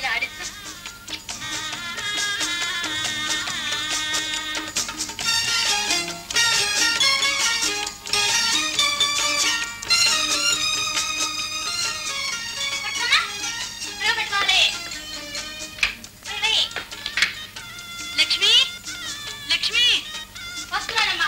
నేను ఆడిస్తా పట్టుకోమ్మా. త్వరగా పెట్టుకోవాలి. త్వరగా. లక్ష్మి లక్ష్మి వస్తున్నానమ్మా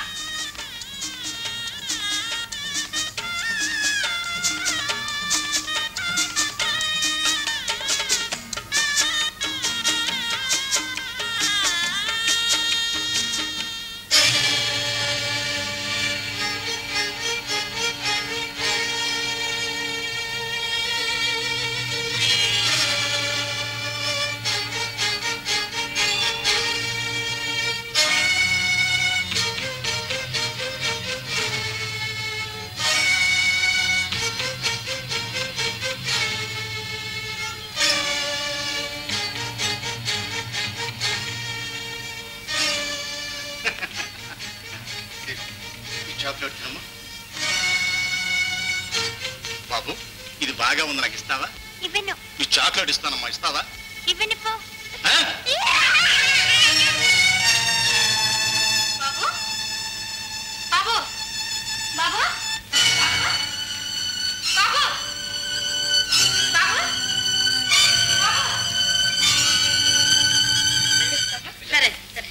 ఈ చాక్లెట్ తినమ్మా బాబు ఇది బాగా ఉంది నాకు ఇస్తావా ఇవ్వను ఈ చాక్లెట్ ఇస్తానమ్మా ఇస్తావా ఇవ్వను పో ఆ? బాబు బాబు బాబు బాబు బాబు సరే సరే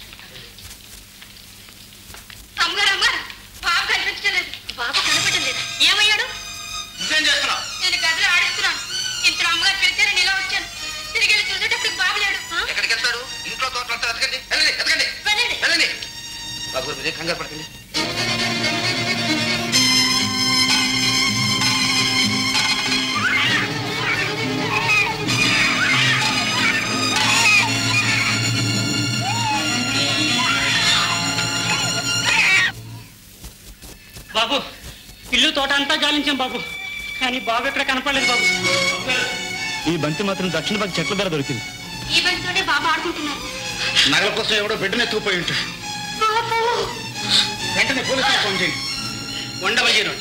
అమ్మగారు అమ్మగారు బాబు కనిపించలేదు బాబు కనపడలేదు ఏమయ్యాడు ఇంకేం చేస్తున్నావు నేను గదిలో ఆడిస్తున్నాను ఇంత అమ్మగారు పిలిచారని ఇలా వచ్చాను తిరిగి వెళ్ళి చూసేటప్పుడు బాబు లేడు ఆ? ఎక్కడికి వెళ్తారు ఇంట్లో తోటలంతా ఎతకండి వెళ్ళండి ఎతకండి వెళ్ళండి వెళ్ళండి బాబు గారు మీరే కంగారు పడకండి బాబు ఇల్లు తోట అంతా గాలించాం బాబు కానీ బాబు ఎక్కడ కనపడలేదు బాబు ఈ బంతి మాత్రం దక్షిణ పక్క చెట్ల ధర దొరికింది ఈ బంతితోనే బాబు ఆడుకుంటున్నారు నగల కోసం ఎవడో బిడ్డను ఎత్తుకుపోయి ఉంటాడు బాబు వెంటనే పోలీసులకు ఫోన్ చేయండి ఉండవయ్యారు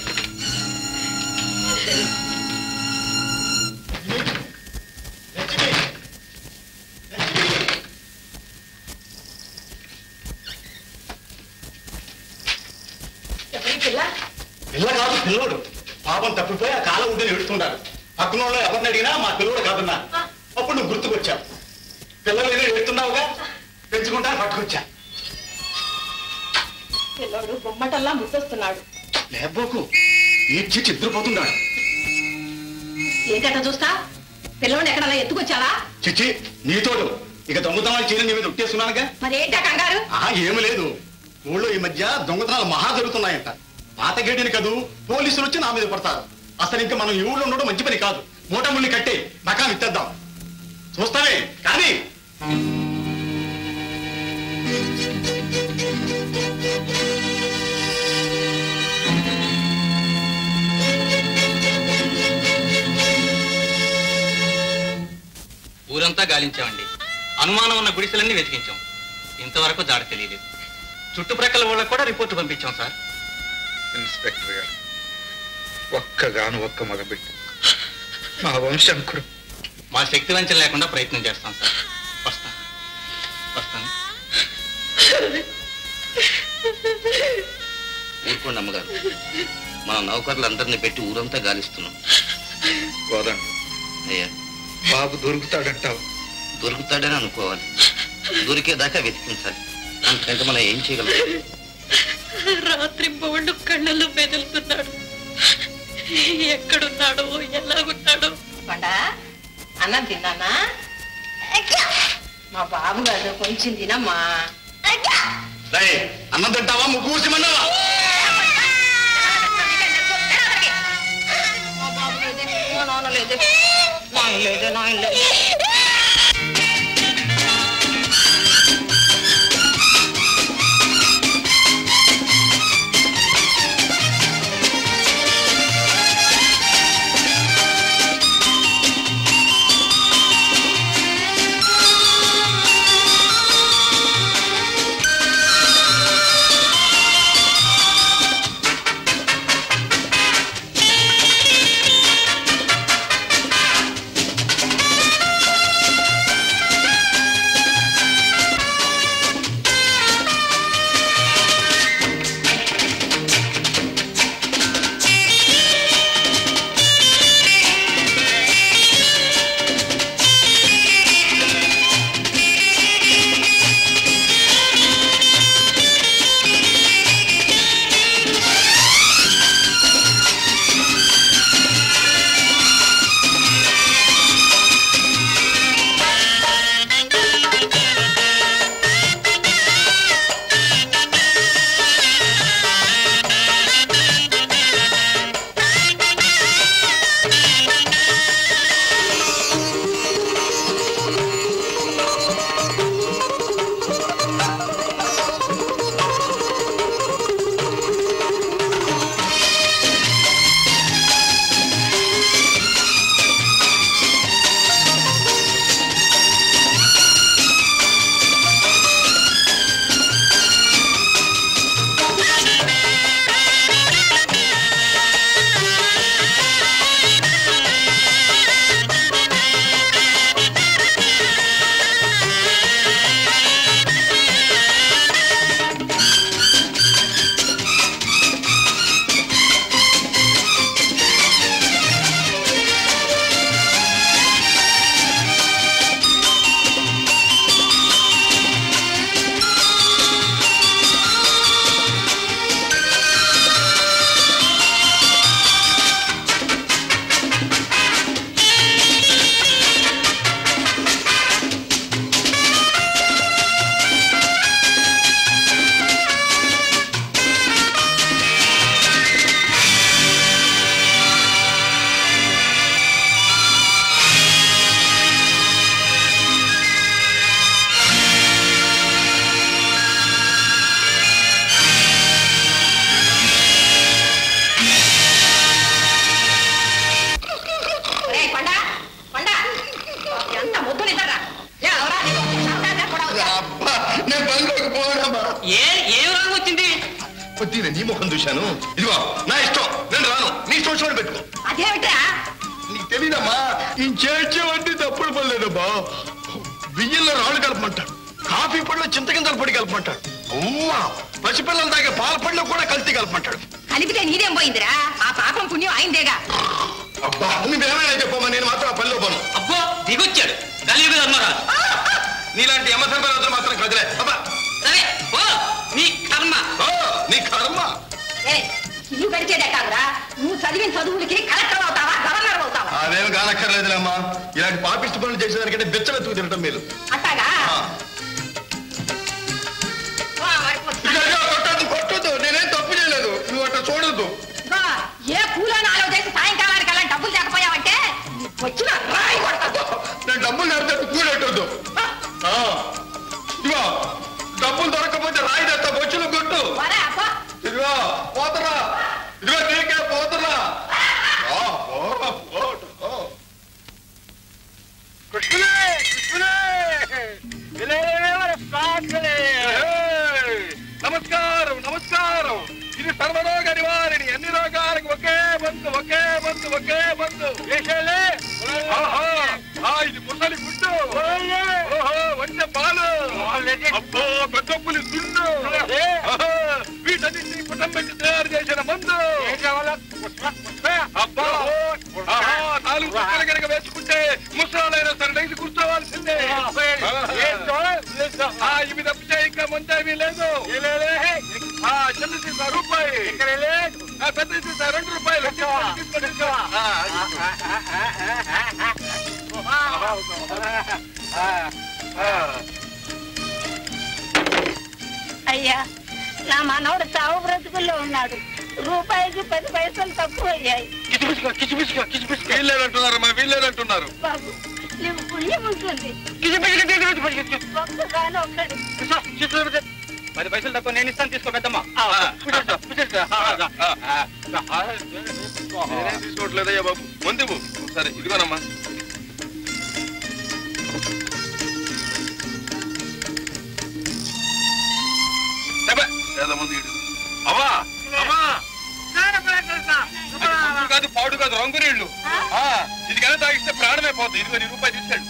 పిల్ల కాదు పిల్లోడు పాపం తప్పిపోయి ఆ కాలం ఉండి ఎడుతుండారు పక్కన వాళ్ళు ఎవరిని అడిగినా మా పిల్లోడు కాదన్నా అప్పుడు నువ్వు గుర్తుకొచ్చావు పిల్లలు ఏదో ఎడుతున్నావుగా పెంచుకుంటా పట్టుకొచ్చా పిల్లోడు బొమ్మటల్లా ముద్దొస్తున్నాడు లేబోకు ఈడ్చి చిద్రపోతున్నాడు ఏంటట చూస్తా పిల్లోడిని ఎక్కడలా ఎత్తుకొచ్చావా చిచ్చి నీతోడు ఇక దొంగతనాలు చేయని నీ మీద ఉట్టేస్తున్నానుగా మరి ఏంటా కంగారు ఆహా ఏమి లేదు ఊళ్ళో ఈ మధ్య దొంగతనాలు మహా జరుగుతున్నాయంట పాత గేడిని కదూ పోలీసులు వచ్చి నా మీద పడతారు అసలు ఇంకా మనం ఈ ఊళ్ళో ఉండడం మంచి పని కాదు మూటముల్ని కట్టి మకాం ఇచ్చేద్దాం చూస్తావే కానీ ఊరంతా గాలించామండి అనుమానం ఉన్న గుడిసెలన్నీ వెతికించాం ఇంతవరకు జాడ తెలియలేదు చుట్టుప్రక్కల వాళ్ళకు కూడా రిపోర్టు పంపించాం సార్ ఇన్స్పెక్టర్ గారు ఒక్కగాను ఒక్క మగబిడ్డ మా వంశంకుడు మా శక్తి వంచన లేకుండా ప్రయత్నం చేస్తాం సార్ వస్తాను వస్తాను ఊరుకోండి అమ్మగారు మన నౌకర్లందరినీ పెట్టి ఊరంతా గాలిస్తున్నాం గోదండ అయ్యా బాబు దొరుకుతాడంటావు దొరుకుతాడని అనుకోవాలి దొరికేదాకా వెతికించాలి అంతకంటే మనం ఏం చేయగలం రాత్రి బోళ్ళు కళ్ళల్లో మెదులుతున్నాడు ఎక్కడున్నాడో ఎలాగున్నాడో పండా అన్నం తిన్నానా మా బాబు గారు కొంచెం తినమ్మా రేయ్, అన్నం తింటావా ముగ్గు ఊసిమన్నావా మా బాబు లేదే మా నాన్న లేదే నాయన లేదే నాయన లేదే ఆ ఈ ముఖం చూశాను ఇదిగో నా ఇష్టం నేను రాను నీ ఇష్టం వచ్చినట్టు పెట్టుకో అదేమిట్రా నీకు తెలియదమ్మా ఈ చేర్చేవంటి తప్పుడు పడలేదమ్మా బియ్యంలో రాళ్ళు కలపమంటాడు కాఫీ పొడిలో చింతకిందల పొడి కలపమంటాడు అమ్మా పసిపిల్లల దాకా పాల పొడిలో కూడా కల్తీ కలపమంటాడు కలిపితే నీదేం పోయిందిరా ఆ పాపం పుణ్యం అయిందేగా అబ్బా నువ్వేమైనా చెప్పమ్మా నేను మాత్రం ఆ పనిలో పోను అబ్బో దిగొచ్చాడు కలియుగ ధర్మరాజు నీలాంటి యమధర్మరాజు మాత్రం కదిలే అబ్బా సరే ఓ నీ కర్మ ఆ, నీ కర్మ ఏ ఇల్లు గడిచేదే కాదురా నువ్వు చదివిన చదువులకి కలెక్టర్ అవుతావా గవర్నర్ అవుతావా అదేం కానక్కర్లేదులేమ్మా ఇలాంటి పాపిష్టి పనులు చేసేదానికంటే బిచ్చమెత్తుకు తినటం మేలు అట్టాగా ఆ. వా, మరి పుస్తకం. ఇదిగో, కొట్టొద్దు కొట్టొద్దు నేనేం తప్పు చేయలేదు నువ్వు అట్లా చూడొద్దు ఇదిగో, ఏ పూలో నాలుగు చేసి సాయంకాలానికి అలా డబ్బులు లేకపోయావంటే వచ్చిన రాయి కొడతా నేను డబ్బులు కడితే కూడెట్టొద్దు ఆ. ఇదిగో డబ్బులు దొరకకపోతే రాయి తెస్తా బొచ్చులు కొట్టు వరా అబ్బా ఇదిగో పోతరా ఇదిగో నీకే పోతరా ఆ, పో, పో, పో. నమస్కారం నమస్కారం ఇది సర్వరోగ నివారణి అన్ని రోగాలకు ఒకే మందు ఒకే మందు ఒకే మందు వేసేలే ఆహా, ఆ, ఇది ముసలి గుడ్డు ఓహో వంట పాలు అబ్బో పెద్దప్పులి దుండు ఆహా, వీటన్నింటినీ పుట్టం పెట్టి తయారు చేసిన మందు అబ్బా ఆహా, నాలుగు చుక్కలు కనుక వేసుకుంటే ముసలాలైనా సరే లేచి కూర్చోవాల్సిందే ఆ, ఇవి తప్పితే ఇంకా మందేమీ లేదు ఆ, చిన్న సీసా రూపాయి ఆ, పెద్ద సీసా రెండు రూపాయలు తీసుకోండి, తీసుకోండి. ఆ, ఆ, ఆ. అయ్యా నా మనవడు చావు బ్రతుకుల్లో ఉన్నాడు రూపాయికి పది పైసలు తక్కువ అయ్యాయి కిచిపిచిగా, కిచిపిచిగా, కిచిపిచిగా. వీల్లేదంటున్నారు మా వీల్లేదంటున్నారు బాబు నీకు పుణ్యం ఉంటుంది కిచిపిచిగా, కిచిపిచిగా, కిచిపిచిగా. ఒక్కగాను ఒక్కడు పది పైసలు తక్కువ నేను ఇస్తాను తీసుకో పెద్దమ్మ ఆ, కూర్చోండి, కూర్చోండి. ఆ, ఆ, ఆ, ఆ, ఆ, నేనేం తీసుకోవట్లేదయ్యా బాబు ముందు సరే ఇదిగోనమ్మా చెప్పే, ఏదో ముందు ఇడు. అవ్వా అమ్మా అది గుడ్డు కాదు పాడు కాదు రంగు నీళ్లు ఆ, ఇది కనుక తాగిస్తే ప్రాణమే పోతుంది ఇదిగో నీ రూపాయి తీసుకెళ్ళు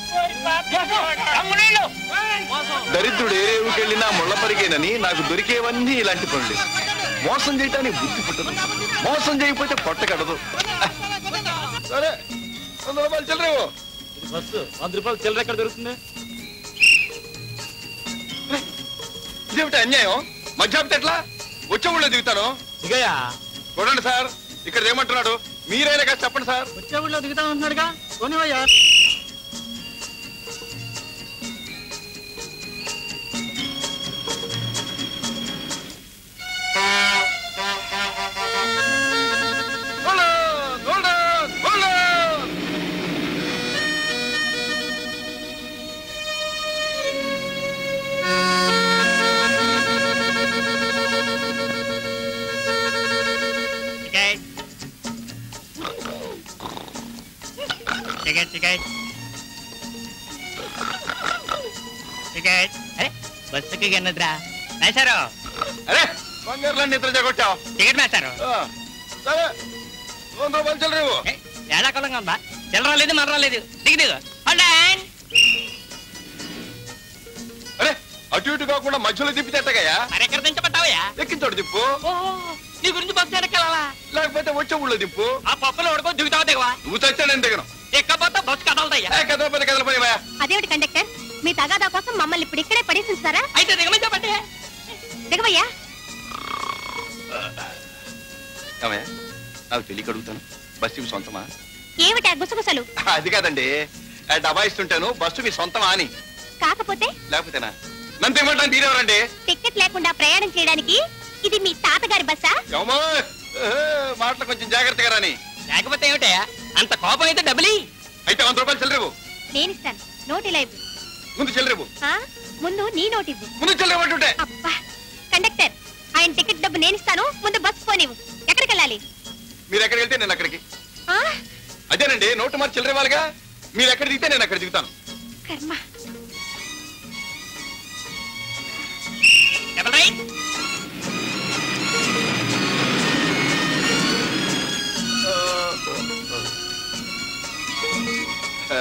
దరిద్రుడు ఏ రేవుకెళ్ళినా ముళ్ళపరిగేనని నాకు దొరికేవన్నీ ఇలాంటి పనులు మోసం చేయటానికి బుద్ధి పుట్టదు మోసం చేయకపోతే పొట్ట కడదు సరే వంద రూపాయలు చిల్లరేవు బస్సు వంద రూపాయలు చిల్లర ఎక్కడ దొరుకుతుంది ఇదేమిటి అన్యాయం మధ్యాహ్నం ఎట్లా వచ్చే ఊళ్ళో దిగుతాను దిగయా చూడండి సార్ ఇక్కడ ఏమంటున్నాడు మీరైనా కాస్త చెప్పండి సార్ వచ్చే ఊళ్ళో దిగుతా ఉంటున్నాడుగా పోనివయ్యా Hold on, hold on, hold on. Ticket ticket ticket అరే బస్సుకి గన్నద్రా మేసారు అరే బంగారులో నిద్ర చెగొట్టావు టికెట్ మేసారు సరే వంద రూపాయలు చిల్లరేవు ఏడాకాలంగా ఉందా చిల్లర లేదు మర్ర లేదు దిగు దిగు హోల్డన్ అరే అటు ఇటు కాకుండా మధ్యలో తిప్పితే ఎట్టగయ్యా మరి ఎక్కడ దించబట్టావయ్యా ఎక్కించోడు తిప్పు ఓహో నీ గురించి బస్సు వెనక్కెళ్ళాలా లేకపోతే వచ్చే ఊళ్ళో దింపు ఆ పప్పులో ఉడుకో దిగుతావా దిగవా నువ్వు చచ్చా నేను దిగను ఎక్కపోతే బస్సు కదలదయ్యా ఏ కథ పది కథలు పోయావా అదేమిటి కండక్టర్ మీ తగాదా కోసం మమ్మల్ని ఇప్పుడు ఇక్కడే పడేసి ఉంచుతారా అయితే దిగమని చెప్పండి దిగవయ్యా ఏమయ్యా నాకు తెలియక అడుగుతాను బస్సు మీ సొంతమా ఏమిటి ఆ గుసగుసలు అది కాదండి ఆ డబ్బా ఇస్తుంటాను బస్సు మీ సొంతమా అని కాకపోతే లేకపోతేనా నన్ను ఇవ్వడానికి మీరెవరండి టికెట్ లేకుండా ప్రయాణం చేయడానికి ఇది మీ తాతగారి బస్సా ఏమో మాటలు కొంచెం జాగ్రత్తగా రాని లేకపోతే ఏమిటయ్యా అంత కోపం అయితే డబ్బులి అయితే వంద రూపాయలు చెల్లరేవు నేనిస్తాను నోటి లైవ్ ముందు చెల్లరేవు ముందు నీ నోటివ్వు ముందు చెల్లరేవు అంటుంటే అబ్బా కండక్టర్ ఆయన టికెట్ డబ్బు నేనిస్తాను ముందు బస్సు పోనివ్వు ఎక్కడికి వెళ్ళాలి మీరు ఎక్కడికి వెళ్తే నేను అక్కడికి ఆ? అదేనండి నోటు మరి చెల్లరేవాలిగా మీరు ఎక్కడ దిగితే నేను అక్కడ దిగుతాను కర్మ డబల్ రైట్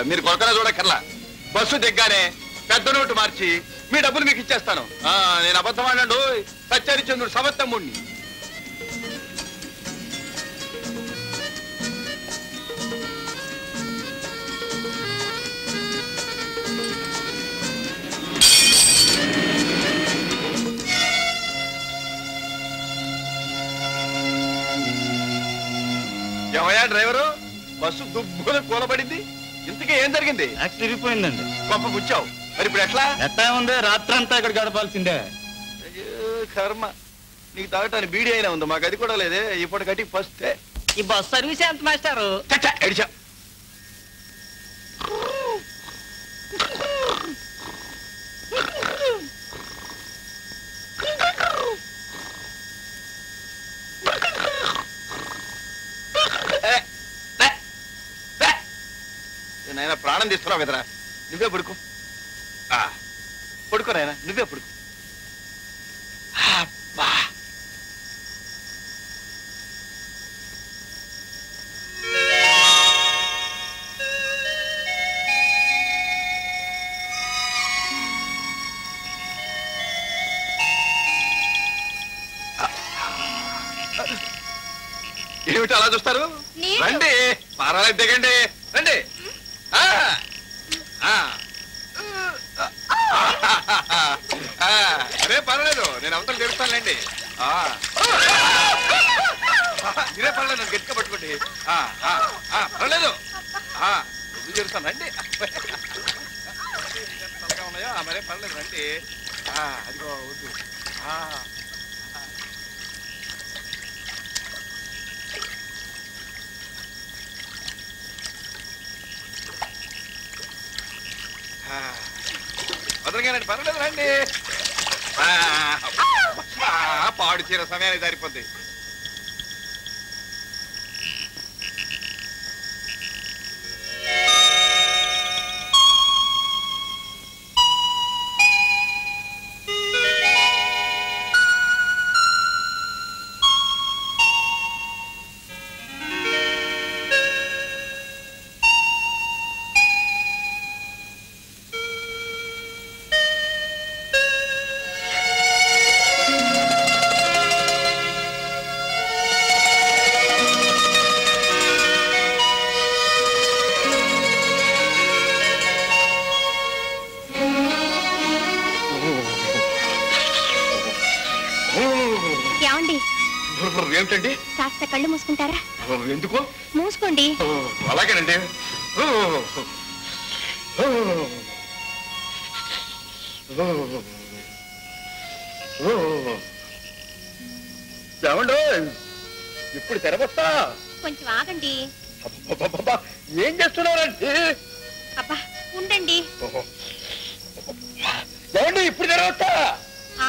మీరు కొరకన చూడక్కర్లా బస్సు దిగ్గానే పెద్ద నోటు మార్చి మీ డబ్బులు మీకు ఇచ్చేస్తాను ఆ, నేను అబద్ధం ఆడాడు సత్యరిచంద్రుడు సమత్తమ్ముడిని ఏమయ్యా డ్రైవరు బస్సు దుబ్బున కూలబడింది ఇంతకీ ఏం జరిగింది యాక్ట్ తిరిగిపోయిందండి గొప్ప గుచ్చావు మరి ఇప్పుడు ఎట్లా ఎట్టా ఉంది రాత్రంతా ఇక్కడ గడపాల్సిందే అయ్యో, కర్మ నీకు తాగటానికి బీడీ అయినా ఉంది మాకు అది కూడా లేదే ఇప్పుడు గట్టి ఫస్ట్ ఈ బస్ సర్వీస్ ఎంత మాస్టారు ఎడిచా నాయన ప్రాణం తీస్తున్నావు కదరా నువ్వే పడుకో ఆ, పడుకో నాయన నువ్వే పడుకో అబ్బా. ఏమిటి అలా చూస్తారు నీళ్ళు. రండి పారాలకు దిగండి రండి ఆ, ఆ. ఆ, అరే పర్వాలేదు నేను అవతల తెరుస్తానులేండి ఆ. మీరే పర్వాలేదు నన్ను గట్టిగా పట్టుకోండి ఆ, ఆ, ఆ, పర్వాలేదు ఆ, నువ్వు తెరుస్తాను రండి తలగా ఉన్నాయో ఆ, మరే పర్వాలేదు రండి ఆ, అదిగో వద్దు ఆ. ఆ. వదలగానండి పర్వాలేదు రండి ఆ, అబ్బా, పాడు చీర సమయానికి సరిపోద్ది ఏమండి ఏమిటండి కాస్త కళ్ళు మూసుకుంటారా ఎందుకు మూసుకోండి ఓ, అలాగేనండి ఓ, ఓ, ఓ, ఓ. ఏమండో ఇప్పుడు తెరవస్తా కొంచెం ఆగండి అబ్బబ్బబ్బబ్బా, ఏం చేస్తున్నారండి అబ్బా ఉండండి ఏమండి ఇప్పుడు తెరవస్తా ఆ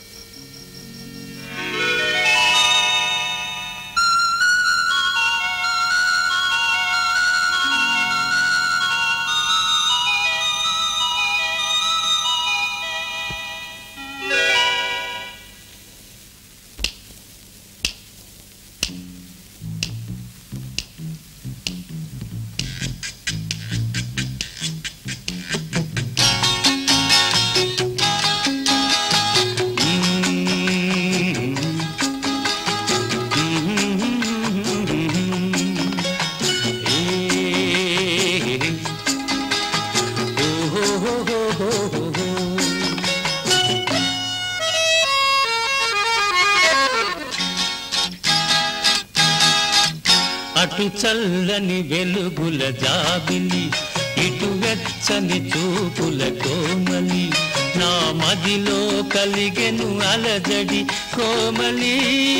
అటు చల్లని వెలుగుల జాబిలి ఇటు వెచ్చని చూపుల కోమలి నా మదిలో కలిగెను అలజడి కోమలి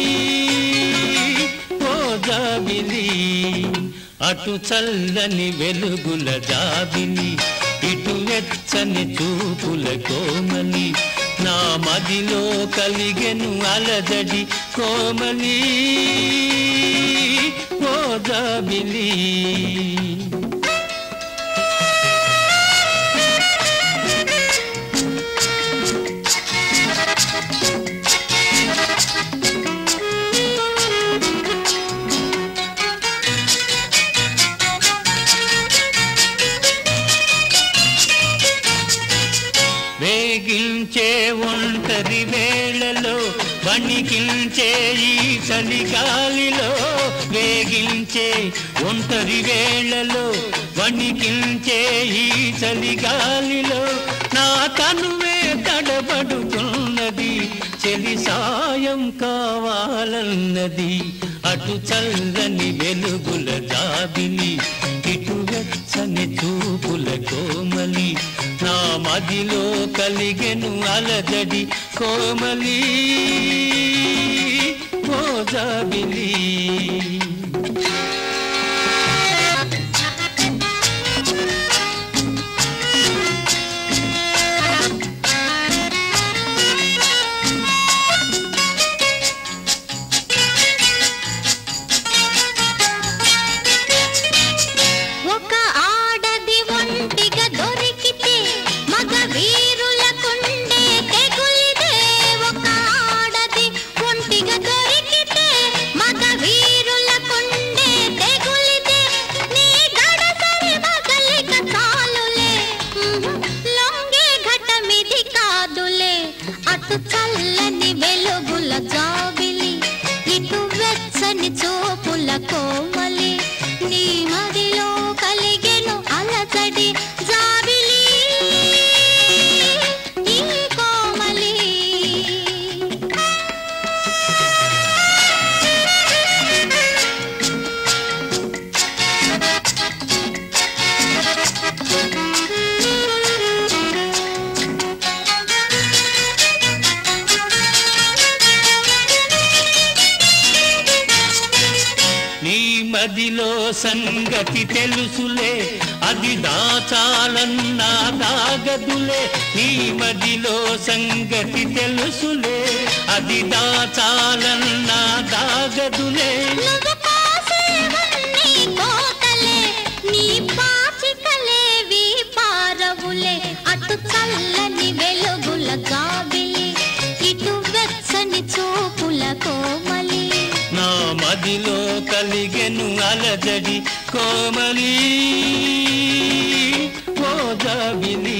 ఓ జాబిలి అటు చల్లని వెలుగుల జాబిలి ఇటు వెచ్చని చూపుల కోమలి నా మదిలో కలిగెను అలజడి కోమలి ఓ జాబిలి వేగించే ఒంటరి వేళలో వణికించే ఈ చలిగాలిలో వేగించే ఒంటరి వేళలో వణికించే ఈ చలిగాలిలో నా తనువే తడబడుతున్నది చెలి సాయం కావాలన్నది అటు చల్లని వెలుగుల జాబిలి ఇటు వెచ్చని చూపుల కోమలి నా మదిలో కలిగెను అలజడి కోమలి ఓ జాబిలి ఒక ఆడది ఒంటిగా దొరికితే మగ వీరులకుండే తెగులిదే ఒక ఆడది ఒంటిగా దొరికితే మగ వీరులకుండే తెగులిదే నీ గడసరి మగలిక చాలులే ఉహు, లొంగే ఘటమిది కాదులే అటు చల్లని వెలుగుల జాబిలి ఇటు వెచ్చని చూపుల కోమలి నీ మదిలో కలిగెను అలజడి జాబిలి ఈ కోమలి నీ మదిలో సంగతి తెలుసులే అది దాచాలన్నా దాగదులే నీ మదిలో సంగతి తెలుసులే అది దాచాలన్నా దాగదులే నువ్వు కాసేవన్నీ కోతలే నీ పాచికలేవి పారవులే అటు చల్లని వెలుగుల గాబిలి ఇటు వెచ్చని చూపుల కోమలి నా మదిలో కలిగెను అలజడి కోమలి ఓ జాబిలి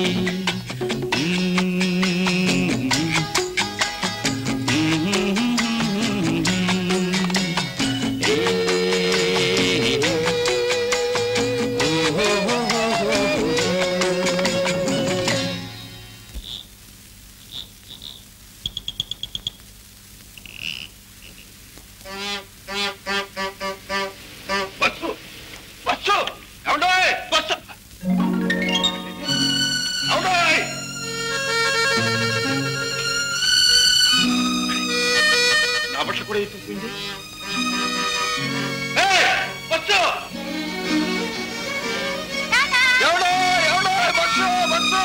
బస్సు బస్సు ఏమండోయ్ బస్సు ఏమండోయ్ నా బస్సు కూడా ఎత్తుకుంది బస్సు ఎవడో ఎవడో బస్సు బస్సు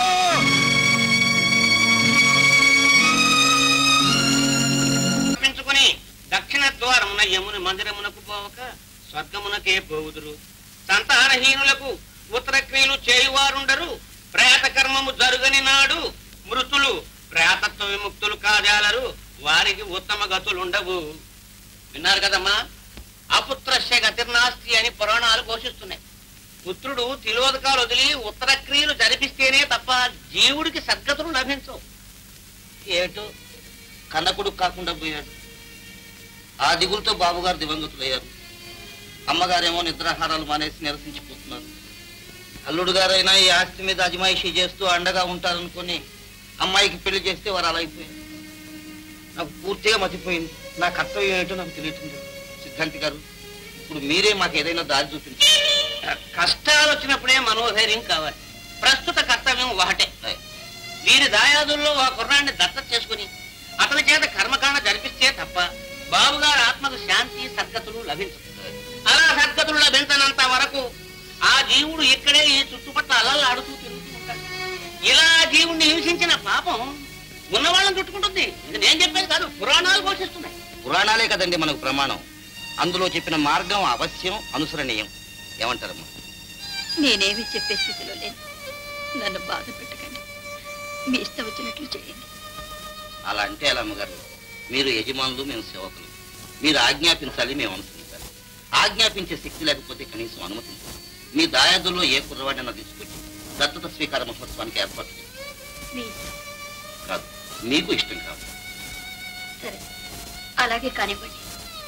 తప్పించుకుని దక్షిణ ద్వారమున యముని మందిరమునకు పోవక స్వర్గమునకే పోవుదురు సంతానహీనులకు ఉత్తర క్రియలు చేయువారుండరు ప్రేత కర్మము జరుగని నాడు మృతులు ప్రేతత్వ విముక్తులు కాజాలరు వారికి ఉత్తమ గతులుండవు విన్నారు కదమ్మా అపుత్రస్య గతిర్నాస్తి అని పురాణాలు ఘోషిస్తున్నాయి పుత్రుడు తిలోదకాలు వదిలి ఉత్తర క్రియలు జరిపిస్తేనే తప్ప జీవుడికి సద్గతులు లభించవు ఏటో కన్నకుడు కాకుండా పోయాడు ఆ దిగులతో బాబుగారు దివంగతులయ్యారు అమ్మగారేమో నిద్రాహారాలు మానేసి నిరసించిపోతున్నారు అల్లుడు గారైనా ఈ ఆస్తి మీద అజమాయిషీ చేస్తూ అండగా ఉంటారనుకొని అమ్మాయికి పెళ్లి చేస్తే వారు అలా అయిపోయారు నాకు పూర్తిగా మతిపోయింది నా కర్తవ్యం ఏంటో నాకు తెలియటం లేదు సిద్ధాంతి గారు ఇప్పుడు మీరే మాకు ఏదైనా దారి చూపించారు కష్టాలు వచ్చినప్పుడే మనోధైర్యం కావాలి ప్రస్తుత కర్తవ్యం ఒకటే వీరి దాయాదుల్లో ఒక కుర్రాన్ని దత్తత చేసుకుని అతని చేత కర్మకాండ జరిపిస్తే తప్ప బాబుగారి ఆత్మకు శాంతి సద్గతులు లభించవు అలా సద్గతులు లభించనంత వరకు ఆ జీవుడు ఇక్కడే ఈ చుట్టుపట్ల అలలు ఆడుతూ తిరుగుతూ ఉంటాడు ఇలా జీవుణ్ణి హింసించిన పాపం ఉన్నవాళ్ళని చుట్టుకుంటుంది ఇది నేను చెప్పేది కాదు పురాణాలు ఘోషిస్తున్నాయి పురాణాలే కదండి మనకు ప్రమాణం అందులో చెప్పిన మార్గం అవశ్యం అనుసరణీయం ఏమంటారమ్మా నేనేమి చెప్పే స్థితిలో లేను నన్ను బాధ పెట్టకండి మీ ఇష్టం వచ్చినట్లు చేయండి అలా అంటే ఎలా అమ్మగారు మీరు యజమానులు మేము సేవకులు మీరు ఆజ్ఞాపించాలి మేము అనుసరించాలి ఆజ్ఞాపించే శక్తి లేకపోతే కనీసం అనుమతించాలి మీ దాయాదుల్లో ఏ కుర్రవాడినైనా తీసుకొచ్చి దత్తత స్వీకార మహోత్సవానికి ఏర్పాటు చేయండి మీ ఇష్టం. కాదు నీకు ఇష్టం కాదు సరే అలాగే కానివ్వండి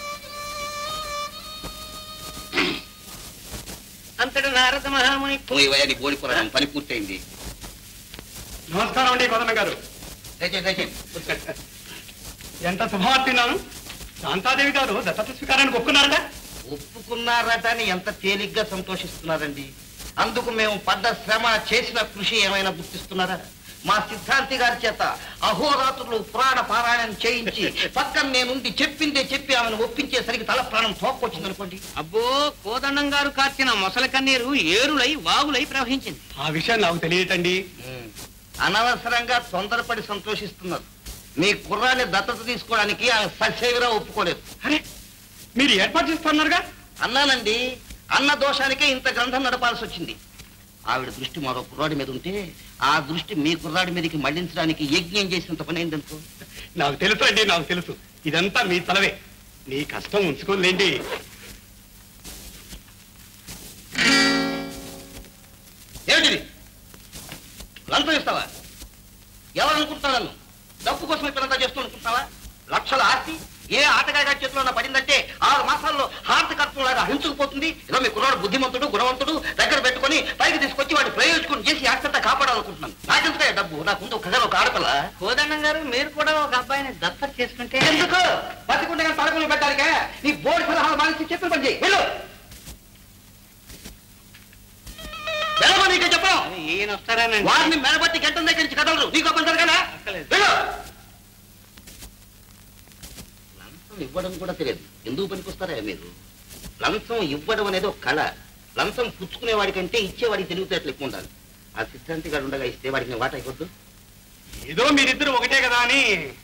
అంతటి నారద మహాముని పోయి నీ బోడి పురాణం పని పూర్తయింది నమస్కారం అండి కొదన్న గారు దయచేసి దయచేసి ఎంత శుభవార్తిన్నాను శాంతాదేవి గారు దత్తత స్వీకారానికి ఒప్పుకున్నారట ఒప్పుకున్నారట అని ఎంత తేలిగ్గా సంతోషిస్తున్నారండి అందుకు మేము పడ్డ శ్రమ చేసిన కృషి ఏమైనా గుర్తిస్తున్నారా మా సిద్ధాంతి గారి చేత అహోరాత్రులు పురాణ పారాయణం చేయించి పక్కన నేనుండి చెప్పిందే చెప్పి ఆమెను ఒప్పించేసరికి తల ప్రాణం తోక్కొచ్చింది అనుకోండి అబ్బో కోదండం గారు కార్చిన మొసల కన్నీరు ఏరులై వాగులై ప్రవహించింది ఆ విషయం నాకు తెలియటండి అనవసరంగా తొందరపడి సంతోషిస్తున్నారు మీ కుర్రాన్ని దత్తత తీసుకోవడానికి ఆమె ససేవిరా ఒప్పుకోలేదు అరే మీరు ఏర్పాటు చేస్తున్నారుగా అన్నానండి అన్న దోషానికే ఇంత గ్రంథం నడపాల్సి వచ్చింది ఆవిడ దృష్టి మరో కుర్రాడి మీద ఉంటే ఆ దృష్టి మీ కుర్రాడి మీదకి మళ్లించడానికి యజ్ఞం చేసినంత పని అయిందనుకో నాకు తెలుసు అండి నాకు తెలుసు ఇదంతా మీ తలవే నీ కష్టం ఉంచుకోలేండి ఏమిటిది లంచం ఇస్తావా ఎవరు అనుకుంటున్నావు నన్ను డబ్బు కోసం ఇక్కడంతా చేస్తూ అనుకుంటున్నావా లక్షల ఆస్తి ఏ ఆటగాడి గారి చేతిలో ఉన్న పడిందంటే ఆరు మాసాల్లో హార్ట్ కర్తంలాగా హరించుకుపోతుంది ఏదో మీ కుర్రాడు బుద్ధిమంతుడు గుణవంతుడు దగ్గర పెట్టుకొని పైకి తీసుకొచ్చి వాడిని ప్రయోజకుని చేసి ఆస్తి అంతా కాపాడాలనుకుంటున్నాను నాకెందుకే డబ్బు నాకుంది ఒక కథలో ఒక ఆడపిల్ల కోదండం గారు మీరు కూడా ఒక అబ్బాయిని దత్తత చేసుకుంటే ఎందుకు బతికుండగా తలకులు పెట్టాలికే నీ బోర్డు సలహాలు మానేసి చెప్పిన పని చేయి వెళ్ళు వెళ్ళమని నీకే చెప్పాం ఈయన వస్తారానండి వారిని మెడబట్టి గంటల దగ్గర నుంచి కదలరు నీకు పని జరగాలా వెళ్ళు లంచం ఇవ్వడం కూడా తెలియదు ఎందుకు పనికొస్తారా మీరు లంచం ఇవ్వడం అనేది ఒక కళ లంచం పుచ్చుకునే వాడికంటే ఇచ్చేవాడికి తెలివితేటలు ఎక్కువ ఉండాలి ఆ సిద్ధాంతి గారు ఉండగా ఇస్తే వాడికి నేను వాటా ఇవ్వద్దు ఏదో మీరిద్దరు ఒకటే కదా అని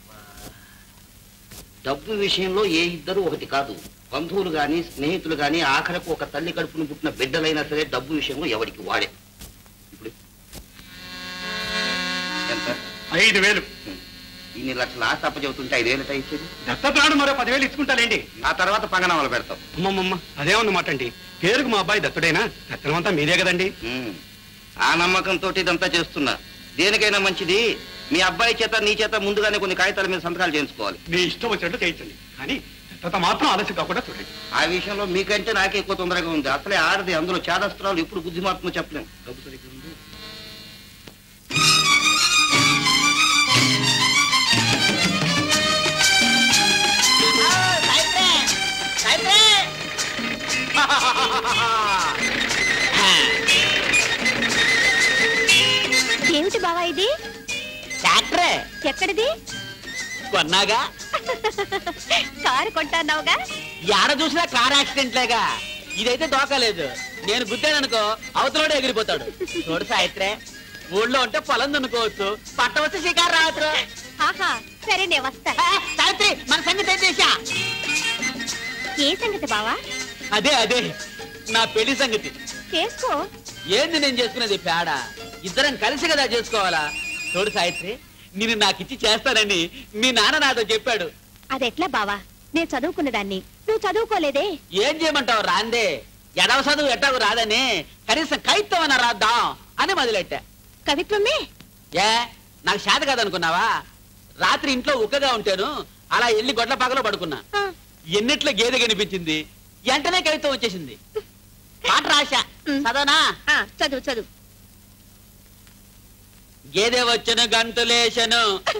డబ్బు విషయంలో ఏ ఇద్దరు ఒకటి కాదు బంధువులు గాని స్నేహితులు గాని ఆఖరకు ఒక తల్లి కడుపును పుట్టిన బిడ్డలైనా సరే డబ్బు విషయంలో ఎవరికి వాడే ఇప్పుడు ఎంత ఐదు వేలు ఇన్ని లక్షల ఆస్తి అప్పచెబుతుంటే ఐదేళ్ళట ఇచ్చేది దత్తపురాణం మరో పదివేలు ఇచ్చుకుంటాలేండి ఆ తర్వాత పంగనామాలు పెడతాం అమ్మమ్మమ్మ అదేమన్నమాట అండి పేరుకు మా అబ్బాయి దత్తుడైనా దత్తనం అంతా మీదే కదండి ఉమ్. ఆ నమ్మకంతో ఇదంతా చేస్తున్నా దేనికైనా మంచిది మీ అబ్బాయి చేత నీ చేత ముందుగానే కొన్ని కాగితాల మీద సంతకాలు చేయించుకోవాలి మీ ఇష్టం వచ్చినట్టు చేయించండి కానీ దత్తత మాత్రం ఆలస్యం కాకుండా చూడండి ఆ విషయంలో మీకంటే నాకే ఎక్కువ తొందరగా ఉంది అసలే ఆడది అందులో చేదస్త్రాలు ఎప్పుడు బుద్ధిమాత్మో చెప్పలేం డబ్బు సరిగ్గా ఉంది. ఏమిటి బావా ఇది ట్రాక్టరే ఎక్కడిది కొన్నాగా కారు కొంటాన్నావుగా ఎడ చూసినా కార్ యాక్సిడెంట్లేగా ఇదైతే దోకలేదు నేను గుద్దాననుకో అవతలోడే ఎగిరిపోతాడు చూడు సాయిత్రే ఊళ్ళో ఉంటే పొలం దున్నుకోవచ్చు పట్ట వచ్చి షికారు రావచ్చు ఆహా సరే నే వస్తా సావిత్రి మన సంగతి ఏం చేశా ఏ సంగతి బావా అదే అదే నా పెళ్లి సంగతి చేసుకో ఏంది నేను చేసుకునేది పేడ ఇద్దరం కలిసి కదా చేసుకోవాలా చూడు సావిత్రి నేను నాకిచ్చి చేస్తానని మీ నాన్న నాతో చెప్పాడు అదెట్లా బావా నేను చదువుకున్న దాన్ని నువ్వు చదువుకోలేదే ఏం చేయమంటావు రాందే ఎడవ చదువు ఎట్టకు రాదని కనీసం కైత్తం అన్న రాద్దాం అని మొదలెట్టా కవిత్వమే ఏ నాకు శాత కాదనుకున్నావా రాత్రి ఇంట్లో ఉక్కగా ఉంటాను అలా ఎల్లి గొడ్ల పగలో పడుకున్నా ఆ, ఎన్నిట్లో గేదె కనిపించింది వెంటనే కవిత్వం వచ్చేసింది పాట రాశా చదవనా ఆ, చదువు చదువు గేదె వచ్చను గంతులేశను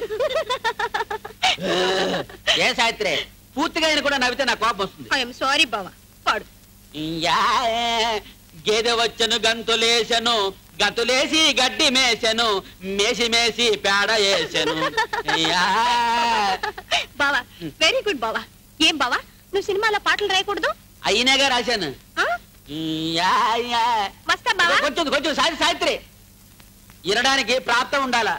ఏ సావిత్రి పూర్తిగా ఆయన కూడా నవ్వితే నా కోపం వస్తుంది ఐఎమ్ సారీ బావా పాడు యా, గేదె వచ్చను గంతులేసెను గంతులేసి గడ్డి మేసెను మేసి మేసి పేడ వేసెను యా. బావా వెరీ గుడ్ బావా ఏం బావా నువ్వు సినిమాలో పాటలు రాయకూడదు అయినాగా రాశాను ఆ? Yeah, yeah. వస్తా బావా కొంచెం కొంచెం సాయి సావిత్రి ఇనడానికి ప్రాప్తం ఉండాలా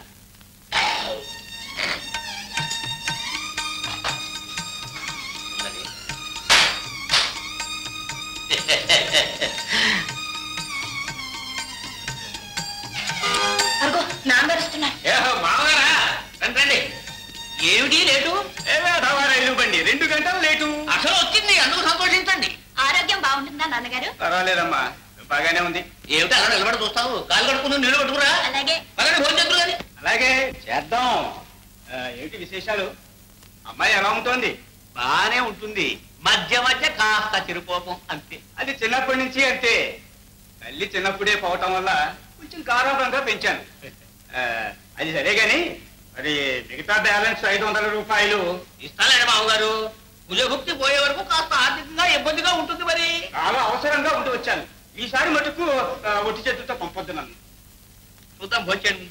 అరుగో నాన్నగారు వస్తున్నారు ఏహో, మామగారా రండి రండి ఏమిటి లేటు బండి రెండు గంటలు లేటు అసలు వచ్చింది అందుకు సంతోషించండి ఆరోగ్యం బాగుంటుందా నాన్నగారు పర్వాలేదమ్మా బాగానే ఉంది ఏమిటి అలా నిలబడి చూస్తావు కాలు కడుక్కుని నీళ్ళు పట్టుకురా అలాగే అలాగే భోజనం చేద్దరు కానీ అలాగే అలాగే చేద్దాం ఆ, ఏమిటి విశేషాలు అమ్మాయి ఎలా ఉంటుంది బానే ఉంటుంది మధ్య మధ్య కాస్త చిరుకోపం అంతే అది చిన్నప్పటి నుంచి అంతే తల్లి చిన్నప్పుడే పోవటం వల్ల కొంచెం గారాభంగా పెంచాను ఆ, అది సరే గాని మరి మిగతా బ్యాలెన్స్ ఐదు వందల రూపాయలు ఇస్తానండి బాబుగారు భుజభుక్తి పోయే వరకు కాస్త ఆర్థికంగా ఇబ్బందిగా ఉంటుంది మరి చాలా అవసరంగా ఉండి వచ్చాను ఈసారి మటుకు ఆ, ఒట్టి చేతులతో పంపొద్దు నన్ను చూద్దాం భోజనం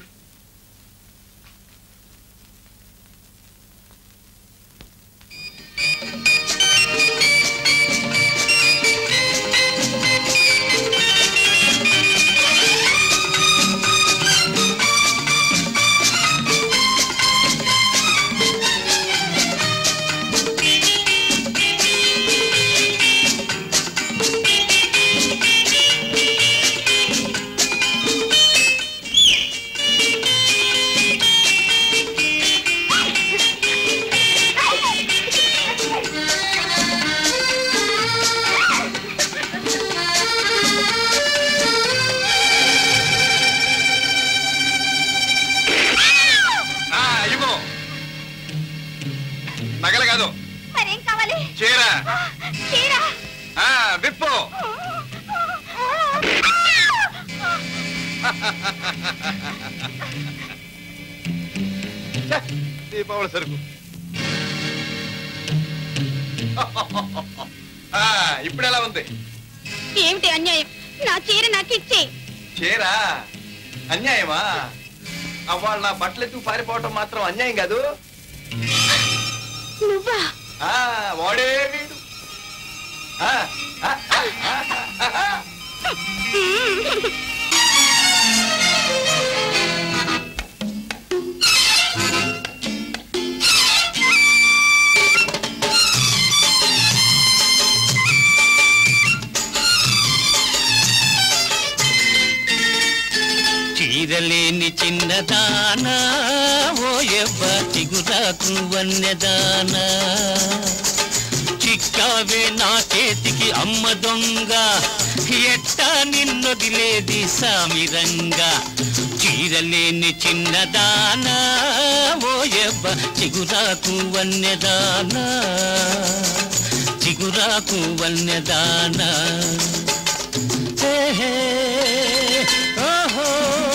ఆ, ఇవ్వు నగలు కాదు మరేం కావాలి చీర చీర ఆ, విప్పు ఛ, దీపావళి సరుకు ఆ, ఇప్పుడు ఎలా ఉంది ఏమిటి అన్యాయం నా చీర నాకు ఇచ్చే చీర అన్యాయమా అవ్వాళ్ళు నా బట్టలు ఎత్తుకు పారిపోవటం మాత్రం అన్యాయం కాదు నువ్వా ఆ, వాడే వీడు ఆ, ఆ, ఆ, ఆ, ఆ, ఆ. చీరలేని చిన్నదానా ఓ ఎవ్వ చిగురాకు వన్నెదానా చిక్కావే నా చేతికి అమ్మ దొంగ ఎట్టా నిన్నొదిలేది సామిరంగా చీరలేని చిన్నదానా ఓ ఎవ్వ చిగురాకు వన్నెదానా చిగురాకు వన్నెదానా హే హే ఓహో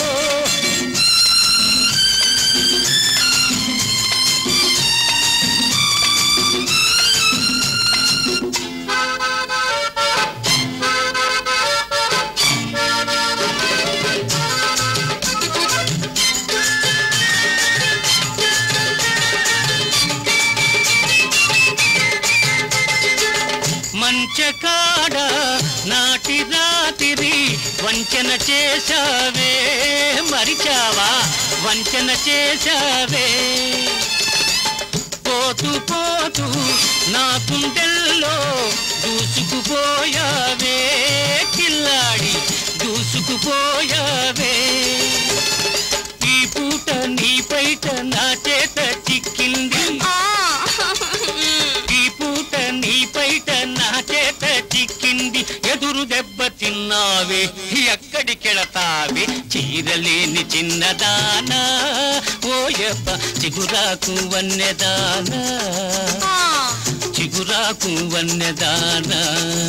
మంచకాడ నాటి రాతిరి వంచన చేశావే మరిచావా వంచన చేశావే పోతూ పోతూ నా కుండెల్లో దూసుకుపోయావే కిల్లాడి దూసుకుపోయావే ఈ పూట నీ పైట నా చేత చిక్కింది ఈ పూట నీ పైట నా చేత చిక్కింది ఎదురు దెబ్బ తిన్నావే ఎక్కడికెళతావే చీరలేని చిన్నదానా ఓయప్ప చిగురాకు వన్నెదానా చిగురాకు వన్నెదానా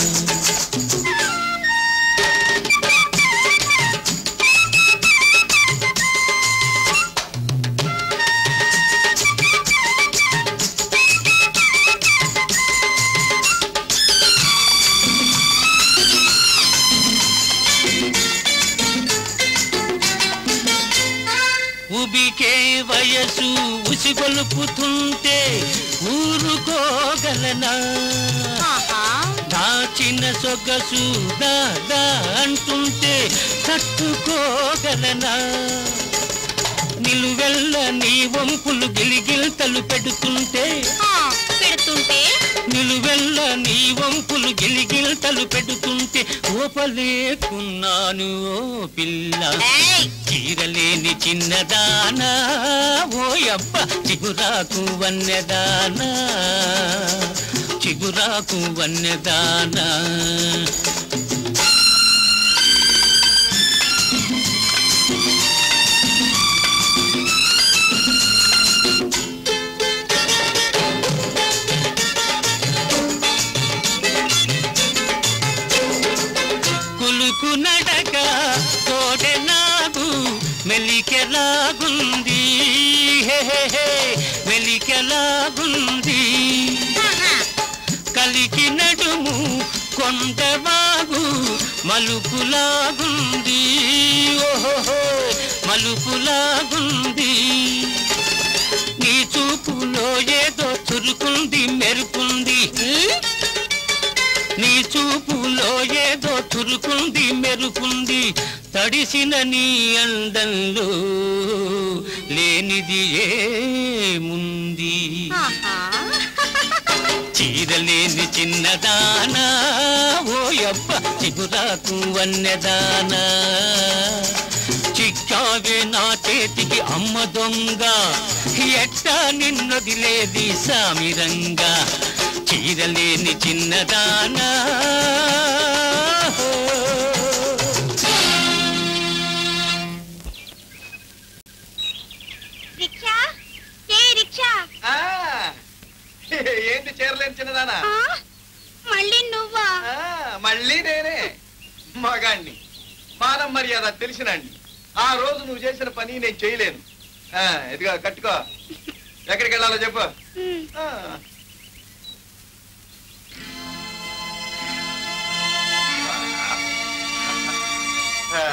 ఉబికే వయసు ఉసిగొలుపుతుంటే ఊరుకోగలనా దాచిన సొగసు దాదా అంటుంటే తట్టుకోగలనా నిలువెల్ల నీ వంపులు గిలిగిల్తలు పెడుతుంటే పెడుతుంటే నిలువెల్ల నీ వంపులు గిలిగిల్తలు పెడుతుంటే ఓపలేకున్నాను ఓ పిల్ల చీరలేని చిన్నదానా ఓయబ్బ చిగురాకు వన్నెదానా చిగురాకు వన్నెదానా మెలికెలాగుంది హే హే హే మెలికెలాగుంది కలికి నడుము కొండవాగు మలుపులాగుంది ఓహో మలుపులాగుంది నీ చూపులో ఏదో చురుకుంది మెరుపుంది నీ చూపులో ఏదో చురుకుంది మెరుపుంది తడిసిన నీ అండంలో లేనిది ఏముంది చీరలేని చిన్నదానా ఓ యబ్బ చిగురాకు వన్నెదానా చిక్కావే నా చేతికి అమ్మ దొంగ ఎట్టా నిన్నదిలేది సామిరంగా చీరలేని చిన్నదానా రిక్షా ఏ రిక్షా ఆ, ఏంటి చేరలేని చిన్నదానా ఆ, మళ్ళీ నువ్వా ఆ, మళ్ళీ నేనే మగాణ్ణి మానం మర్యాద తెలిసినండి ఆ రోజు నువ్వు చేసిన పని నేను చేయలేను ఆ, ఇదిగో కట్టుకో ఎక్కడికి వెళ్ళాలో చెప్పు ఉమ్. ఆ. ఆ.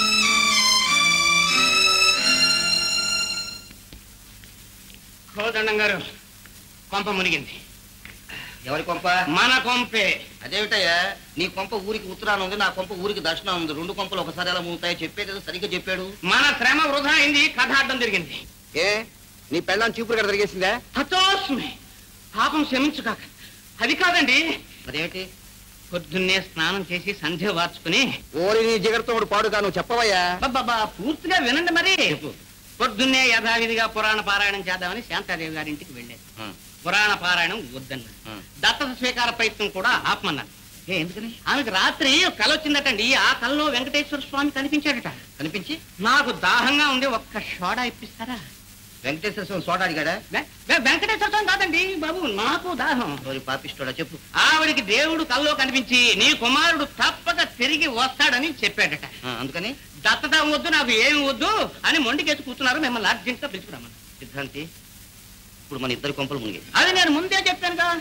కోదండం గారు కొంప మునిగింది ఎవరి కొంప మన కొంపే అదేమిటయ్యా నీ కొంప ఊరికి ఉత్తరాన ఉంది నా కొంప ఊరికి దక్షిణం ఉంది రెండు కొంపలు ఒకసారి ఎలా మూతాయో చెప్పేది ఏదో సరిగ్గా చెప్పాడు మన శ్రమ వృధా అయింది కథ అడ్డం తిరిగింది ఏ నీ పెళ్ళాన్ని చీపురు కడ తిరిగేసిందా హతోస్మి పాపం క్షమించుకాక అది కాదండి అదేమిటి పొద్దున్నే స్నానం చేసి సంధ్య వార్చుకుని ఓరి నీ జిగర్తోడు పాడుగా నువ్వు చెప్పవయ్యా బాబా పూర్తిగా వినండి మరి పొద్దున్నే యథావిధిగా పురాణ పారాయణం చేద్దామని శాంతాదేవి గారి ఇంటికి వెళ్ళాను ఆ. పురాణ పారాయణం వద్దన్నారు ఆ. దత్తత స్వీకార ప్రయత్నం కూడా ఆపమన్నారు ఏ ఎందుకని ఆమెకు రాత్రి ఒక కల వచ్చిందటండి ఆ కల్లో వెంకటేశ్వర స్వామి కనిపించాడట కనిపించి నాకు దాహంగా ఉంది ఒక్క షోడా ఇప్పిస్తారా వెంకటేశ్వర స్వామి సోట అడిగాడా వె- వె- వెంకటేశ్వర స్వామి కాదండి బాబు నాకు దాహం ఓరి పాపిస్తోడా చెప్పు ఆవిడికి దేవుడు కల్లో కనిపించి నీ కుమారుడు తప్పక తిరిగి వస్తాడని చెప్పాడట ఆ, అందుకని దత్తత వద్దు నాకు ఏమి వద్దు అని మొండికేసి కూర్చున్నారు మిమ్మల్ని అర్జెంట్ గా పిలుచుకురామని సిద్ధాంతి ఇప్పుడు మన ఇద్దరు కొంపలు మునిగి అది నేను ముందే చెప్పాను కదా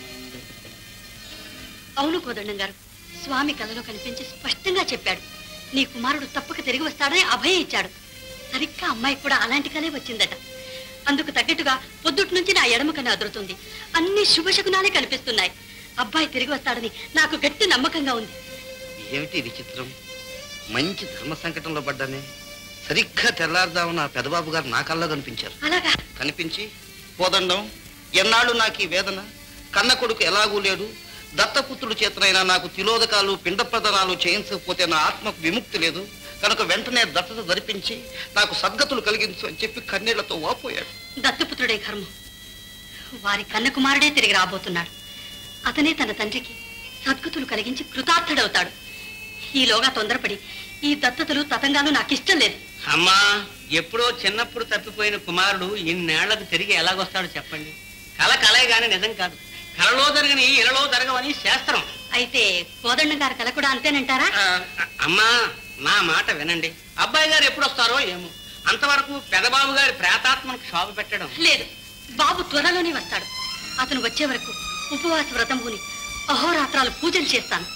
అవును కోదండం గారు స్వామి కలలో కనిపించి స్పష్టంగా చెప్పాడు నీ కుమారుడు తప్పక తిరిగి వస్తాడని అభయం ఇచ్చాడు సరిగ్గా అమ్మాయికి కూడా అలాంటి కలే వచ్చిందట అందుకు తగ్గట్టుగా పొద్దుటి నుంచి నా ఎడమ కన్ను అదురుతుంది అన్ని శుభశకునాలే కనిపిస్తున్నాయి అబ్బాయి తిరిగి వస్తాడని నాకు గట్టి నమ్మకంగా ఉంది ఏమిటి విచిత్రం మంచి ధర్మ సంకటంలో పడ్డానే సరిగ్గా తెల్లారుదామని ఆ పెదబాబు గారు నా కల్లో కనిపించారు అలాగా కనిపించి పోదండం ఎన్నాళ్ళు నాకు ఈ వేదన కన్న కొడుకు ఎలాగూ లేడు దత్తపుత్రుడు చేతనైనా నాకు తిలోదకాలు పిండ ప్రదానాలు చేయించకపోతే నా ఆత్మకు విముక్తి లేదు కనుక వెంటనే దత్తత ధరిపించి నాకు సద్గతులు కలిగించు అని చెప్పి కన్నీళ్లతో వాపోయాడు దత్తపుత్రుడే కర్మం వారి కన్న కుమారుడే తిరిగి రాబోతున్నాడు అతనే తన తండ్రికి సద్గతులు కలిగించి కృతార్థుడవుతాడు ఈలోగా తొందరపడి ఈ దత్తతలు తతంగాలు నాకు ఇష్టం లేదు అమ్మా ఎప్పుడో చిన్నప్పుడు తప్పిపోయిన కుమారుడు ఇన్నేళ్లకు తిరిగి ఎలాగొస్తాడో చెప్పండి కల కలే గాని నిజం కాదు కలలో జరిగిన ఇలలో జరగవని శాస్త్రం అయితే కోదండం గారి కల కూడా అంతేనంటారా ఆ, అమ్మా నా మాట వినండి అబ్బాయి గారు ఎప్పుడు వస్తారో ఏమో అంతవరకు పెదబాబు గారి ప్రేతాత్మకు శోభ పెట్టడం లేదు బాబు త్వరలోనే వస్తాడు అతను వచ్చే వరకు ఉపవాస వ్రతం పూని అహోరాత్రాలు పూజలు చేస్తాను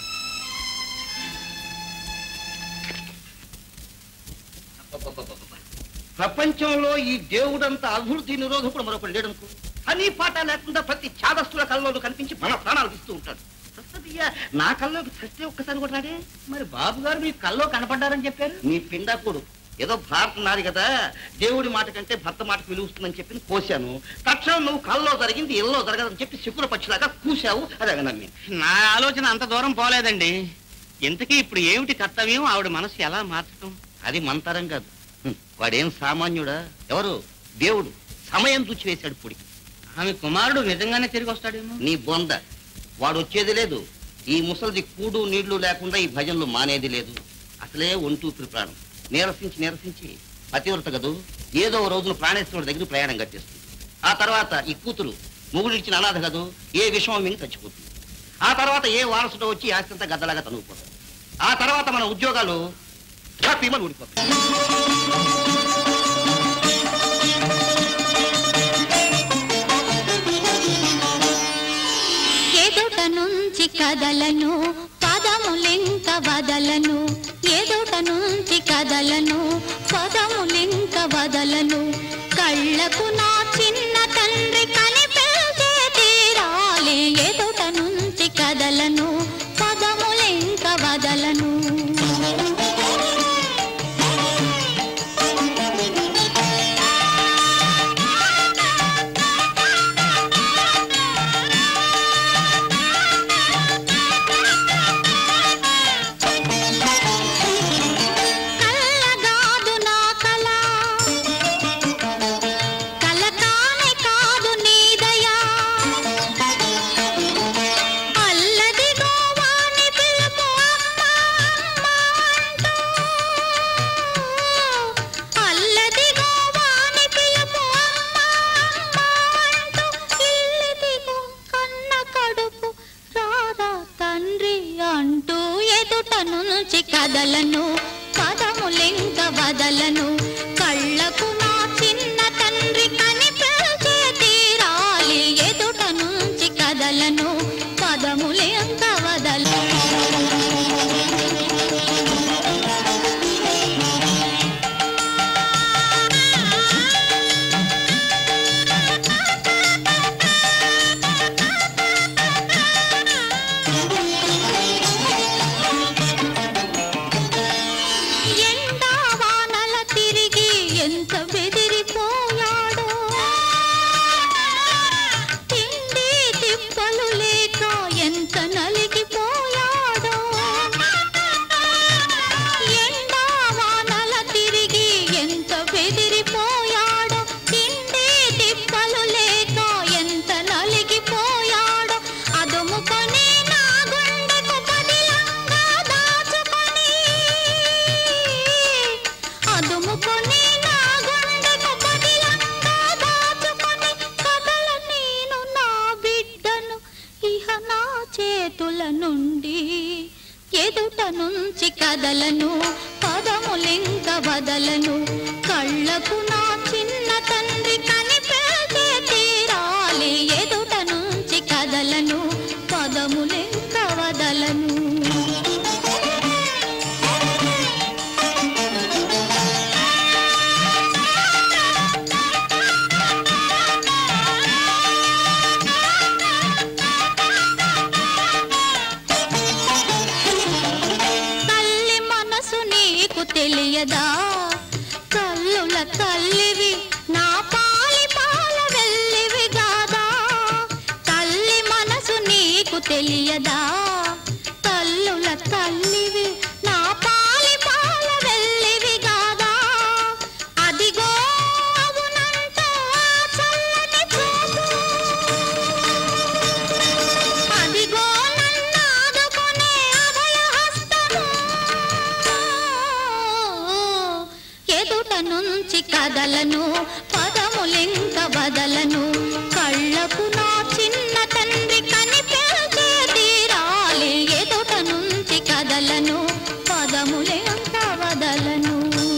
ప్రపంచంలో ఈ దేవుడంత అభివృద్ధి నిరోధకుడు మరొకడు లేడనుకో పని పాట లేకుండా ప్రతి చాదస్తుల కళ్ళలో కనిపించి మన ప్రాణాలు ఇస్తూ ఉంటాడు సత్తదియ్యా, నా కల్లోకి సస్తే ఒక్కసారి కూడా రాడే మరి బాబు గారు మీ కల్లో కనపడ్డారని చెప్పారు నీ పిండాకుడు ఏదో భారత నాది కదా దేవుడి మాట కంటే భర్త మాటకు విలువస్తుందని చెప్పి కోశాను తక్షణం నువ్వు కల్లో జరిగింది ఇల్లో జరగదని చెప్పి శుక్ర పక్షిలాగా కూశావు అదే నమ్మి నా ఆలోచన అంత దూరం పోలేదండి ఇంతకీ ఇప్పుడు ఏమిటి కర్తవ్యం ఆవిడ మనసు ఎలా మార్చడం అది మంతరం కాదు హ్మ్, వాడేం సామాన్యుడా ఎవరు దేవుడు సమయం చూచి వేశాడు పొడి ఆమె కుమారుడు నిజంగానే తిరిగి వస్తాడేమో నీ బొంద వాడు వచ్చేది లేదు ఈ ముసలిది కూడు నీళ్లు లేకుండా ఈ భజనలు మానేది లేదు అసలే ఒంటూపిరి ప్రాణం నీరసించి నీరసించి పతివ్రత గదు ఏదో ఓ రోజున ప్రాణేశ్వరుడి దగ్గర ప్రయాణం కట్టేస్తుంది ఆ తర్వాత ఈ కూతురు మొగుడిచ్చిన అనాథ గదు ఏ విషయం మింగి చచ్చిపోతుంది ఆ తర్వాత ఏ వారసుడు వచ్చి ఈ ఆస్తి అంతా గద్దలాగా తనుగుపోతాడు ఆ తర్వాత మన ఉద్యోగాలు హ్యాపీమని ఊడిపోతాయి కదలను పదములింక వదలను ఎదుట నుంచి కదలను పదములింక వదలను కళ్ళకు నా చిన్న తండ్రి కనిపించే తీరాలి ఎదుట నుంచి కదలను పదములింక వదలను కళ్ళగాదు నా కల కల కానే కాదు నీదయా అల్లదిగో వాని పిలుపు అమ్మా అమ్మా అంటూ అల్లదిగో వాని పిలుపు అమ్మా అమ్మా అంటూ ఇల్లిదిగో కన్న కడుపు రారా తండ్రి అంటూ ఎదుట నుంచి కదలను పదములింక వదలను కళ్ళకు నా చిన్న తండ్రి కనిపించే తీరాలి ఎదుట నుంచి కదలను పదములింక వదలను ఎండా వానల తిరిగి ఎంత బెదిరిపోయాడో తిండి తిప్పలు లేక ఎంత నలిగిపోయాడో ఎండా వానల తిరిగి ఎంత బెదిరిపోయాడో తిండి తిప్పలు లేక ఎంత నలిగిపోయాడో అదుముకొని నా గుండెకు పదిలంగా దాచుకొని అదుముకొని నా గుండెకు పదిలంగా దాచుకొని కదల నేను నా బిడ్డను ఇహ నా చేతుల నుండి ఎదుట నుంచి కదలను పదములింక వదలను కళ్ళకు నా చిన్న తండ్రి కనిపెడితే తీరాలి ఎదుట నుంచి కదలను పదములింక వదలను తల్లి మనసు నీకు తెలియదా కల్లుల తల్లివి నా పాలి పాల వెళ్ళివి గాదా తల్లి మనసు నీకు తెలియదా తల్లుల తల్లివి నా పాలి పాల వెళ్ళివి గాదా అదిగో అవునంట ఆ చల్లని చూపు అదిగో నన్నాదుకునే అభయహస్తము ఎదుట నుంచి కదలను పదములింక బదలను కళ్ళకు నా చిన్న తండ్రి కనిపించే తీరాలి ఎదుట నుంచి కదలను పదములింక వదలను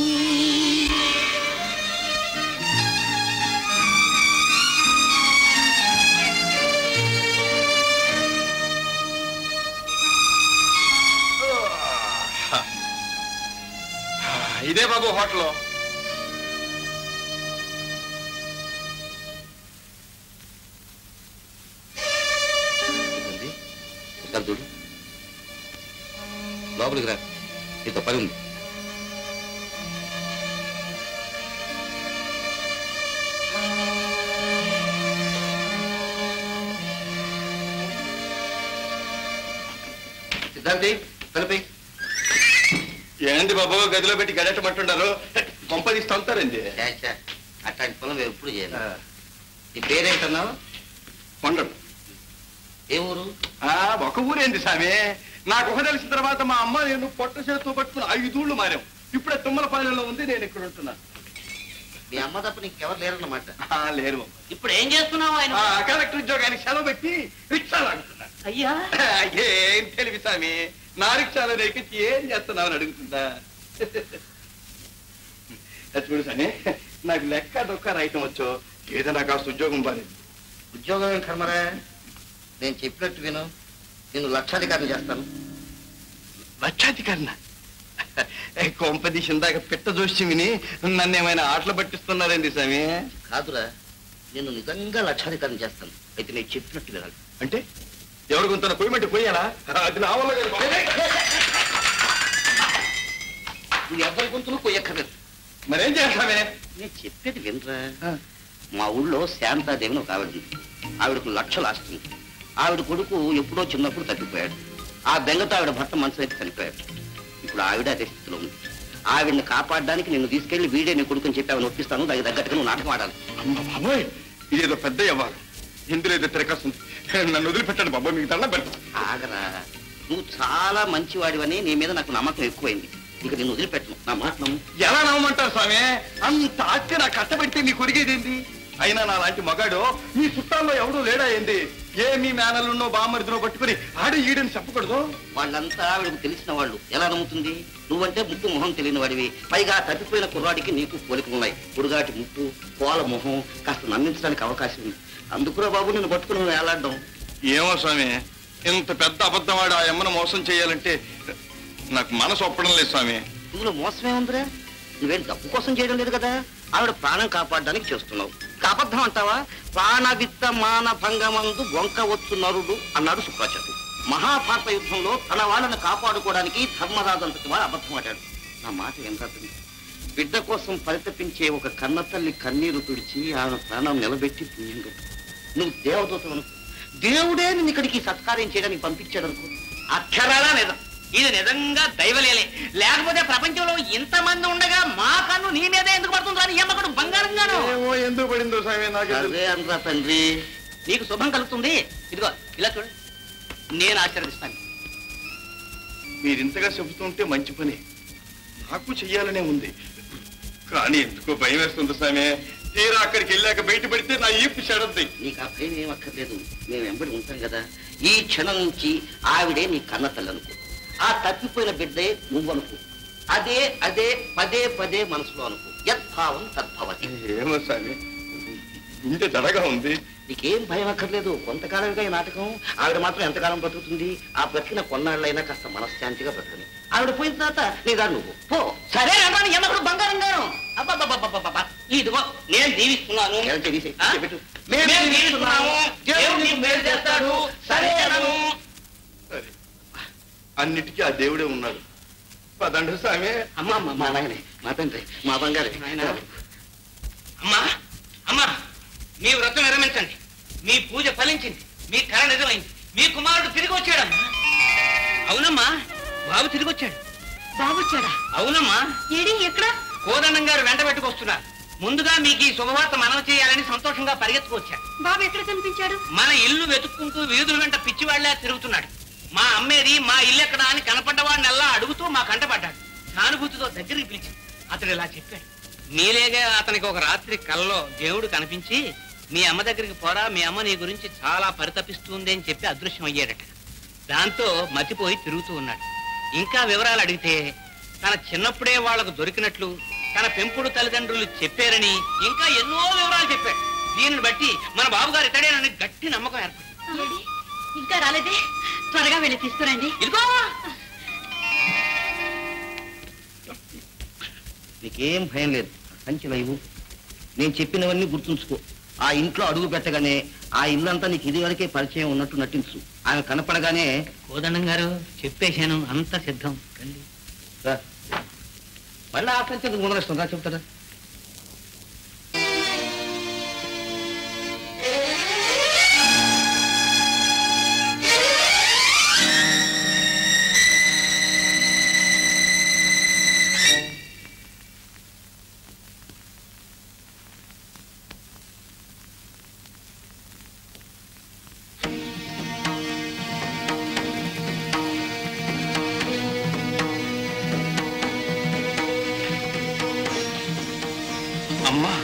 ఇదే బాబు హోటల్ ఏంటి? ఒకసారి చూడు లోపలికి రా నీతో పని ఉంది సిద్ధాంతి కలిపి ఏంది బాబు గదిలో పెట్టి గడటమంటున్నారు కొంపదీసి తంతారండి అట్లాంటి పనులు మేము ఎప్పుడు చేయాలి నీ పేరేంటన్నావు కొండడు ఏ ఊరు ఆ, ఒక ఊరేంది సామి నాకు ఒక తెలిసిన తర్వాత మా అమ్మ నేను పొట్ట చేతితో పట్టుకుని ఐదూళ్ళు మారాం ఇప్పుడే తుమ్మలపాలెంలో ఉంది నేను ఇక్కడ ఉంటున్నా మీ అమ్మ తప్ప నీకెవరు లేరన్నమాట ఆ, లేరు ఇప్పుడు ఏం చేస్తున్నావు ఆయన ఆ, కలెక్టర్ ఉద్యోగానికి సెలవు పెట్టి రిక్షా లాగుతున్నా అయ్యా ఏం తెలివి సామి నా రిక్షాలో ఎక్కించి ఏం చేస్తున్నావు అని అడుగుతుందా అది చూడు సామి నాకు లెక్క దొక్క రాయటం వచ్చో ఏదైనా కాస్త ఉద్యోగం బాలేదు ఉద్యోగం ఏం కర్మరా నేను చెప్పినట్టు విను నేను లక్షాధికారం చేస్తాను లక్షాధికారిన కొంపదీసి ఇందాక పిట్ట జోష్యం విని నన్ను ఏమైనా ఆటలు పట్టిస్తున్నారండి స్వామి కాదురా నేను నిజంగా లక్షాధికారం చేస్తాను అయితే నేను చెప్పినట్టు వినాలి అంటే ఎవరి గుంతన పోయమంటే పోయాలా అది నా వల్ల కాదు బాబు. నువ్వు ఎవరి గొంతులు కొయ్యక్కర్లేదు మరేం చేస్తామే నేను చెప్పేది వినరా మా ఊళ్ళో శాంతాదేవిని ఒక ఆవిడ ఉంది ఆవిడకు లక్షలు ఆస్తుంది ఆవిడ కొడుకు ఎప్పుడో చిన్నప్పుడు తగ్గిపోయాడు ఆ బెంగతో ఆవిడ భర్త మనసు అయితే చనిపోయాడు ఇప్పుడు ఆవిడ అదే స్థితిలో ఉంది ఆవిడని కాపాడడానికి నిన్ను తీసుకెళ్లి వీడే నీ కొడుకుని చెప్పి ఆవిడ ఒప్పిస్తాను దానికి తగ్గట్టుగా నువ్వు నాటకం ఆడాలి అమ్మ బాబోయ్ ఇదేదో పెద్ద వ్యవహారం ఇందులో ఏదో తిరగస్తుంది నన్ను వదిలిపెట్టండి బాబా మీకు దండం పెడతా ఆగరా నువ్వు చాలా మంచివాడివని నీ మీద నాకు నమ్మకం ఎక్కువైంది ఇక నేను వదిలిపెట్టను నా మాట నమ్ము ఎలా నమ్మంటారు స్వామి అంత ఆస్తి నా కట్టబెడితే నీ కొరిగేదేంటి అయినా నా లాంటి మగాడు మీ చుట్టాల్లో ఎవడూ లేడా ఏంది ఏ మీ మేనలున్నో బామ్మరిదినో పట్టుకుని ఆడు ఈడని చెప్పకూడదు వాళ్ళంతా ఆవిడకు తెలిసిన వాళ్ళు ఎలా నమ్ముతుంది నువ్వంటే ముక్కు మొహం తెలియని వాడివి పైగా తప్పిపోయిన కుర్రాడికి నీకు పోలికలు ఉన్నాయి పొడుగాటి ముక్కు పోల మొహం కాస్త నమ్మించడానికి అవకాశం ఉంది అందుకురా బాబు నేను పట్టుకుని నువ్వు వేలాడడం ఏమో స్వామి ఇంత పెద్ద అబద్ధవాడు ఆ అమ్మను మోసం చేయాలంటే నాకు మనసు ఒప్పడం లేదు స్వామి ఇందులో మోసమే ఉందిరా నువ్వేం డబ్బు కోసం చేయడం లేదు కదా ఆవిడ ప్రాణం కాపాడడానికి చేస్తున్నావు ఇక అబద్ధం అంటావా ప్రాణ విత్త మాన భంగమందు బొంక వచ్చు నరుడు అన్నాడు శుక్రాచార్యుడు మహాభారత యుద్ధంలో తన వాళ్ళని కాపాడుకోవడానికి ధర్మరాజు అంతటి వాడు అబద్ధం ఆడాడు నా మాట ఎంత అర్థం బిడ్డ కోసం పరితపించే ఒక కన్న తల్లి కన్నీరు తుడిచి ఆమె ప్రాణం నిలబెట్టి పుణ్యం కట్టు నువ్వు దేవదూతను అనుకో దేవుడే నిన్ను ఇక్కడికి సత్కార్యం చేయడానికి పంపించాడు అనుకో అక్షరాలా నిజం ఇది నిజంగా దైవలేలే లేకపోతే ప్రపంచంలో ఇంతమంది ఉండగా మా కన్ను నీ మీదే ఎందుకు పడుతుందో అని ఎమ్మకడు బంగారంగాను ఏమో ఎందుకు పడిందో స్వామి నాకు అదే అనరా తండ్రి నీకు శుభం కలుగుతుంది ఇదిగో ఇలా చూడు నేను ఆశీర్వదిస్తాను మీరు ఇంతగా చెబుతుంటే మంచి పని నాకు చెయ్యాలనే ఉంది కానీ ఎందుకో భయం వేస్తుంది స్వామి తీరా అక్కడికి వెళ్ళాక బయట పెడితే నా ఈపు చెడద్ది నీకు ఆ భయం ఏం అక్కర్లేదు మేము వెంబడి ఉంటాం కదా ఈ క్షణం నుంచి ఆవిడే నీ కన్న తల్లి అనుకో ఆ తప్పిపోయిన బిడ్డే నువ్వు అనుకో అదే అదే పదే పదే మనసులో అనుకో యద్భావం తద్భవతి ఏమో స్వామి గుండె దడగా ఉంది నీకేం భయం అక్కర్లేదు కొంతకాలంగా ఈ నాటకం ఆవిడ మాత్రం ఎంతకాలం బ్రతుకుతుంది ఆ బ్రతికిన కొన్నాళ్ళైనా కాస్త మనశ్శాంతిగా బ్రతకని ఆవిడ పోయిన తర్వాత నీ దారి నువ్వు పో సరే రమ్మని ఎమ్మకడు బంగారంగాను అబ్బబ్బబ్బబ్బబ్బబ్బ. ఇదిగో నేను దీవిస్తున్నాను ఎవరు తెలిసి ఆ? చెప్పు. మేము దీవిస్తున్నాము దేవుడు నీకు మేలు చేస్తాడు సరే అనను సరే అన్నిటికీ ఆ దేవుడే ఉన్నాడు పదండు స్వామి అమ్మా అమ్మ మా నాయనే మా తండ్రి మా బంగారు అమ్మా అమ్మా మీ వ్రతం విరమించండి మీ పూజ ఫలించింది మీ కళ నిజమైంది మీ కుమారుడు తిరిగి వచ్చాడమ్మా అవునమ్మా బాబు తిరిగి వచ్చాడు బాబొచ్చాడా అవునమ్మా ఏడి ఎక్కడ కోదండం గారు వెంట పెట్టుకొస్తున్నారు ముందుగా మీకు ఈ శుభవార్త మనవి చేయాలని సంతోషంగా పరిగెత్తుకొచ్చాడు బాబు ఎక్కడ కనిపించాడు మన ఇల్లు వెతుక్కుంటూ వీధుల వెంట పిచ్చివాళ్లే తిరుగుతున్నాడు మా అమ్మేది మా ఇల్లు ఎక్కడా అని కనపడ్డవాడినల్లా అడుగుతూ మా కంట పడ్డాడు సానుభూతితో దగ్గరికి పిలిచి అతడు ఇలా చెప్పాడు మీలేగా అతనికి ఒక రాత్రి కలలో దేవుడు కనిపించి మీ అమ్మ దగ్గరికి పోరా మీ అమ్మ నీ గురించి చాలా పరితపిస్తుంది అని చెప్పి అదృశ్యం అయ్యాడట దాంతో మతిపోయి తిరుగుతూ ఉన్నాడు ఇంకా వివరాలు అడిగితే తన చిన్నప్పుడే వాళ్లకు దొరికినట్లు తన పెంపుడు తల్లిదండ్రులు చెప్పారని ఇంకా ఎన్నో వివరాలు చెప్పాడు దీనిని బట్టి మన బాబుగారు ఇతడేనని గట్టి నమ్మకం ఏర్పడింది ఏడి ఇంకా రాలేదే త్వరగా వెళ్ళి తీసుకురండి ఇదిగో నీకేం భయం లేదు సంచిలో ఇవ్వు నేను చెప్పినవన్నీ గుర్తుంచుకో ఆ ఇంట్లో అడుగు పెట్టగానే ఆ ఇల్లంతా నీకు ఇది వరకే పరిచయం ఉన్నట్టు నటించు ఆమె కనపడగానే కోదండం గారు చెప్పేశాను అంత సిద్ధం రా. మళ్ళీ ఆ సంచి ముందరేస్తుందా చెప్తారా అమ్మా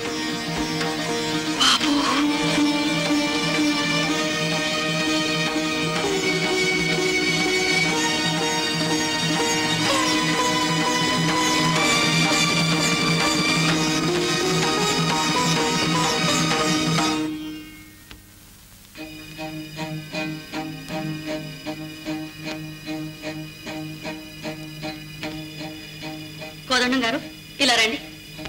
కోదండం గారు ఇలా రండి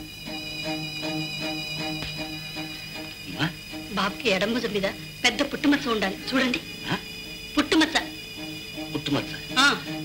బాబుకి ఎడం భుజం మీద పెద్ద పుట్టుమచ్చ ఉండాలి చూడండి పుట్టుమచ్చ పుట్టుమచ్చ ఆ,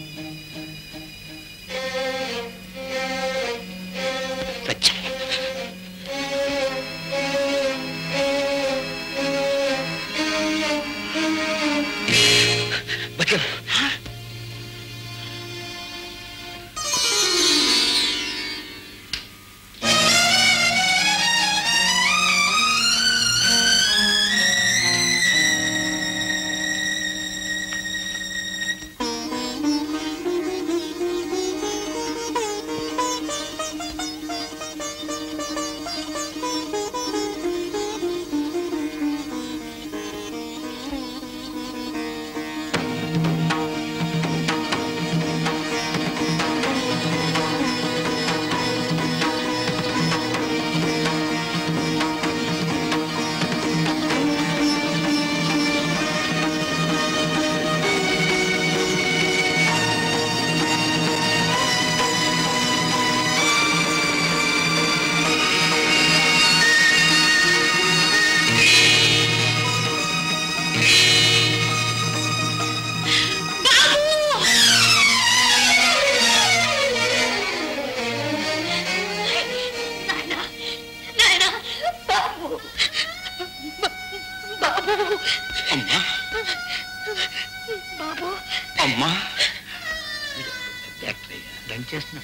నాయనా, నాయనా, బాబు బాబు అమ్మా బాబు అమ్మా దంచేస్తున్నా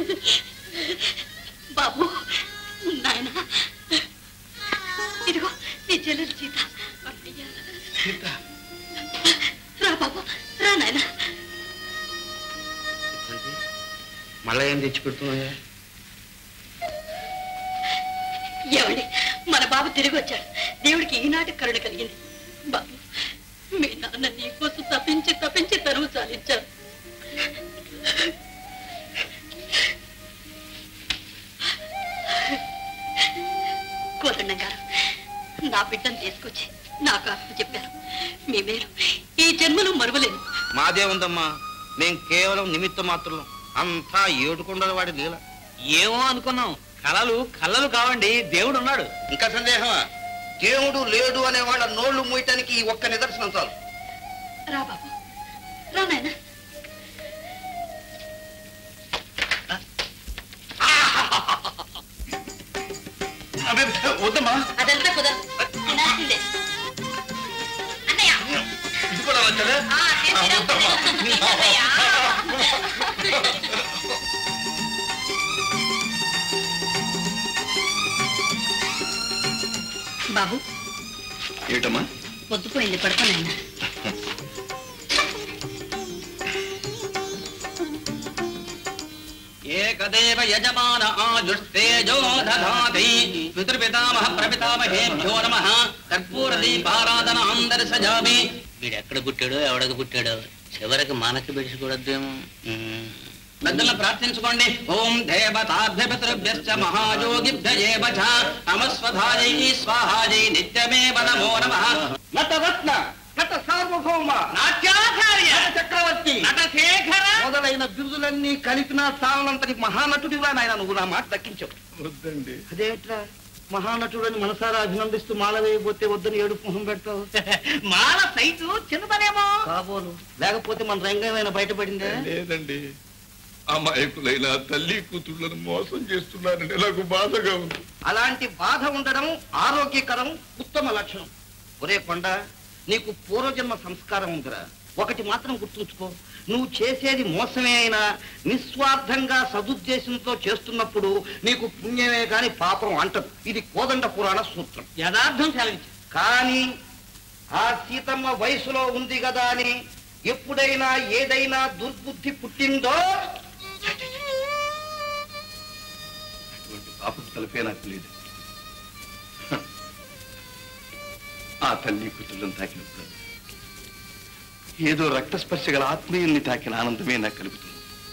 బాబు నాయనా ఇదిగో నీ చెల్లెలు సీత అన్నయ్య. రా బాబు రా నాయనా మళ్ళా ఏం తెచ్చి పెడుతున్నాయా ఏమండి మన బాబు తిరిగి వచ్చాడు దేవుడికి ఈనాటి కరుణ కలిగింది బాబు మీ నాన్న నీకోసం తప్పించి తప్పించి తరువు చాలించారు కోదండం గారు నా బిడ్డను తీసుకొచ్చి నాకు అర్థం చెప్పారు మీ మేలు ఈ జన్మలో మరువలేను మాదే ఉందమ్మా మేం కేవలం నిమిత్త మాత్రం అంతా ఏడుకొండల వాడి లీల ఏమో అనుకున్నాం కలలు కళ్ళలు కావండి దేవుడు ఉన్నాడు ఇంకా సందేహమా దేవుడు లేడు అనే వాళ్ళ నోళ్లు మూయటానికి ఈ ఒక్క నిదర్శనం చాలు రా బాబు రా నాయనా వద్దమ్మా అదంతా కుదరదు తినాల్సిందే అన్నయ్య ఇది కూడా నచ్చలే ఆ, తిను, తిను. అన్నయ్య. బాబు ఏటమ్మా పొద్దుపోయింది పడుకోనైనా ఏకదేవ యజమాన ఆజుస్తేజో దధాతి పితృపితామహ ప్రపితామహేభ్యో నమ కర్పూర దీపారాధనాం దర్శజామి వీడెక్కడ పుట్టాడో ఎవడకు పుట్టాడో చివరికి మనకి బిడిచికూడదేమో పెద్దలను ప్రార్థించుకోండి ఓం దేవతాభ్య పితృభ్యశ్చ మహాయోగిభ్య ఏవ చ నమస్వధాయై స్వాహాయై నిత్యమేవ నమో నమః నటరత్న నట సార్వభౌమ నాట్యాచార్య చక్రవర్తి నటశేఖర మొదలైన బిరుదులన్నీ కలిపిన చాలనంతటి మహానటుడివా నాయన నువ్వు నా మాట దక్కించావు వద్దండి అదేట్లా మహానటుడని మనసారా అభినందిస్తూ మాల వేయబోతే వద్దని ఏడుపు మొహం పెడతావు మాల సైజు చిన్నదనేమో కాబోలు లేకపోతే మన రంగమైన బయటపడిందే లేదండి అమాయకులైన తల్లి కూతుళ్ళను మోసం చేస్తున్నారని నాకు బాధగా ఉంది అలాంటి బాధ ఉండడం ఆరోగ్యకరం ఉత్తమ లక్షణం ఒరే కొండ నీకు పూర్వజన్మ సంస్కారం ఉందిరా ఒకటి మాత్రం గుర్తుంచుకో నువ్వు చేసేది మోసమే అయినా నిస్వార్థంగా సదుద్దేశంతో చేస్తున్నప్పుడు నీకు పుణ్యమే గాని పాపం అంటదు ఇది కోదండ పురాణ సూత్రం యథార్థం సెలవించు కానీ ఆ సీతమ్మ వయసులో ఉంది కదా అని ఎప్పుడైనా ఏదైనా దుర్బుద్ధి పుట్టిందో అటువంటి పాపం తలపే నాకు లేదు హ. ఆ తల్లి కూతుళ్ళను తాకినప్పుడు ఏదో రక్తస్పర్శ గల ఆత్మీయుల్ని తాకిన ఆనందమే నాకు కలుగుతుంది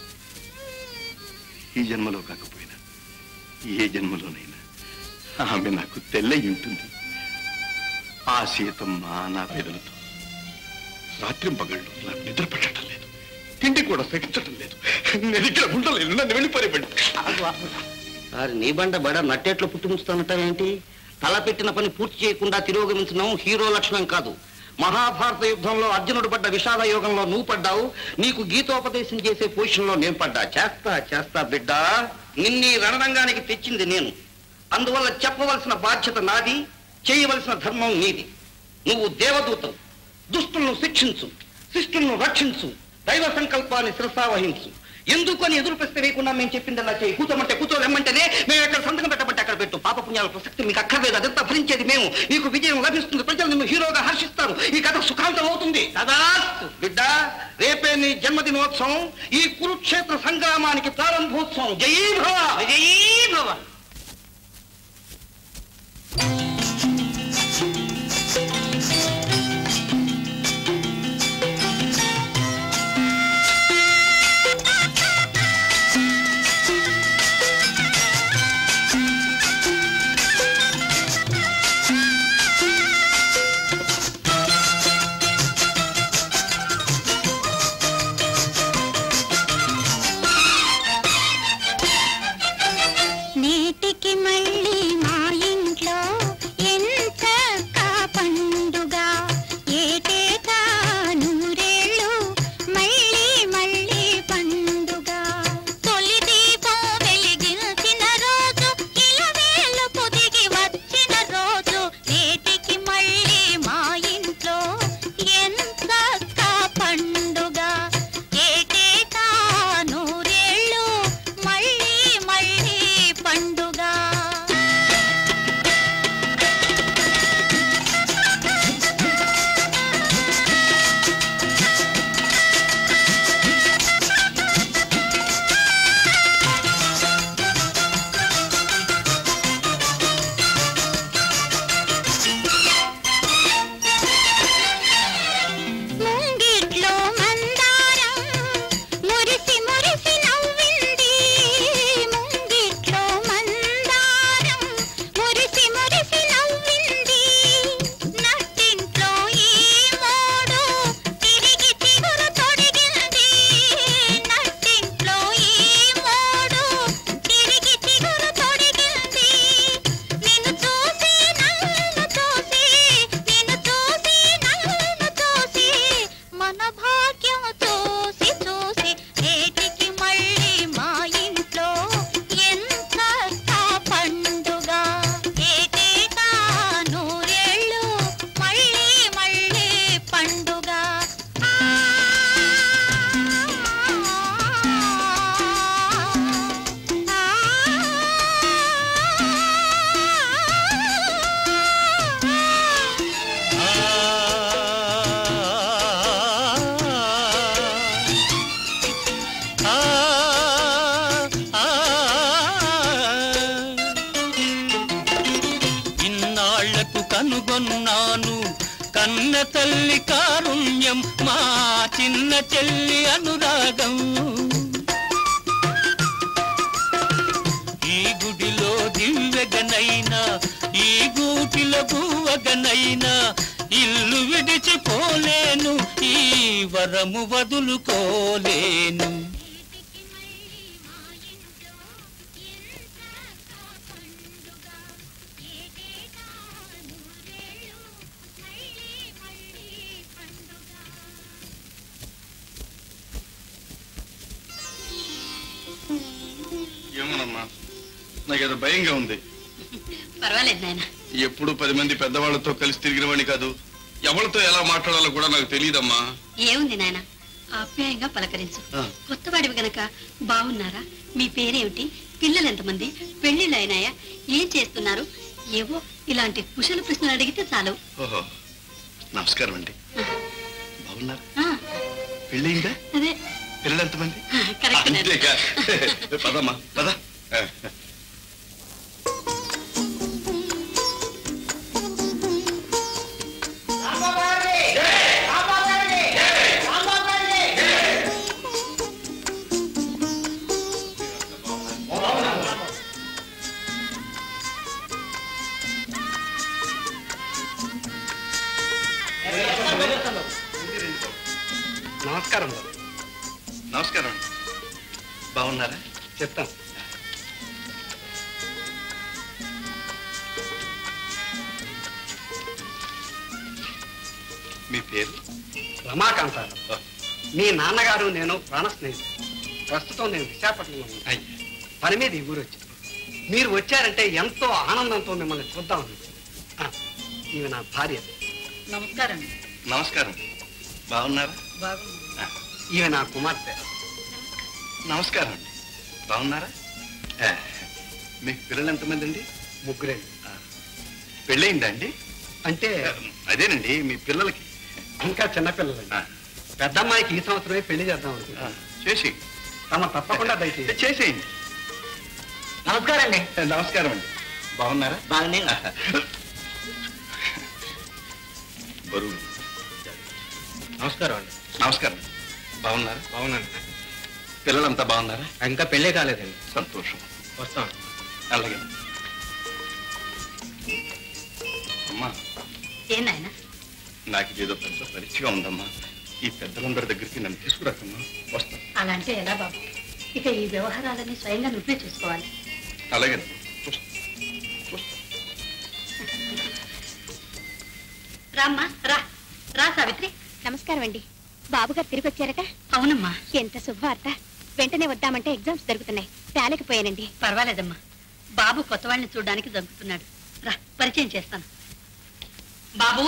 ఈ జన్మలో కాకపోయినా ఏ జన్మలోనైనా ఆమె నాకు తెల్లై ఉంటుంది ఆ సీతమ్మ నా పేదలతో రాత్రి పగళ్ళు నాకు నిద్ర పట్టడం లేదు తిండి కూడా సహించటం లేదు నేను ఇక్కడ ఉండలేను నన్ను వెళ్ళిపోయివ్వండి సార్ నీ బండ బడ నట్టేట్లో పుట్టుముస్తానంటావేంటి తలపెట్టిన పని పూర్తి చేయకుండా తిరోగమించడం హీరో లక్షణం కాదు మహాభారత యుద్ధంలో అర్జునుడు పడ్డ విషాద యోగంలో నువ్వు పడ్డావు నీకు గీతోపదేశం చేసే పొజిషన్ లో నేను పడ్డా చేస్తా చేస్తా బిడ్డ నిన్నీ రణరంగానికి తెచ్చింది నేను అందువల్ల చెప్పవలసిన బాధ్యత నాది చేయవలసిన ధర్మం నీది నువ్వు దేవదూతవు దుష్టులను శిక్షించు శిష్టులను రక్షించు దైవ సంకల్పాన్ని శిరసావహించు ఎందుకు అని ఎదురు ప్రశ్న వేయకుండా మేము చెప్పింది అలా చేయి కూర్చోమంటే కూర్చో రమ్మంటేనే మేము ఎక్కడ సంతకం పెట్టమంటే అక్కడ పెట్టు పాప పుణ్యాల ప్రసక్తి మీకు అక్కర్లేదు అదంతా భరించేది మేము నీకు విజయం లభిస్తుంది ప్రజలు నిన్ను హీరోగా హర్షిస్తారు ఈ కథ సుఖాంతం అవుతుంది తదాస్తు బిడ్డ రేపే నీ జన్మదినోత్సవం ఈ కురుక్షేత్ర సంగ్రామానికి ప్రారంభోత్సవం జయీ భవ జయీ భవ నేటికి మళ్ళీ మా ఇంట్లో ఎంత పండుగ ఏటేటా నూరేళ్ళు మళ్ళీ మళ్ళీ పండుగ తొలి దీపం వెలిగించిన రోజు ఇలవేలు పొదిగి వచ్చిన రోజు నేటికి మళ్ళీ మా ఇంట్లో ఎంత పండుగ ఏటేటా నూరేళ్ళు మళ్ళీ మళ్ళీ పండుగ ముంగిట్లో మందారం మురిసి మురిసి నవ్వింది ముంగిట్లో మందారం మురిసి మురిసి నవ్వింది నట్టింట్లో ఈ మోడు తిరిగి చిగురు తొడిగింది నట్టింట్లో ఈ మోడు తిరిగి చిగురు తొడిగింది నిన్ను చూసి నన్ను చూసి నిన్ను చూసి నన్ను చూసి మన భాగ్యం చూసి చూసి నేటికి మళ్ళీ మా ఇంట్లో ఎంత పండుగ ఏటేటా నూరేళ్ళు మళ్ళీ మళ్ళీ పండుగ ఇన్నాళ్లకు కనుగొన్నాను కన్న తల్లి కారుణ్యం మా చిన్న చెల్లి అనురాగం ఈ గుడిలో దివ్యగనైనా ఈ గూటిలో గువ్వగనైనా ఇల్లు విడిచిపోలేను ఈ వరము వదులుకోలేను ఏమోనమ్మా నాకేదో భయంగా ఉంది పర్వాలేదు నాయన ఎప్పుడు పది మంది పెద్దవాళ్ళతో కలిసి తిరిగిన వాడిని కాదు ఎవరితో ఎలా మాట్లాడాలో కూడా నాకు తెలియదమ్మా ఏముంది నాయన ఆప్యాయంగా పలకరించు కొత్తవాడివి గనక బాగున్నారా మీ పేరేమిటి పిల్లలు ఎంతమంది పెళ్లిళ్ళు అయినాయా ఏం చేస్తున్నారు ఏవో ఇలాంటి కుశల ప్రశ్నలు అడిగితే చాలు ఓహో నమస్కారం అండి బాగున్నారు ఆ, పెళ్ళయిందా అదే పిల్లలు ఎంతమంది కరెక్ట్ నాయన. అంతేకా పదమ్మా పద నమస్కారం బాబు నమస్కారం అండి బాగున్నారా చెప్తాం మీ పేరు రమాకాంతారావు మీ నాన్నగారు నేను ప్రాణ స్నేహితులు ప్రస్తుతం నేను విశాఖపట్నంలో ఉంటాయి పని మీద ఈ ఊరు వచ్చాను మీరు వచ్చారంటే ఎంతో ఆనందంతో మిమ్మల్ని చూద్దామని ఆ, ఈమె నా భార్య నమస్కారం నమస్కారం బాగున్నారా బాగుంది ఈమె నా కుమార్తె నమస్కారం అండి బాగున్నారా ఆ, మీకు పిల్లలు ఎంతమంది అండి ముగ్గురే పెళ్ళయిందా అండి అంటే అదేనండి మీ పిల్లలకి ఇంకా చిన్నపిల్లలండి పెద్ద అమ్మాయికి ఈ సంవత్సరమే పెళ్లి చేద్దాం అనుకుంటున్నాను చేసి తమ తప్పకుండా దయచేసి చేసేయండి నమస్కారం అండి నమస్కారం అండి బాగున్నారా బాగానే బరువు నమస్కారం అండి నమస్కారం బాగున్నారా బాగున్నాను పిల్లలంతా బాగున్నారా ఇంకా పెళ్ళే కాలేదండి సంతోషం వస్తాం అలాగే అమ్మా ఏ నాయనా నాకు ఇదేదో పెద్ద పరీక్షగా ఉందమ్మా ఈ పెద్దలందరి దగ్గరికి నన్ను తీసుకురాకమ్మా వస్తాను అలా అంటే ఎలా బాబు ఇక ఈ వ్యవహారాలన్నీ స్వయంగా నువ్వే చూసుకోవాలి అలాగే రామ్మా రా రా సావిత్రి నమస్కారం అండి బాబు గారు తిరిగి వచ్చారట అవునమ్మా ఎంత శుభవార్త వెంటనే వద్దామంటే ఎగ్జామ్స్ జరుగుతున్నాయి తేలేకపోయానండి పర్వాలేదమ్మా బాబు కొత్త వాళ్ళని చూడడానికి జరుగుతున్నాడు రా పరిచయం చేస్తాను బాబు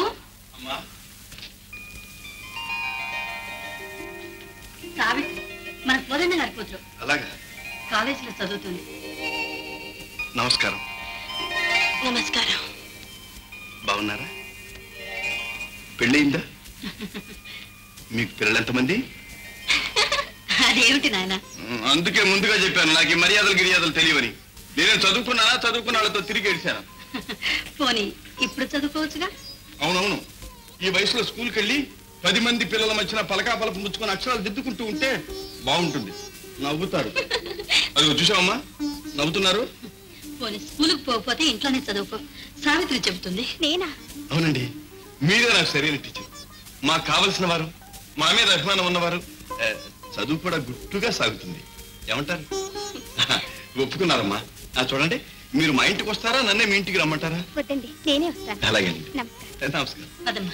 సావిత్రి మన కోదండ గారి కూతురు అలాగా కాలేజీలో చదువుతుంది నమస్కారం నమస్కారం బాగున్నారా పెళ్ళయిందా మీకు పిల్లలు ఎంతమంది అదేమిటి నాయన ఉమ్, అందుకే ముందుగా చెప్పాను నాకు ఈ మర్యాదలు గిర్యాదలు తెలియవని నేను చదువుకున్నానా చదువుకున్న వాళ్ళతో తిరిగి ఏడిశాను పోనీ ఇప్పుడు చదువుకోవచ్చుగా అవునవును ఈ వయసులో స్కూల్కి వెళ్ళి పది మంది పిల్లల మధ్యన పలకా పలపు ముచ్చుకొని అక్షరాలు దిద్దుకుంటూ ఉంటే బాగుంటుంది నవ్వుతారు అది చూసావమ్మా నవ్వుతున్నారు పోనీ స్కూలుకు పోకపోతే ఇంట్లోనే చదువుకో సావిత్రి చెబుతుంది నేనా అవునండి మీరే నాకు సరైన టీచర్ మాకు కావలసిన వారు మా మీద అభిమానం ఉన్నవారు ఏ, చదువు కూడా గుట్టుగా సాగుతుంది ఏమంటారు ఒప్పుకున్నారమ్మా ఆ, చూడండి మీరు మా ఇంటికి వస్తారా నన్నే మీ ఇంటికి రమ్మంటారా వద్దండి నేనే వస్తాను అలాగే నమస్కారం నమస్కారం అదమ్మా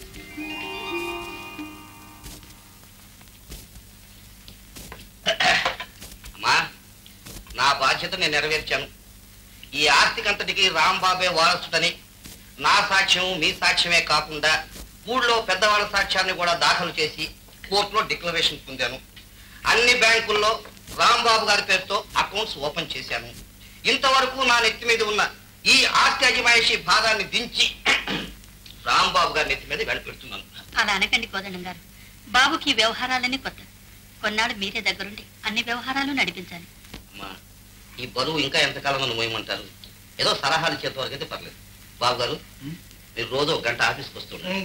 అమ్మా నా బాధ్యత నేను నెరవేర్చాను ఈ ఆస్తికంతటికి రాంబాబే వారసుడని నా సాక్ష్యం మీ సాక్ష్యమే కాకుండా ఊళ్ళో పెద్దవాళ్ళ సాక్ష్యాన్ని కూడా దాఖలు చేసి కోర్టులో డిక్లరేషన్ పొందాను అన్ని బ్యాంకుల్లో రాంబాబు గారి పేరుతో అకౌంట్స్ ఓపెన్ చేశాను ఇంతవరకు నా నెత్తి మీద ఉన్న ఈ ఆస్తి అజమాయిషి భాగాన్ని దించి రాంబాబు గారి నెత్తి మీద వెళ్ళిపెడుతున్నాను అలా అనకండి కోదండం గారు బాబుకి ఈ వ్యవహారాలన్నీ కొత్త కొన్నాళ్ళు మీరే దగ్గరుండి అన్ని వ్యవహారాలు నడిపించాలి అమ్మా ఈ బరువు ఇంకా ఎంతకాలం నన్ను మోయమంటారు ఏదో సలహాలు చేత వరకు అయితే పర్లేదు బాబు గారు మీరు రోజు ఒక గంట ఆఫీస్కి వస్తుంటారు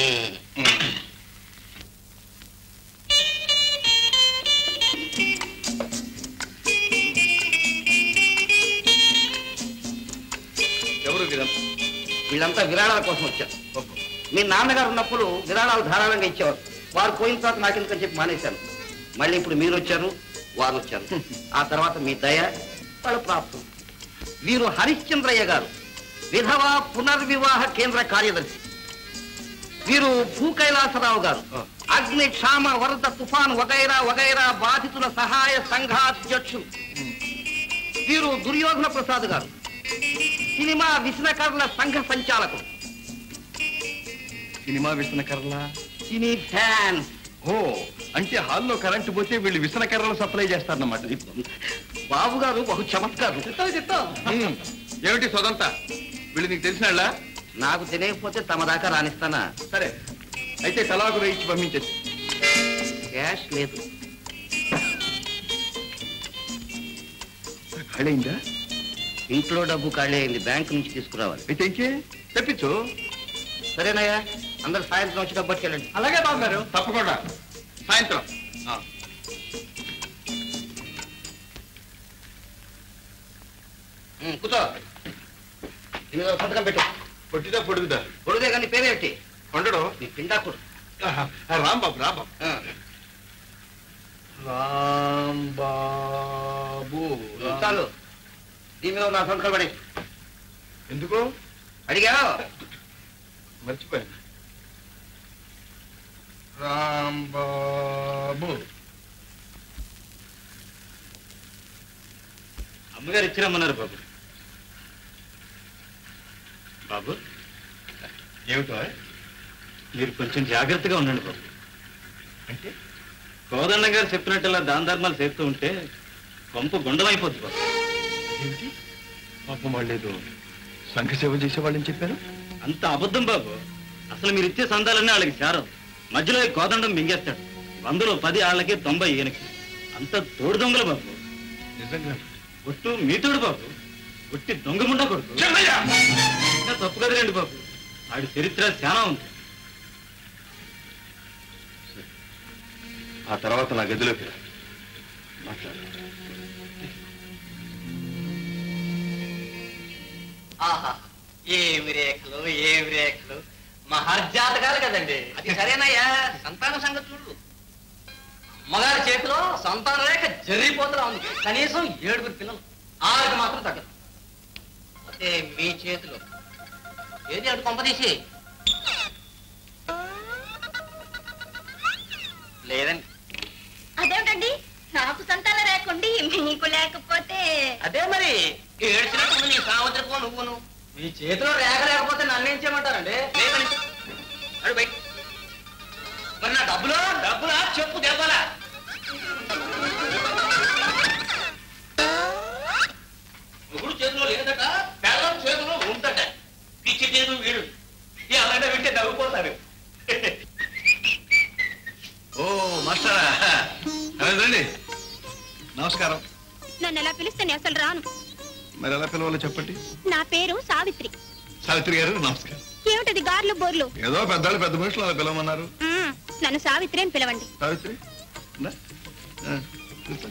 ఎవరు వీరంతా వీళ్ళంతా విరాళాల కోసం వచ్చారు మీ నాన్నగారు ఉన్నప్పుడు విరాళాలు ధారాళంగా ఇచ్చేవారు వారు పోయిన తర్వాత నాకు ఎందుకని చెప్పి మానేశాను మళ్ళీ ఇప్పుడు మీరు వచ్చారు వారు వచ్చారు ఆ తర్వాత మీ దయ వాళ్ళ ప్రాప్తం వీరు హరిశ్చంద్రయ్య గారు విధవా పునర్వివాహ కేంద్ర కార్యదర్శి వీరు భూ కైలాసరావు గారు అగ్ని క్షామ వరద తుఫాన్ వగైరా వగైరా బాధితుల సహాయ సంఘాధ్యక్షులు వీరు దుర్యోధన ప్రసాద్ గారు సినిమా విసనకర్ల సంఘ సంచాలకులు సినిమా విసనకర్రలా సినీ ఫ్యాన్స్ ఓ అంటే హాల్లో కరెంటు పోతే వీళ్ళు విసనకర్రలు సప్లై చేస్తారన్నమాట బాబు గారు బహు చమత్కారం ఉమ్, ఏమిటి సొదంతా వీళ్ళు నీకు తెలిసిన నాకు తెలియకపోతే తమ దాకా రాణిస్తానా సరే అయితే తలాకు వేయించి పంపించేసి క్యాష్ లేదు ఖాళీందా ఇంట్లో డబ్బు ఖాళీ అయింది బ్యాంక్ నుంచి తీసుకురావాలి అయితే ఇంకే తెప్పించు సరేనయ్యా అందరు సాయంత్రం వచ్చి డబ్బు పట్టుకెళ్ళండి అలాగే బాబు గారు తప్పకుండా సాయంత్రం ఆ. ఉమ్, కూర్చో దీని మీద సంతకం పెట్టు పొట్టిదా పొడుగుదా కొడుదే కానీ పేరేమిటి కొండడు నీ పిండాకుడు రాంబాబు రాంబాబు రాంబాబు చాలు దీని మీద నా సంతకాలు పడి ఎందుకు అడిగా మర్చిపోయాను రాంబాబు అమ్మగారు ఇచ్చిరమ్మన్నారు బాబు బాబు ఏమిటో మీరు కొంచెం జాగ్రత్తగా ఉండండి బాబు అంటే కోదండ గారు చెప్పినట్టులా దాన ధర్మాలు చేస్తూ ఉంటే కొంప గుండమైపోద్ది బాబు ఏమిటి పాపం వాళ్ళేదో సంఘ సేవ చేసేవాళ్ళని చెప్పారు అంత అబద్ధం బాబు అసలు మీరు ఇచ్చే సందాలన్నీ వాళ్ళకి చేరవు మధ్యలో ఈ కోదండం మింగేస్తాడు వందలో పది వాళ్ళకి తొంభై ఈయనకి అంత తోడు దొంగలు బాబు నిజంగా ఒట్టు మీతోడు బాబు ఒట్టి దొంగ ముండా కొడుకు ఇంకా తప్పు కదలేండి బాబు ఆడి చరిత్ర చాలా ఉంది ఆ తర్వాత నా గదిలోకి రా. మాట్లాడు ఆహా ఏమి రేఖలు ఏమి రేఖలు మహర్జాతకాలు కదండి అది సరేనయ్యా సంతాన సంగతి చూడు అమ్మగారి చేతిలో సంతాన రేఖ జరిగిపోతున్నా ఉంది కనీసం ఏడుగురు పిల్లలు ఆరుకు మాత్రం తగ్గదు అదే మీ చేతిలో ఏది అటు కొంపదీసి లేదండి అదేమిటండి నాకు సంతానం లేకుండి మీకు లేకపోతే అదే మరి ఏడ్చినట్టు నీ సావత్రికం నువ్వును మీ చేతిలో రేఖ లేకపోతే నన్ను ఏం చేయమంటారండి లేదని అడు బయట మరి నా డబ్బులు డబ్బులా చెప్పు దెబ్బలా ముగ్గురు చేతిలో లేదట పెళ్ళం చేతిలో ఉందట పిచ్చి చేతులు వీడు అలాంటి వింటే నవ్వుకోతారు ఓ మాస్టరా రండి నమస్కారం నన్ను ఎలా పిలుస్తాను అసలు రాను మరి ఎలా పిలవాలో చెప్పండి నా పేరు సావిత్రి సావిత్రి గారు నమస్కారం ఏమిటది గార్లు బోర్లు ఏదో పెద్దవాళ్ళు పెద్ద మనుషులు అలా పిలవమన్నారు మ్మ్, నన్ను సావిత్రి అని పిలవండి సావిత్రి ఇందా. ఆ, కూర్చో.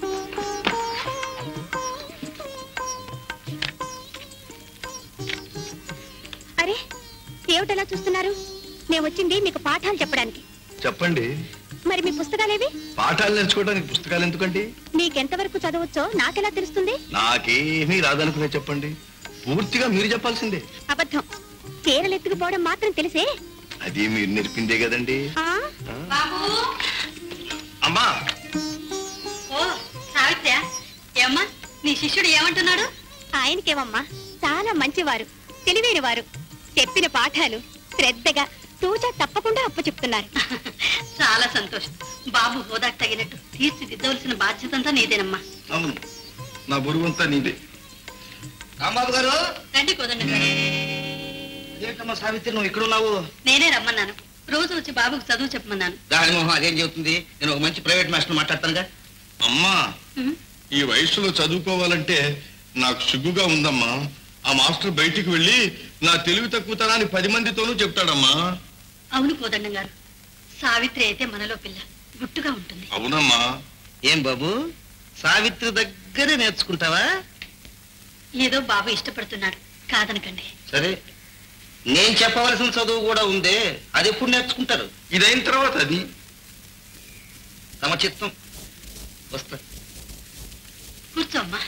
అరే ఏమిటలా చూస్తున్నారు నేను వచ్చింది మీకు పాఠాలు చెప్పడానికి చెప్పండి మరి మీ పుస్తకాలేవి పాఠాలు నేర్చుకోవడానికి పుస్తకాలు ఎందుకండి మీకెంతవరకు చదవచ్చో నాకెలా తెలుస్తుంది నాకేమీ రాదనుకునే చెప్పండి పూర్తిగా మీరు చెప్పాల్సిందే అబద్ధం చీరలు ఎత్తుకుపోవడం మాత్రం తెలిసే అది మీరు నేర్పిందే కదండి ఆ? బాబు అమ్మా ఓ సావిత్ర ఏమ్మా నీ శిష్యుడు ఏమంటున్నాడు ఆయనకేమమ్మా చాలా మంచివారు తెలివైన వారు చెప్పిన పాఠాలు శ్రద్ధగా తూచా తప్పకుండా అప్పు చెప్తున్నారు చాలా సంతోషం బాబు హోదాకు తగినట్టు తీర్చిదిద్దవలసిన బాధ్యత అంతా నీదేనమ్మా అవును నా బరువంతా నీదే రాంబాబు గారు రండి కోదండ గారు అదేంటమ్మా సావిత్రి నువ్వు ఇక్కడ ఉన్నావు నేనే రమ్మన్నాను రోజు వచ్చి బాబుకు చదువు చెప్పమన్నాను దాని మొహం అదేం చెబుతుంది నేను ఒక మంచి ప్రైవేట్ మాస్టర్ మాట్లాడతానుగా అమ్మా ఈ వయసులో చదువుకోవాలంటే నాకు సిగ్గుగా ఉందమ్మా ఆ మాస్టర్ బయటికి వెళ్ళి నా తెలివి తక్కువతనాన్ని పది మందితోనూ చెప్తాడమ్మా అవును కోదండం గారు సావిత్రి అయితే మనలో పిల్ల గుట్టుగా ఉంటుంది అవునమ్మా ఏం బాబు సావిత్రి దగ్గరే నేర్చుకుంటావా ఏదో బాబు ఇష్టపడుతున్నాడు కాదనకండి సరే నేను చెప్పవలసిన చదువు కూడా ఉందే అది ఎప్పుడు నేర్చుకుంటారు ఇదైన తర్వాత అది తమ చిత్తం వస్తా కూర్చో అమ్మా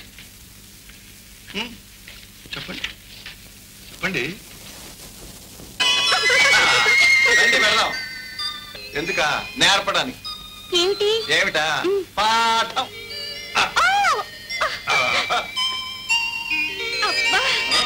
చెప్పండి చెప్పండి రండి వెళ్దాం ఎందుక నేర్పడానికి ఏమిటి ఏమిటా పాఠం అబ్బా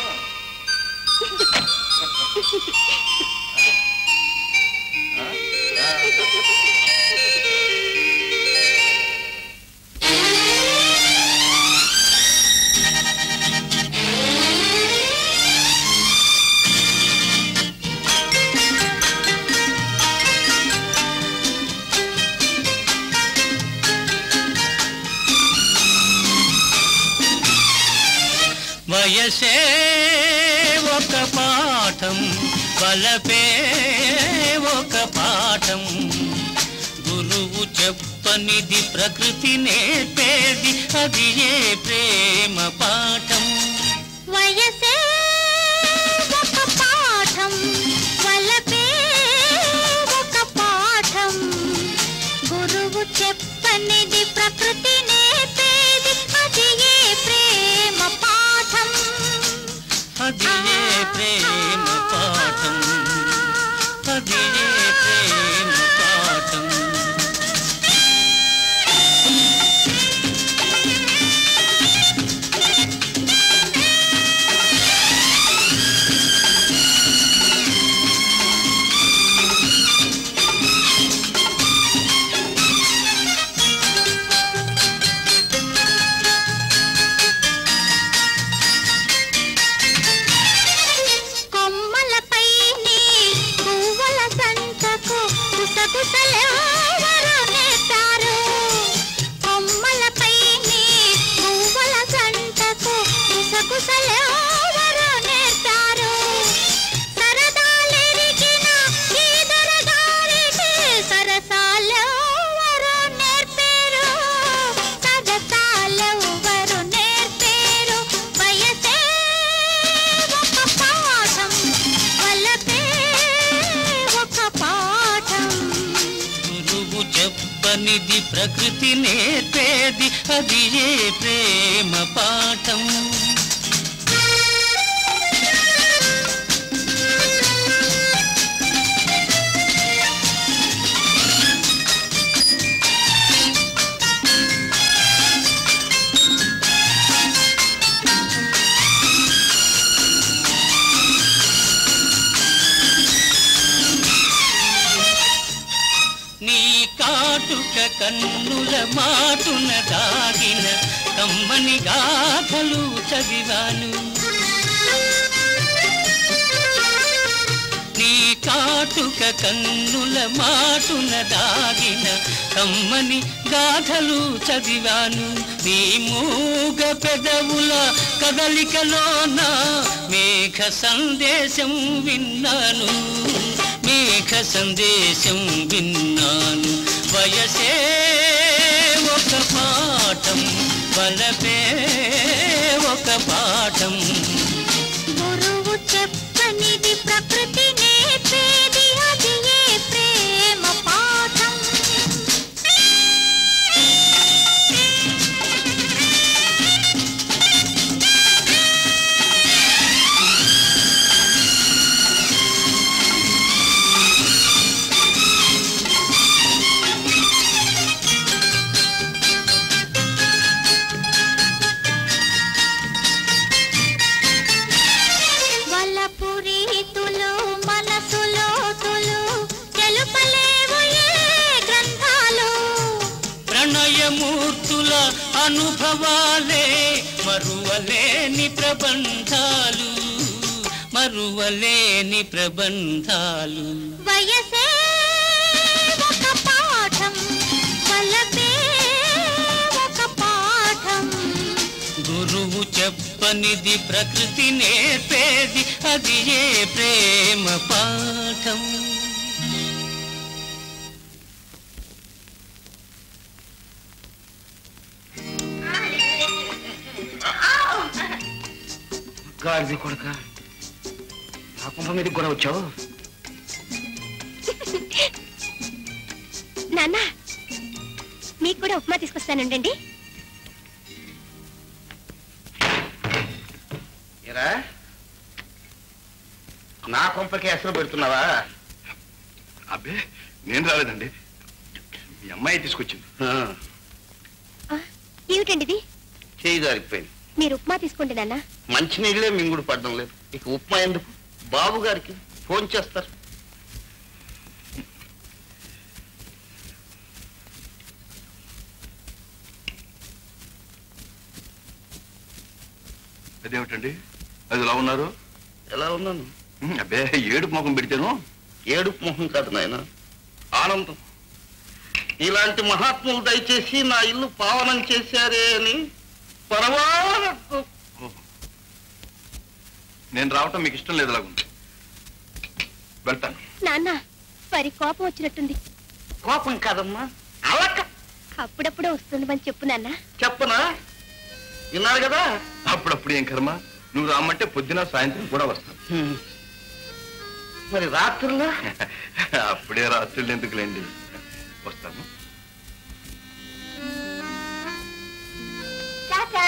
వయసే ఒక పాఠం వలపే ఒక పాఠం గురువు చెప్పనిది ప్రకృతి నేర్పేది అది ఏ ప్రేమ పాఠం వయసే ఒక పాఠం వలపే ఒక పాఠం గురువు చెప్పనిది అది ఏ ప్రేమ పాఠం కొమ్మలపైని పువ్వుల సంతకు గుసగుసలెవరు నేర్పారు కొమ్మలపైని పువ్వుల సంతకు గుసగుసలెవరు నేర్పారు సరదాలెరిగిన ఈ దొరగారికి సరసాలెవరు నేర్పారు సరసాలెవరు నేర్పారు వయసే ఒక పాఠం వలపే ఒక పాఠం గురువు చెప్పనిది ప్రకృతి నేర్పేది అది ఏ ప్రేమ పాఠం నీ కాటుక కన్నుల మాటున దాగిన కమ్మని గాథలు చదివాను నీ కాటుక కన్నుల మాటున దాగిన కమ్మని గాథలు చదివాను నీ మూగ పెదవుల కదలికలోన మేఘ సందేశం విన్నాను మేఘ సందేశం విన్నాను వయసే ఒక పాఠం వలపే ఒక పాఠం గురువు చెప్పనిది ప్రకృతి నేర్పేది అది ఏ ప్రేమ పాఠం వలపు రీతులు మనసులో తులు తెలుపలేవు ఏ గ్రంథాలు ప్రణయమూర్తుల అనుభవాలే మరువలేని ప్రబంధాలు మరువలేని ప్రబంధాలు వయసే ఒక పాఠం వలపే ఒక పాఠం గురువు చెప్పనిది ప్రకృతి నేర్పేది అది ఏ ప్రేమ పాఠం గాడిది కొడక నా కుంభ మీదకి కూడా వచ్చావు నాన్న మీకు కూడా ఉప్మా తీసుకొస్తానుండండి ఏరా నా కొంపకి ఎసరు పెడుతున్నావా అబ్బే నేను రాలేదండి మీ అమ్మాయి తీసుకొచ్చింది ఏమిటండి ఇది చేయి జారిపోయింది మీరు ఉప్మా తీసుకోండి నాన్న మంచినీళ్ళే మింగుడు పడడం లేదు ఇక ఉప్మా ఎందుకు బాబు గారికి ఫోన్ చేస్తారు అదేమిటండి అది ఎలా ఉన్నారు ఎలా ఉన్నాను ఉమ్, అబ్బే ఏడుపు ముఖం పెడితేను ఏడుపు మొహం కాదు నాయన ఆనందం ఇలాంటి మహాత్ములు దయచేసి నా ఇల్లు పావనం చేశారే అని పరమానందం నేను రావటం మీకు ఇష్టం లేదు అలాగుంది వెళ్తాను నాన్న వారి కోపం వచ్చినట్టుంది కోపం కాదమ్మా అలక అప్పుడప్పుడే వస్తుండమని చెప్పు నాన్న చెప్పనా విన్నారు కదా అప్పుడప్పుడు ఏం కర్మ నువ్వు రామంటే పొద్దున సాయంత్రం కూడా వస్తాను మరి రాత్రుల్లో అప్పుడే రాత్రులు ఎందుకులేండి వస్తాను టాటా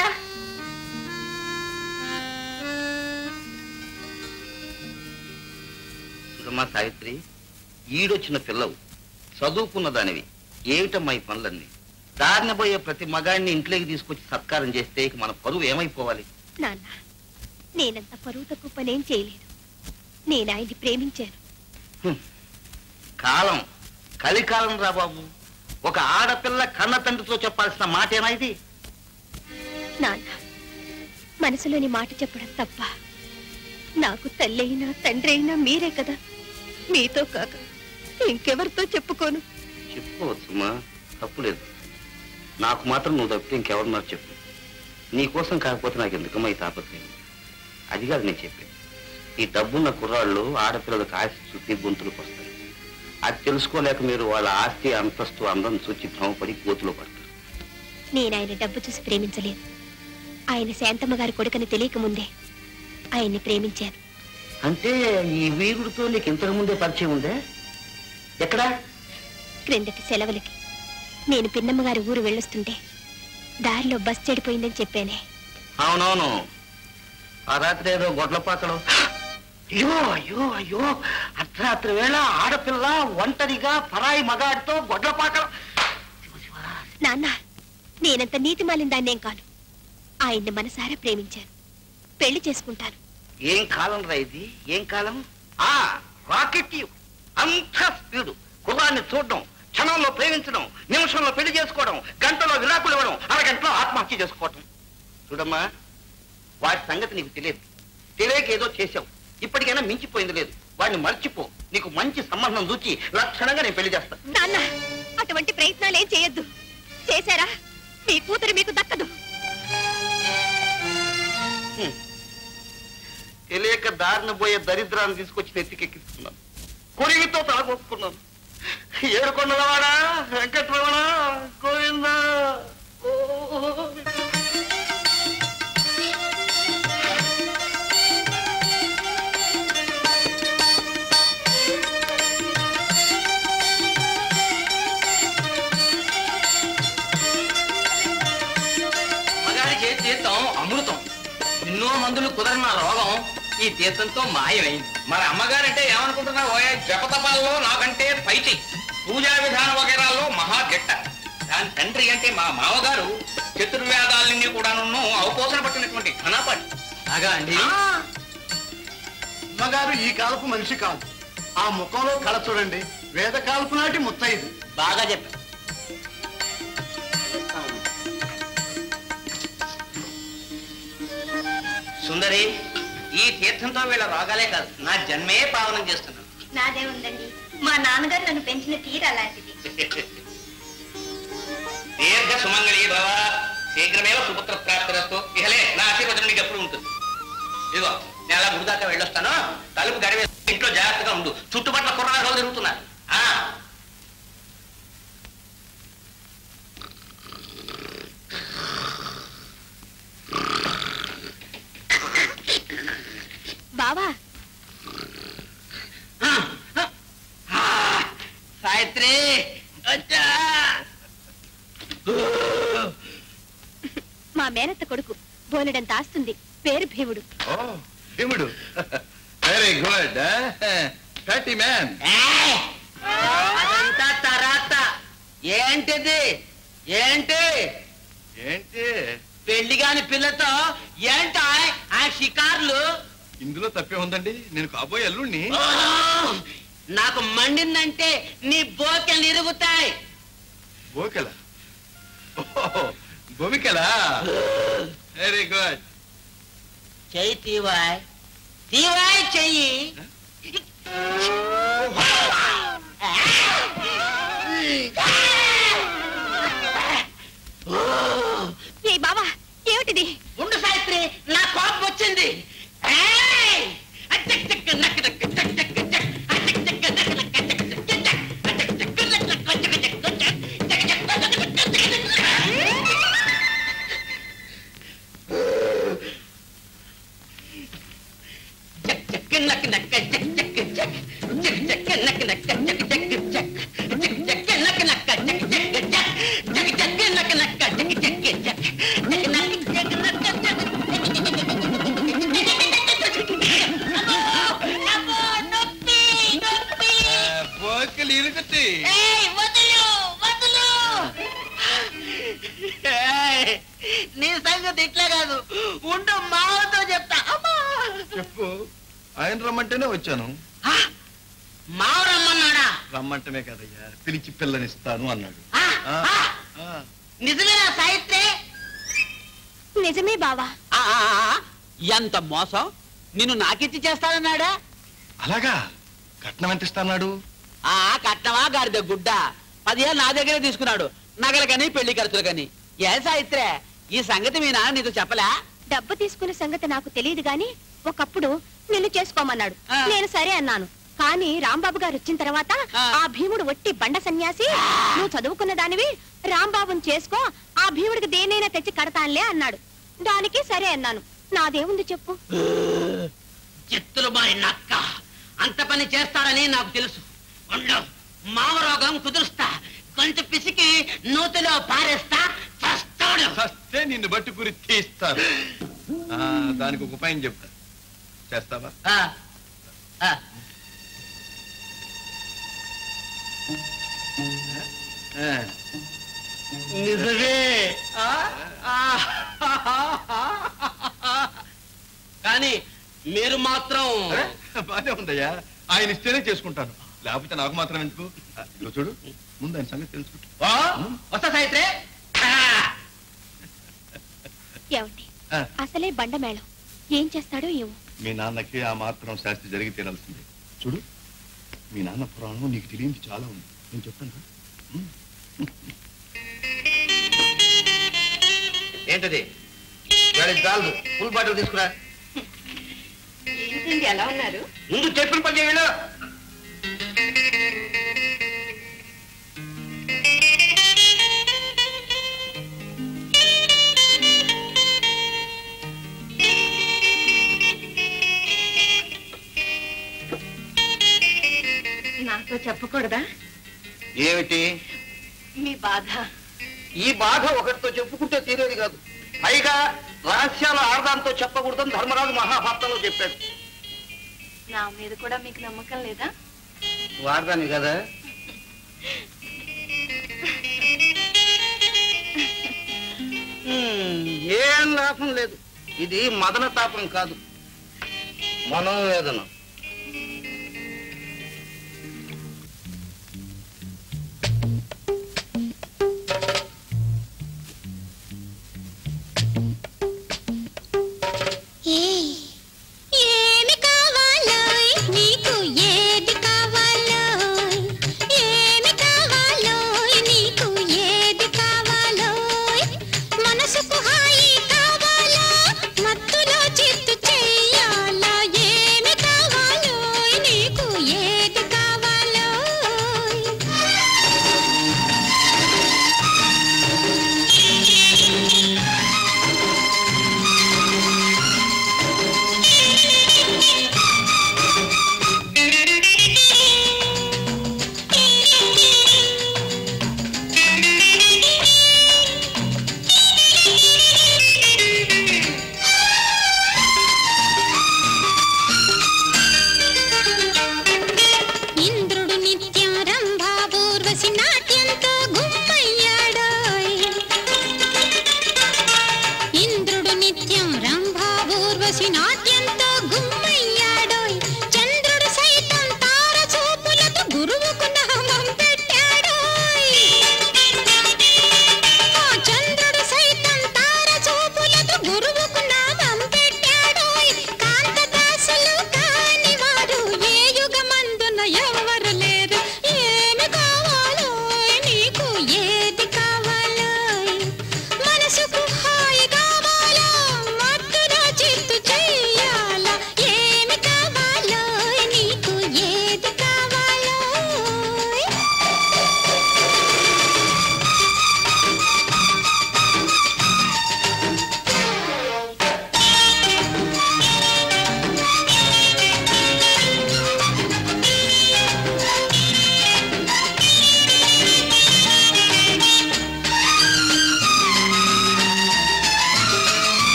చూడమ్మా సావిత్రి ఈడొచ్చిన పిల్లవు చదువుకున్న దానివి ఏమిటమ్మా ఈ పనులన్నీ దారిన పోయే ప్రతి మగాడిని ఇంట్లోకి తీసుకొచ్చి సత్కారం చేస్తే ఇక మన పరువు ఏమైపోవాలి నాన్న నేనంత పరువు తక్కువ పనేం చేయలేదు నేను ఆయన్ని ప్రేమించాను కాలం కలికాలం రా బాబు ఒక ఆడపిల్ల కన్న తండ్రితో చెప్పాల్సిన మాటేనా ఇది నాన్న మనసులోని మాట చెప్పడం తప్ప నాకు తల్లి అయినా తండ్రి అయినా మీరే కదా మీతో కాక ఇంకెవరితో చెప్పుకోను చెప్పుకోవచ్చుమా తప్పులేదు నాకు మాత్రం నువ్వు తప్పితే ఇంకెవరున్నారు చెప్పు నీకోసం కాకపోతే నాకు ఎందుకమ్మా ఈ తాపత్రయం అది కాదు నేను చెప్పేది ఈ డబ్బున్న కుర్రాళ్ళు ఆడపిల్లలకు ఆస్తి చుట్టి గొంతులకు వస్తాయి అది తెలుసుకోలేక మీరు వాళ్ళ ఆస్తి అంతస్తు అందం చూచి భ్రమపడి కోతులో పడతారు నేను ఆయన డబ్బు చూసి ప్రేమించలేదు ఆయన శాంతమ్మ గారి కొడుకని తెలియక ముందే ఆయన్ని ప్రేమించాను అంటే ఈ వీరుడితో నీకు ఇంతకు ముందే పరిచయం ఉందే ఎక్కడా క్రిందటి సెలవులకి నేను పిన్నమ్మ గారి ఊరు వెళ్ళొస్తుంటే దారిలో బస్ చెడిపోయిందని చెప్పానే అవునవును ఆ రాత్రి ఏదో గొడ్లపాకలో అయ్యో అయ్యో అయ్యో అర్ధరాత్రి వేళ ఆడపిల్ల ఒంటరిగా పరాయి మగాడితో గొడ్లపాకలో నాన్న నేనంత నీతి మాలిన దాన్నేం కాను ఆయన్ని మనసారా ప్రేమించాను పెళ్లి చేసుకుంటాను ఏం కాలం రా ఇది ఏం కాలం ఆ రాకెట్ యుగ్. అంత స్పీడు కుర్రాన్ని చూడడం క్షణంలో ప్రేమించడం నిమిషంలో పెళ్లి చేసుకోవడం గంటలో విడాకులు ఇవ్వడం అరగంటలో ఆత్మహత్య చేసుకోవడం చూడమ్మా వాడి సంగతి నీకు తెలియదు తెలియక ఏదో చేశావు ఇప్పటికైనా మించిపోయింది లేదు వాడిని మర్చిపో నీకు మంచి సంబంధం చూచి లక్షణంగా నేను పెళ్లి చేస్తాను నాన్న అటువంటి ప్రయత్నాలు ఏం చేయొద్దు చేశారా మీ కూతురు మీకు దక్కదు తెలియక దారిన పోయే దరిద్రాన్ని తీసుకొచ్చి నెత్తికెక్కిస్తున్నాను కొరివితో తలగొక్కున్నాను ఏడుకొండలవాడా వెంకట్రమణ గోవింద మగాడి చేతి తీర్థం అమృతం ఎన్నో మందులు కుదరన రోగం ఈ తీర్థంతో మాయమైంది మన అమ్మగారంటే ఏమనుకుంటున్నావు ఓయ్ జపతపాల్లో నాకంటే పైచి పూజా విధాన వగేరాల్లో మహా గెట్ట దాని తండ్రి అంటే మా మావగారు చతుర్వేదాలన్నీ కూడాను అవపోసన పట్టినటువంటి ఘనపాటి అలాగా అండి అమ్మగారు ఈ కాలపు మనిషి కాదు ఆ ముఖంలో కళ చూడండి వేద కాలపు నాటి ముత్తైదు బాగా చెప్పా సుందరి ఈ తీర్థంతో వీళ్ళ రోగాలే కాదు నా జన్మే పావనం చేస్తున్నాను నాదే ఉందండి మా నాన్నగారు నన్ను పెంచిన తీరు అలాంటిది దీర్ఘ సుమంగళి భవ శీఘ్రమేవ సుపుత్ర ప్రాప్తిరస్తు ఇహలే నా ఆశీర్వచనం నీకు ఎప్పుడు ఉంటుంది ఇదిగో నేను అలా గుడి దాకా వెళ్ళొస్తాను తలుపు గడివే ఇంట్లో జాగ్రత్తగా ఉండు చుట్టుపక్కల కుర్రాలు తిరుగుతున్నారు ఆ బావా సాయత్రి వచ్చా మా మేనత్త కొడుకు బోలెడంత ఆస్తుంది పేరు భీముడు ఓ భీముడు వెరీ గుడ్ థర్టీ మ్యాన్ అదంతా తర్వాత ఏంటిది ఏంటి ఏంటి పెళ్లి కాని పిల్లతో ఏంట ఆ షికార్లు ఇందులో తప్పే ఉందండి నేను కాబోయే అల్లుణ్ణి నాకు మండిందంటే నీ బోకెలు ఇరుగుతాయి బోకెల భూమికెలా వెరీ గుడ్ చెయ్యి తీవాయ్ తీవాయ్ చెయ్యి ఏ బావా ఏమిటిది ఉండు సావిత్రి నా కోపం వచ్చింది ఏయ్! అచ్చక్ చెక్ నక్ నక్ చెక్ చెక్ చెక్. అచ్చక్ చెక్ నక్ నక్ చెక్ చెక్ చెక్. అచ్చక్ చెక్ నక్ నక్ చెక్ చెక్ చెక్. చెక్ చెక్ నక్ నక్ చెక్ చెక్ చెక్. చెక్ చెక్ నక్ నక్ చెక్ నీ సంగతి ఇట్లా కాదు ఉండు మావతో చెప్తా అమ్మా చెప్పు ఆయన రమ్మంటేనే వచ్చాను మావ రమ్మన్నాడా రమ్మంటమే కదయ్యా పిలిచి పిల్లనిస్తాను అన్నాడు ఆ, ఆ. నిజమేనా సాయిత్రి నిజమే బావా ఆ, ఆ, ఆ, ఎంత మోసం నిన్ను నాకిచ్చి చేస్తానన్నాడా అలాగా కట్నం ఎంత ఇస్తాన్నాడు ఆ కట్నమా గారిద గుడ్డ పదిహేను నా దగ్గరే తీసుకున్నాడు నగలకని పెళ్లి ఖర్చులకని ఏ సాయిత్రే ఈ సంగతి మీ నాన్న నీతో చెప్పలే డబ్బు తీసుకునే సంగతి నాకు తెలియదు గాని ఒకప్పుడు నిన్ను చేసుకోమన్నాడు నేను సరే అన్నాను కానీ రాంబాబు గారు వచ్చిన తర్వాత ఆ భీముడు ఒట్టి బండ సన్యాసి నువ్వు చదువుకున్న దానివి రాంబాబుని చేసుకో ఆ భీముడికి దేనైనా తెచ్చి కడతానులే అన్నాడు దానికి సరే అన్నాను నాదేముంది చెప్పు చిత్తులు మారి నక్క అంత పని చేస్తారని నాకు తెలుసు ఉండు మావ రోగం కుదురుస్తా కొంచెం పిసికి నూతిలో పారేస్తా చస్తాడు చస్తే నిన్ను బట్టి గురి తీస్తాను ఆ, దానికి ఒక ఉపాయం చెప్తా చేస్తావా ఆ, ఆ. ఆ. నిజమే ఆ, ఆ, కానీ మీరు మాత్రం అరే, బానే ఉందయ్యా ఆయన ఇస్తేనే చేసుకుంటాను లేకపోతే నాకు మాత్రం ఎందుకు ఆ, ఇదిగో చూడు ముందు ఆయన సంగతి తెలుసుకుంటా వస్తా సాయిత్రే ఏమండి ఆ. అసలే బండ మేళం ఏం చేస్తాడో ఏమో మీ నాన్నకి ఆ మాత్రం శాస్తి జరిగి తీరాల్సింది చూడు మీ నాన్న పురాణం నీకు తెలియంది చాలా ఉంది నేను చెప్తాను ఏంటది గాడి చాలు ఫుల్ బాటిల్ తీసుకురా ఏంటండి ఎలా ఉన్నారు ముందు చెప్పిన పని చేయాలి నాతో చెప్పకూడదా ఏమిటి మీ బాధ ఈ బాధ ఒకరితో చెప్పుకుంటే తీరేది కాదు పైగా రహస్యాలు ఆడదాంతో చెప్పకూడదని ధర్మరాజు మహాభారతంలో చెప్పాడు నా మీద కూడా మీకు నమ్మకం లేదా వాడదాని కదా హ్మ్, ఏం లాభం లేదు ఇది మదన తాపం కాదు మనోవేదన ఏమి కావాలోయ్ నీకు ఏది కావాలోయ్ ఏమి కావాలోయ్ నీకు ఏది కావాలోయ్ మనసుకు హాయి కావాలా మత్తులో చిత్తు చెయ్యాలా ఏమి కావాలోయ్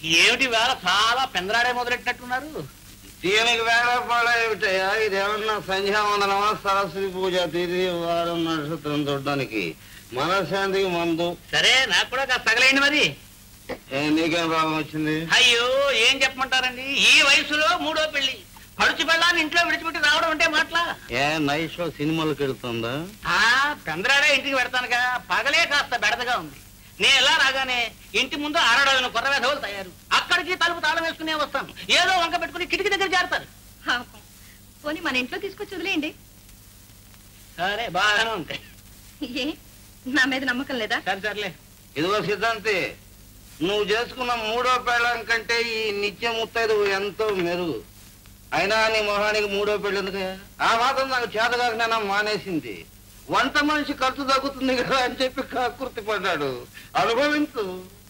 ఏమిటి వేళ చాలా పెందరాడే మొదలెట్టినట్టున్నారు దీనికి వేళ పాడ ఏమిటయ్యా ఇదేమన్నా సంధ్యావందనమా సరస్వతి పూజ తిథి వారం నక్షత్రం చూడడానికి మనశ్శాంతికి మందు సరే నాకు కూడా కాస్త తగలేండి మరి ఏ, నీకేం రోగం వచ్చింది అయ్యో ఏం చెప్పమంటారండి ఈ వయసులో మూడో పెళ్లి పడుచు పెళ్ళాన్ని ఇంట్లో విడిచిపెట్టి రావడం అంటే మాటలా ఏ నైట్ షో సినిమాలకు వెళ్తుందా ఆ పెందరాడే ఇంటికి పెడతానుగా పగలే కాస్త బెడదగా ఉంది నేను ఎలా రాగానే ఇంటి ముందు అరడైన కొత్త వెధవులు తయారు అక్కడికి తలుపు తాళం వేసుకునే వస్తాను ఏదో వంక పెట్టుకుని కిటికీ దగ్గర చేరతారు పోనీ మన ఇంట్లో తీసుకొచ్చి వదిలేయండి సరే బాగానే ఉంటాయి ఏ నా మీద నమ్మకం లేదా సరే సర్లే ఇదిగో సిద్ధాంతి నువ్వు చేసుకున్న మూడో పెళ్ళం కంటే ఈ నిత్య ముత్తైదు ఎంతో మెరుగు అయినా నీ మొహానికి మూడో పెళ్ళి ఎందుకు ఆ మాత్రం నాకు చేతగాకనైనా మానేసింది వంట మనిషి ఖర్చు తగ్గుతుంది కదా అని చెప్పి కాకృతి పడ్డాడు అనుభవించు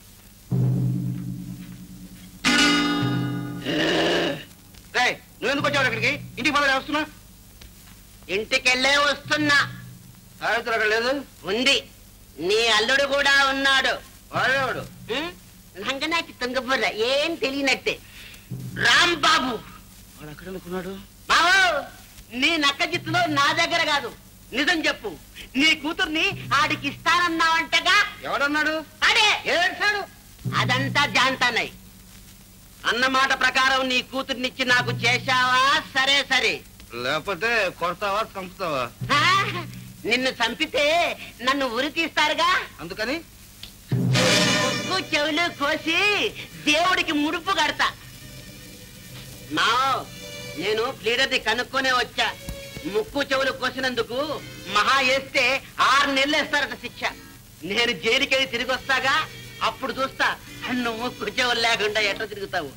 రేయ్, నువ్వెందుకు వచ్చావు ఇక్కడికి ఇంటికి పదవి వస్తున్నా ఇంటికెళ్ళే వస్తున్నా సావిత్రి అక్కడ లేదు ఉంది నీ అల్లుడు కూడా ఉన్నాడు వాడేవాడు లంగనాకి తుంగబుర్ర ఏం తెలియనట్టే రాంబాబు వాడు అక్కడ అనుకున్నాడు బాబు నీ నక్క జిత్తులో నా దగ్గర కాదు నిజం చెప్పు నీ కూతుర్ని ఆడికి ఇస్తానన్నావంటగా ఎవడన్నాడు అడే ఏడ్చాడు అదంతా జాంతానయ్ అన్న మాట ప్రకారం నీ కూతుర్నిచ్చి నాకు చేశావా సరే సరే లేకపోతే కొడతావా చంపుతావా ఆ, నిన్ను చంపితే నన్ను ఉరి తీస్తారుగా అందుకని ముక్కు చెవులు కోసి దేవుడికి ముడుపు కడతా నా నేను ప్లీడర్ని కనుక్కొనే వచ్చా ముక్కు చెవులు కోసినందుకు మహా వేస్తే ఆరు నెలలు వేస్తారట శిక్ష నేను జైలుకెళ్ళి తిరిగి వస్తాగా అప్పుడు చూస్తా నువ్వు ముక్కు చెవులు లేకుండా ఎట్లా తిరుగుతావు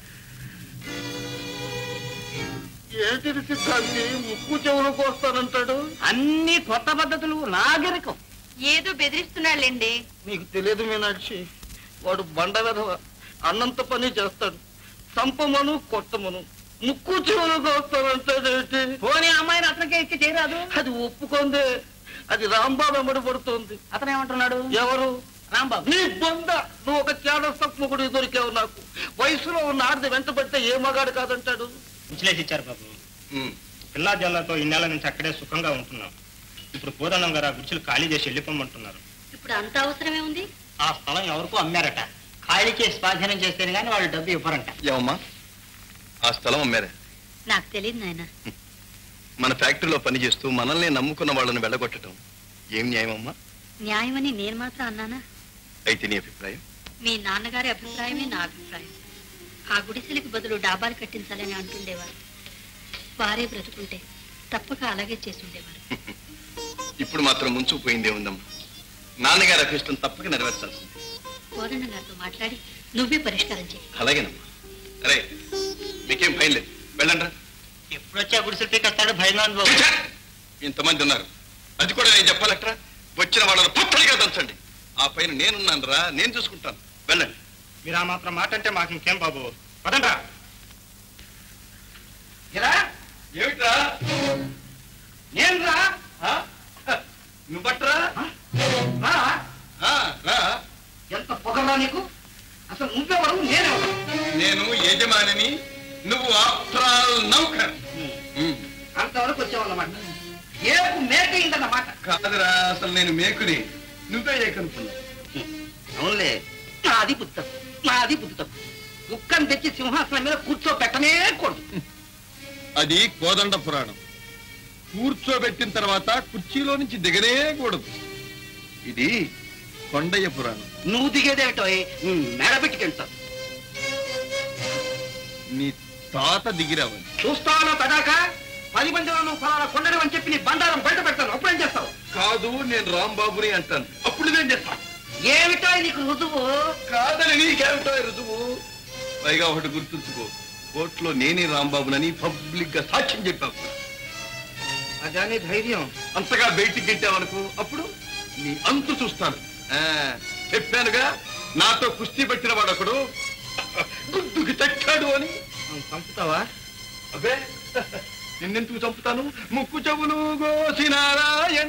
ఏంటి సిద్ధాంతి ముక్కు చెవులు కోస్తానంటాడు అన్ని కొత్త పద్ధతులు నాగరికం ఏదో బెదిరిస్తున్నాళ్ళండి నీకు తెలియదు మీనాక్షి వాడు బండ వెధవ అన్నంత పని చేస్తాడు చంపమను కొట్టమను ముక్కు చెవులు కోస్తానంటాడేంటి పోనీ అమ్మాయిని అతనికే ఇచ్చి చేయరాదు అది ఒప్పుకోందే అది రాంబాబు ఎమ్మడి పడుతోంది అతను ఏమంటున్నాడు ఎవరు రాంబాబు నీ బొంద నువ్వు ఒక చేడస్తముకుడు దొరికావు నాకు వయసులో ఉన్న ఆడది వెంట పడితే ఏ మగాడు కాదంటాడు విశ్లేషించారు ఇచ్చారు బాబు పిల్లా జల్లాతో ఇన్నేళ్ల నుంచి అక్కడే సుఖంగా ఉంటున్నాం ఇప్పుడు కోదండం గారు ఆ గుడిసెలు ఖాళీ చేసి వెళ్ళిపోమంటున్నారు ఇప్పుడు అంత అవసరమే ఉంది ఆ స్థలం ఎవరికో అమ్మారట ఖాళీ చేసి స్వాధీనం చేస్తేనే కానీ వాళ్ళు డబ్బు ఇవ్వరంట ఏమమ్మా ఆ స్థలం అమ్మారా నాకు తెలియదు నాయన మన ఫ్యాక్టరీలో పనిచేస్తూ మనల్ని నమ్ముకున్న వాళ్ళని వెళ్ళగొట్టడం ఏం న్యాయమమ్మా న్యాయమని నేను మాత్రం అన్నానా అయితే నీ అభిప్రాయం మీ నాన్నగారి అభిప్రాయమే నా అభిప్రాయం ఆ గుడిసెలకు బదులు డాబాలు కట్టించాలని అంటుండేవారు వారే బ్రతుకుంటే తప్పక అలాగే చేసి ఉండేవారు ఇప్పుడు మాత్రం ముంచుకుపోయిందే ఉందమ్మా నాన్నగారి అభిష్టం తప్పక నెరవేర్చాల్సింది కోదండ గారితో మాట్లాడి నువ్వే పరిష్కారం చేయి అలాగేనమ్మా అరే మీకేం భయం లేదు వెళ్ళండి ఎప్పుడు వచ్చి ఆ గుడిసెలు పీకేస్తాడు భయంగా ఉంది బాబు ఇంతమంది ఉన్నారు అది కూడా నేను చెప్పాలట్రా వచ్చిన వాళ్ళని పత్తడిగా దంచండి ఆ పైన నేనున్నాను రా నేను చూసుకుంటాను వెళ్ళండి మీరు ఆ మాత్రం మాట అంటే మాకు ఇంకేం బాబు పదండ్రా ఏమిట్రా నేను రా నువ్వట్రా రా ఎంత పొగరా నీకు అసలు నువ్వెవరు నేనెవరు నేను యజమానిని నువ్వు ఆఫ్టర్ నౌకర్ అంతవరకు వచ్చావన్నమాట ఏపు మేకయిందన్నమాట కాదురా అసలు నేను మేకుని నువ్వే ఏకనుకున్నావు అవునులే నాది బుద్ధి తప్పు నాది బుద్ధి తప్పు కుక్కను తెచ్చి సింహాసనం మీద కూర్చోబెట్టనే కూడదు అది కోదండ పురాణం కూర్చోబెట్టిన తర్వాత కుర్చీలో నుంచి దిగనే కూడదు ఇది కొండయ్య పురాణం నువ్వు దిగేదేటో మెడబెట్టి తింటావు నీ తాత దిగిరావని చూస్తావా తడాక పది మందిలో నువ్వు ఫలానా కొండను అని చెప్పి నీ బండారం బయట పెడతాను అప్పుడేం చేస్తావు కాదు నేను రాంబాబుని అంటాను అప్పుడు నేను చేస్తాను ఏమిటో నీకు రుజువు కాదని నీకేమిటో రుజువు పైగా ఒకటి గుర్తుంచుకో కోర్టులో నేనే రాంబాబునని పబ్లిక్ గా సాక్ష్యం చెప్పావు అదాని ధైర్యం అంతగా బయటికి గెట్టావనుకో అప్పుడు నీ అంతు చూస్తాను ఆ, చెప్పానుగా నాతో కుస్తీ పెట్టిన వాడొకడు గుడ్డుకి తట్టాడు అని చంపుతావా అబ్బే నిన్నెందుకు చంపుతాను ముక్కు చెవులు గోసి నారాయణ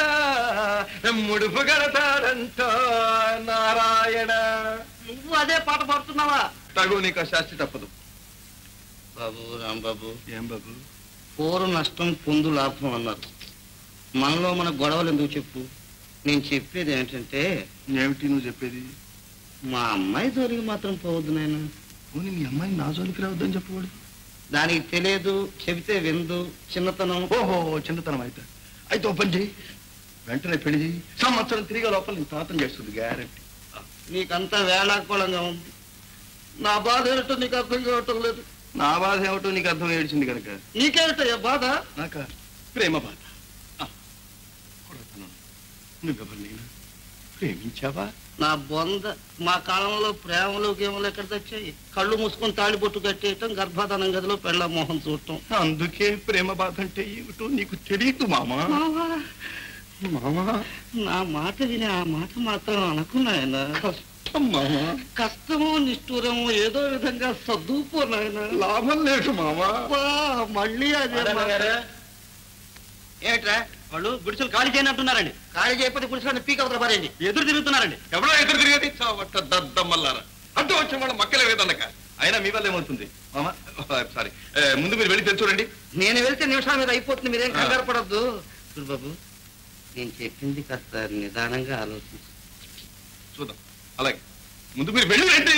ముడుపు గడతాడంట నారాయణ నువ్వు అదే పాట పాడుతున్నావా ఎట్టాగో నీకు ఆ శాస్తి తప్పదు బాబు రాంబాబు ఏం బాబు పూర్వ నష్టం పొందు లాభం అన్నారు మనలో మన గొడవలు ఎందుకు చెప్పు నేను చెప్పేది ఏంటంటే ఏమిటి నువ్వు చెప్పేది మా అమ్మాయి జోలికి మాత్రం పోవద్దు నాయన పోనీ మీ అమ్మాయి నా జోలికి రావద్దని చెప్పకూడదు దానికి తెలియదు చెబితే విందు చిన్నతనం ఓహో చిన్నతనం అయితే అయితే ఓ పని చేయి వెంటనే పెళ్లి చేయి సంవత్సరం తిరిగే లోపల నీ తాతం చేస్తుంది గ్యారెంటీ నీకంతా వేళాకోళంగా ఉంది నా బాధ ఏమిటో నీకు అర్థం కావటం లేదు నా బాధ ఏమిటో నీకు అర్థం ఏడిచింది కనుక నీకేమిటయ్యా బాధ నాక ప్రేమ బాధ ఆ, కొడతాను. నువ్వెవరిని ప్రేమించావా నా బొంద మా కాలంలో ప్రేమలు గేమలు ఎక్కడ తెచ్చాయి కళ్ళు మూసుకొని తాళిబొట్టు కట్టేయటం గర్భాధానం గదిలో పెళ్ళ మోహం చూడటం అందుకే ప్రేమ బాధ అంటే ఏమిటో నీకు తెలియదు మామా మామా నా మాట విని ఆ మాట మాత్రం అనుకున్నాయన కష్టం మామా కష్టమో నిష్ఠూరమో ఏదో విధంగా సర్దుపో నాయన లాభం లేదు మామా మళ్ళీ అదే మాట. ఏమిట్రా వాళ్ళు గుడిసెలు ఖాళీ చేయనంటున్నారండి ఖాళీ చేయకపోతే గుడిసెలను పీక్ అవుతారు మరేంటి ఎదురు తిరుగుతున్నారండి ఎవరో ఎదురు తిరిగేది చావట్ట దద్దమ్మల్లారా అడ్డు వచ్చిన వాళ్ళ మక్కలే వేదన్నక అయినా మీ వల్ల ఏమవుతుంది మామా సారీ ముందు మీరు వెళ్ళి తెలుసురండి నేను వెళ్తే నిమిషాల మీద అయిపోతుంది మీరేం ఆ. కంగారు పడద్దు బాబు నేను చెప్పింది కాస్త నిదానంగా ఆలోచించు చూద్దాం అలాగే ముందు మీరు వెళ్ళి రండి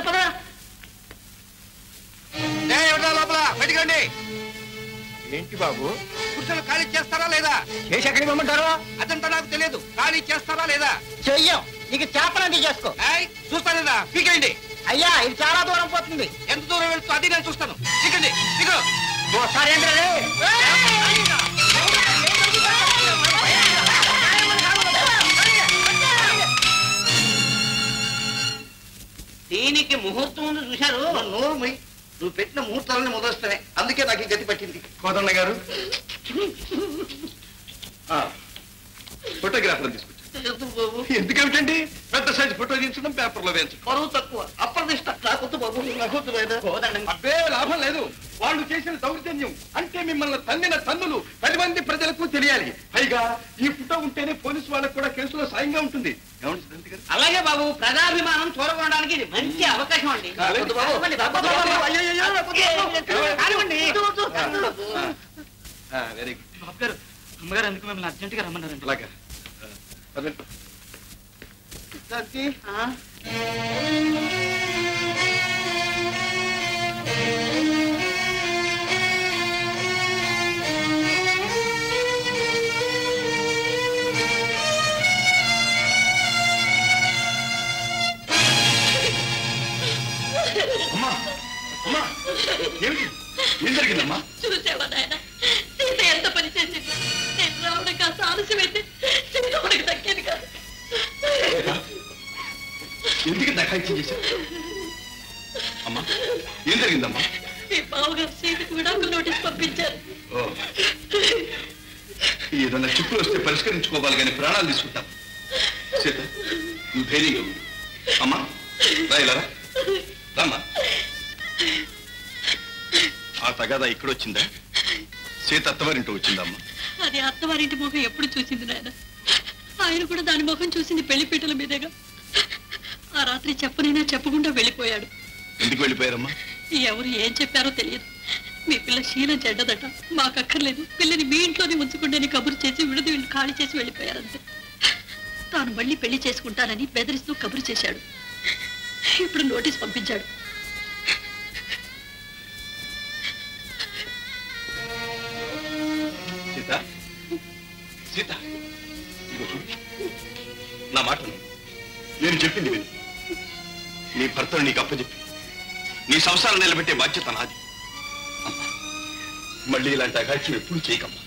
లోపల బయటకండి ఏంటి బాబు కుర్చీలు ఖాళీ చేస్తారా లేదా చేసి ఎక్కడికి పంపంటారు అదంతా నాకు తెలియదు ఖాళీ చేస్తారా లేదా చెయ్యం నీకు చేపలంది చేసుకో ఏయ్, చూస్తా లేదా పీకేయండి అయ్యా ఇది చాలా దూరం పోతుంది ఎంత దూరం వెళ్తూ అది నేను చూస్తాను దిగండి దిగు ఒకసారి ఏంటంటే దీనికి ముహూర్తం ఉంది చూశారు నోరు మొయ్. నువ్వు పెట్టిన ముహూర్తాలని మొదలుస్తానే అందుకే నాకు ఈ గతి పట్టింది కోదండ గారు ఫోటోగ్రాఫర్ తీసుకొచ్చారు ఎందుకు బాబు ఎందుకేమిటండి పెద్ద సైజు ఫోటో తీయించడం పేపర్లో వేయించడం బరువు తక్కువ అప్రదిష్ట నాకొద్దు బాబు నాకొద్దు నాయనా. అబ్బే లాభం లేదు వాళ్ళు చేసిన దౌర్జన్యం అంటే మిమ్మల్ని తన్నిన తన్నులు పది మంది ప్రజలకు తెలియాలి పైగా ఈ ఫోటో ఉంటేనే పోలీసు వాళ్ళకు కూడా కేసులో సాయంగా ఉంటుంది ఏమండి సుధాంతి గారు? అలాగే బాబు ప్రజాభిమానం చూరగొనడానికి ఇది మంచి అవకాశం అండి కాలేదు బాబు. కానివ్వండి, బాబు, బాబు, బాబు, అయ్యయ్యయ్యో, కానివ్వండి. ఆ, వెరీ గుడ్ బాబు గారు అమ్మగారు అందుకు మిమ్మల్ని అర్జెంటుగా రమ్మన్నారండి అలాగా ఆ, పదండి. సత్తి, అమ్మా అమ్మా ఏమిటి ఏం జరిగిందమ్మా చూసావా నాయన సీత ఎంత పని చేసింది నేను రావడం కాస్త ఆలస్యమైతే సీత మనకి దక్కేది కాదు ఎందుకు దఖాయిత్యం చేశారు అమ్మా ఏం జరిగిందమ్మా మీ బావగారు సీతకు విడాకులు నోటీస్ పంపించారు ఓ ఏదన్నా చిక్కులు వస్తే పరిష్కరించుకోవాలి కానీ ప్రాణాలు తీసుకుంటాం సీత నువ్వు ధైర్యంగా ఉండు అమ్మా రా ఇలా రా. రామ్మా ఆ తగాదా ఇక్కడొచ్చిందా సీత అత్తవారింటో వచ్చిందమ్మా అది అత్తవారింటి ముఖం ఎప్పుడు చూసింది నాయన ఆయన కూడా దాని ముఖం చూసింది పెళ్లి పీటల మీదేగా ఆ రాత్రి చెప్పనైనా చెప్పకుండా వెళ్ళిపోయాడు ఎందుకు వెళ్ళిపోయారమ్మా ఎవరు ఏం చెప్పారో తెలియదు మీ పిల్ల శీలం చెడ్డదట మాకు అక్కర్లేదు పిల్లని మీ ఇంట్లోనే ఉంచుకుంటే కబురు చేసి విడుదల ఇల్లు ఖాళీ చేసి వెళ్ళిపోయారంతే తాను మళ్ళీ పెళ్లి చేసుకుంటానని బెదిరిస్తూ కబురు చేశాడు ఇప్పుడు నోటీస్ పంపించాడు సీత సీత ఇదిగో చూడు. నా మాట విను. నేను చెప్పింది విను నీ భర్తను నీకు అప్పచెప్పి నీ సంసారం నిలబెట్టే బాధ్యత నాది అమ్మా, మళ్ళీ ఇలాంటి అఘాత్యం ఎప్పుడు చేయకమ్మా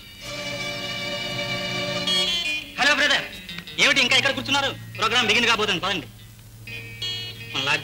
హలో బ్రదర్ ఏమిటి ఇంకా ఇక్కడ కూర్చున్నారు ప్రోగ్రామ్ బిగిన్ కాబోతుంది పదండి మళ్ళా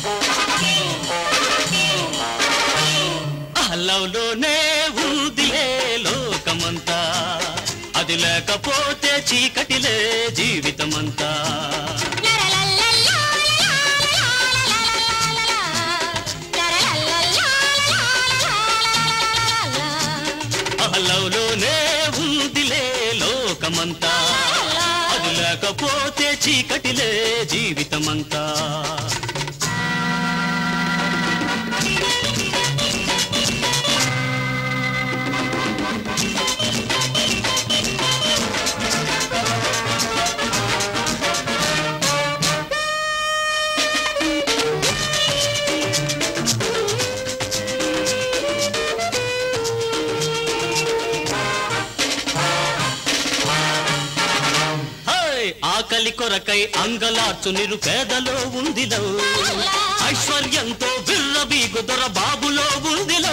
అలవులోనే ఊదిలే అది లేకపోతే చీకటిలే జీవితమంతా అహలవులోనే ఉందిలే లోకమంతా అది లేకపోతే చీకటిలే జీవితమంతా హై! ఆకలి కొరకై అంగలార్చు నిరుపేదలో ఉందిలో ఐశ్వర్యంతో విర్రబీగు దొర బాబులో ఉందిలో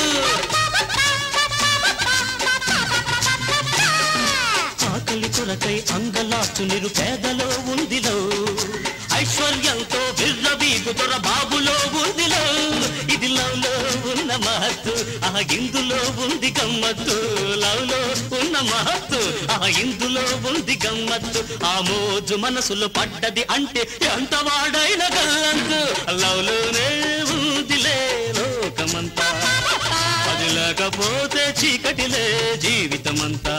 ఆకలి కొరకై అంగలార్చు నిరుపేదలో ఉందిలో ఐశ్వర్యంతో విర్రబీగు దొర బాబులో ఉందిలో ఇది లవ్లో ఉన్న మహత్తు ఆ ఇందులో ఉంది గమ్మత్తు లవ్లో ఉన్న మహత్తు ఆ ఇందులో ఉంది గమ్మత్తు ఆ మోజు మనసులో పడ్డది అంటే ఎంత వాడైన గల్లంతు లవ్లోనే ఉందిలే లోకమంతా అది లేకపోతే చీకటిలే జీవితమంతా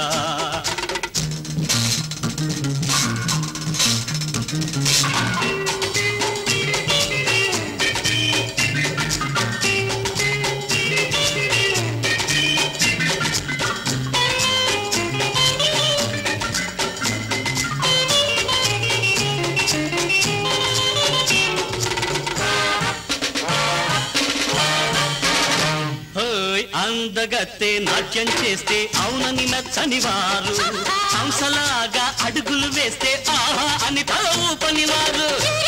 హోయ్ అందగత్తే నాట్యం చేస్తే అవునని నచ్చని వారు హంసలాగా అడుగులు వేస్తే ఆహా అని తల ఊపని వారు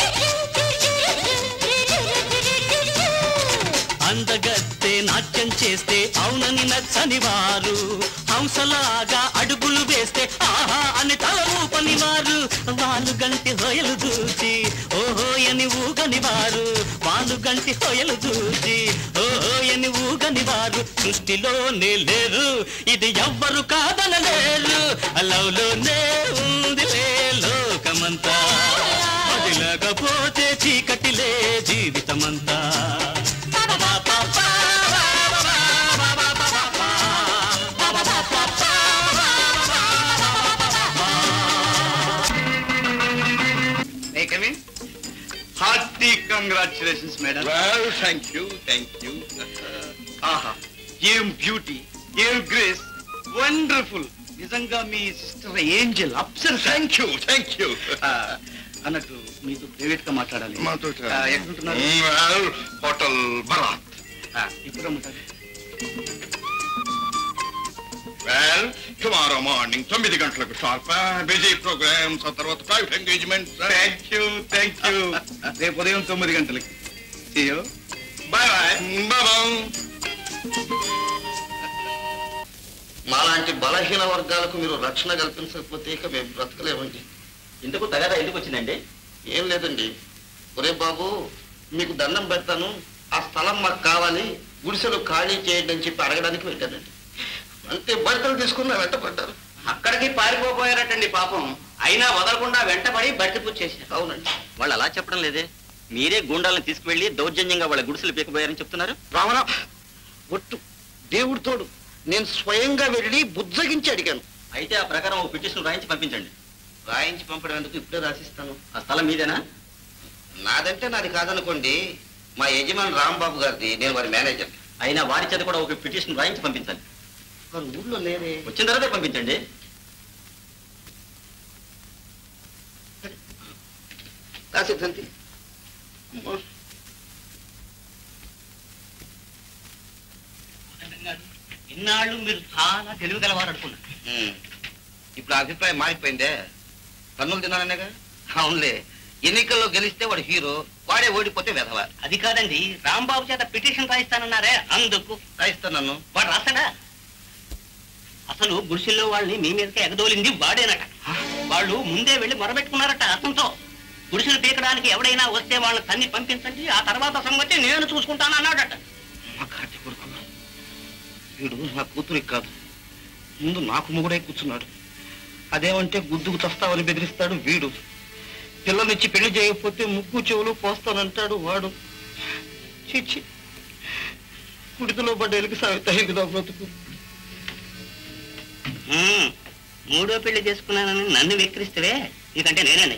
అందగత్తే నాట్యం చేస్తే అవునని నచ్చని వారు హంసలాగా అడుగులు వేస్తే ఆహా అని తల ఊపని వారు వాళ్ళు గంటి హోయలు చూచి ఓహో అని ఊగని వారు వాళ్ళు గంటి హోయలు చూచి ఓహో అని ఊగని వారు సృష్టిలోనే లేరు ఇది ఎవ్వరు కాదనలేరు లవ్లోనే ఉందిలే లోకమంతా అది లేకపోతే చీకటిలే జీవితమంతా Hey, come in. Hearty congratulations, madam. Well, thank you, thank you. ఆహా ఏం బ్యూటీ ఏం గ్రేస్ వండర్ఫుల్ నిజంగా మీ సిస్టర్ ఏంజల్ అప్సర్ థ్యాంక్ యూ థ్యాంక్ యూ అన్నట్టు మీతో ప్రైవేట్ గా మాట్లాడాలి మాతో ఆ, ఎక్కడుంటున్నారు హోటల్ బరాత్ ఇప్పుడు రమ్మంటారు వెల్ టుమారో మార్నింగ్ తొమ్మిది గంటలకు షార్ప్ బిజీ ప్రోగ్రామ్స్ ఆ తర్వాత private engagement thank you thank you రేపు ఉదయం తొమ్మిది గంటలకి See you. Bye bye bye మాలాంటి బలహీన వర్గాలకు మీరు రక్షణ కల్పించకపోతే ఇక మేము బ్రతకలేమండి ఇందుకు తగదా ఎందుకు వచ్చిందండి ఏం లేదండి ఒరే బాబు మీకు దండం పెడతాను ఆ స్థలం మాకు కావాలి గుడిసెలు ఖాళీ చేయండి అని చెప్పి అడగడానికి వెళ్ళానండి అంతే బట్టలు తీసుకున్న వెంట పడ్డారు అక్కడికి పారిపోపోయారటండి పాపం అయినా వదలకుండా వెంటబడి బట్టి పుచ్చేశారు అవునండి వాళ్ళు అలా చెప్పడం లేదే మీరే గుండాలను తీసుకువెళ్లి దౌర్జన్యంగా వాళ్ళ గుడిసెలు పీకపోయారని చెప్తున్నారు రావణ ఒట్టు దేవుడు తోడు నేను స్వయంగా వెళ్ళి బుజ్జగించి అడిగాను అయితే ఆ ప్రకారం ఒక పిటిషన్ రాయించి పంపించండి రాయించి పంపడం ఎందుకు ఇప్పుడే రాసిస్తాను ఆ స్థలం మీదేనా నాదంటే నాది కాదనుకోండి మా యజమాని రాంబాబు గారిది నేను వారి మేనేజర్ అయినా వారి చేత కూడా ఒక పిటిషన్ రాయించి పంపించాలి వారు ఊళ్ళో లేరే వచ్చిన తర్వాతే పంపించండి రాసిద్దంతి ఇన్నాళ్ళు మీరు చాలా తెలివి గలవారు అనుకున్నారు ఇప్పుడు ఆ అభిప్రాయం మారిపోయిందే పన్నులు తిన్నాననేగా అవునులే ఎన్నికల్లో గెలిస్తే వాడు హీరో వాడే ఓడిపోతే వెధవ అది కాదండి రాంబాబు చేత పిటిషన్ రాయిస్తానన్నారే అందుకు రాయిస్తాను నన్ను వాడు రాస్తాడా అసలు గుడిసెల్లో వాళ్ళని మీ మీదకి ఎగదోలింది వాడేనట వాళ్ళు ముందే వెళ్ళి మొరబెట్టుకున్నారట అతనితో గుడిసెలు పీకడానికి ఎవడైనా వస్తే వాళ్ళని తన్ని పంపించండి ఆ తర్వాత సంగతి నేను చూసుకుంటాను అన్నాడట మా కార్తీ కొడుకు వీడు నా కూతురికి కాదు ముందు నాకు మొగుడై కూర్చున్నాడు అదేమంటే గుద్దుకు తస్తావని బెదిరిస్తాడు వీడు పిల్లనిచ్చి పెళ్లి చేయకపోతే ముక్కు చెవులు పోస్తానంటాడు వాడు చిచ్చి కుడితలో పడ్డ ఎలుక సాగుతాయి బ్రతుకు ఉమ్, మూడో పెళ్లి చేసుకున్నానని నన్ను వెక్కిరిస్తే ఇదంటే నేనండి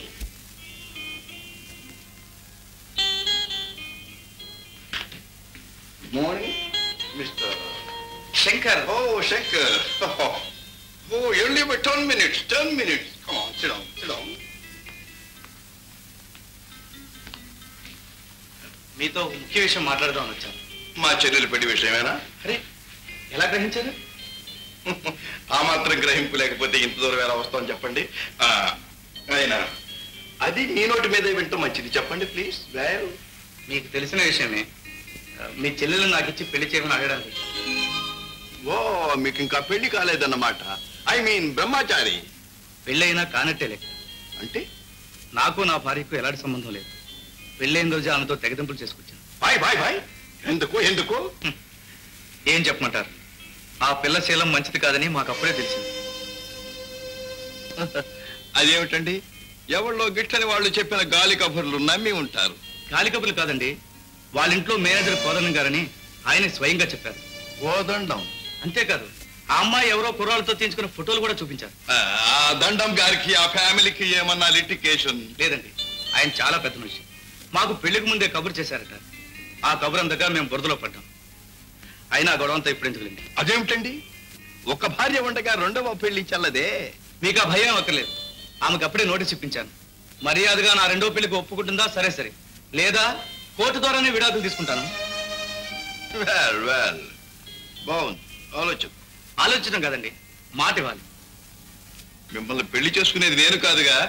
Morning, Mr. Shankar. Oh, Shankar. Oh, only about 10 minutes, 10 minutes. Come on, sit down, sit down. మీతో ఒక ముఖ్య విషయం మాట్లాడదామని వచ్చాను మా చెల్లెలు పెళ్లి విషయమేనా అరే ఎలా గ్రహించారు ఆ మాత్రం గ్రహింపు లేకపోతే ఇంత దూరం ఎలా వస్తామని చెప్పండి ఆ, అయినా అది నీ నోటి మీదే వింటూ మంచిది చెప్పండి ప్లీజ్ వెల్ మీకు తెలిసిన విషయమే ఆ, మీ చెల్లెలు నాకు ఇచ్చి పెళ్లి చేయమని అడగడానికి ఓ మీకు ఇంకా పెళ్లి కాలేదన్నమాట ఐ మీన్ బ్రహ్మచారి పెళ్ళైనా కానట్టే లెక్క అంటే నాకు నా భార్యకు ఎలాంటి సంబంధం లేదు పెళ్ళైన రోజు ఆమెతో తెగదింపులు చేసుకొచ్చాను బాయ్ బాయ్ బాయ్ ఎందుకు ఎందుకు ఏం చెప్పమంటారు ఆ పిల్ల శీలం మంచిది కాదని మాకు అప్పుడే తెలిసింది అదేమిటండి ఎవరిలో గిట్టని వాళ్ళు చెప్పిన గాలి కబుర్లు నమ్మి ఉంటారు గాలి కబుర్లు కాదండి వాళ్ళ ఇంట్లో మేనేజర్ కోదనం గారని ఆయన స్వయంగా చెప్పారు కోదండం అంతేకాదు ఆ అమ్మాయి ఎవరో కుర్రాళ్ళతో తీయించుకున్న ఫోటోలు కూడా చూపించారు ఆ దండం గారికి ఆ ఫ్యామిలీకి ఏమన్నా లిటికేషన్ లేదండి ఆయన చాలా పెద్ద మనిషి మాకు పెళ్లికి ముందే కబురు చేశారట ఆ కబురు అందగా మేము బురదలో పడ్డాం అయినా ఆ గొడవంతా ఇప్పుడు ఎందుకులేండి అదేమిటండి ఒక భార్య ఉండగా రెండవ పెళ్లి చల్లదే మీకు ఆ భయం అక్కర్లేదు ఆమెకు అప్పుడే నోటీస్ ఇప్పించాను మర్యాదగా నా రెండో పెళ్లికి ఒప్పుకుంటుందా సరే సరే లేదా కోర్టు ద్వారానే విడాకులు తీసుకుంటాను వెల్ వెల్ బాగుంది ఆలోచన ఆలోచించడం కదండి మాట ఇవ్వాలి మిమ్మల్ని పెళ్లి చేసుకునేది నేను కాదుగా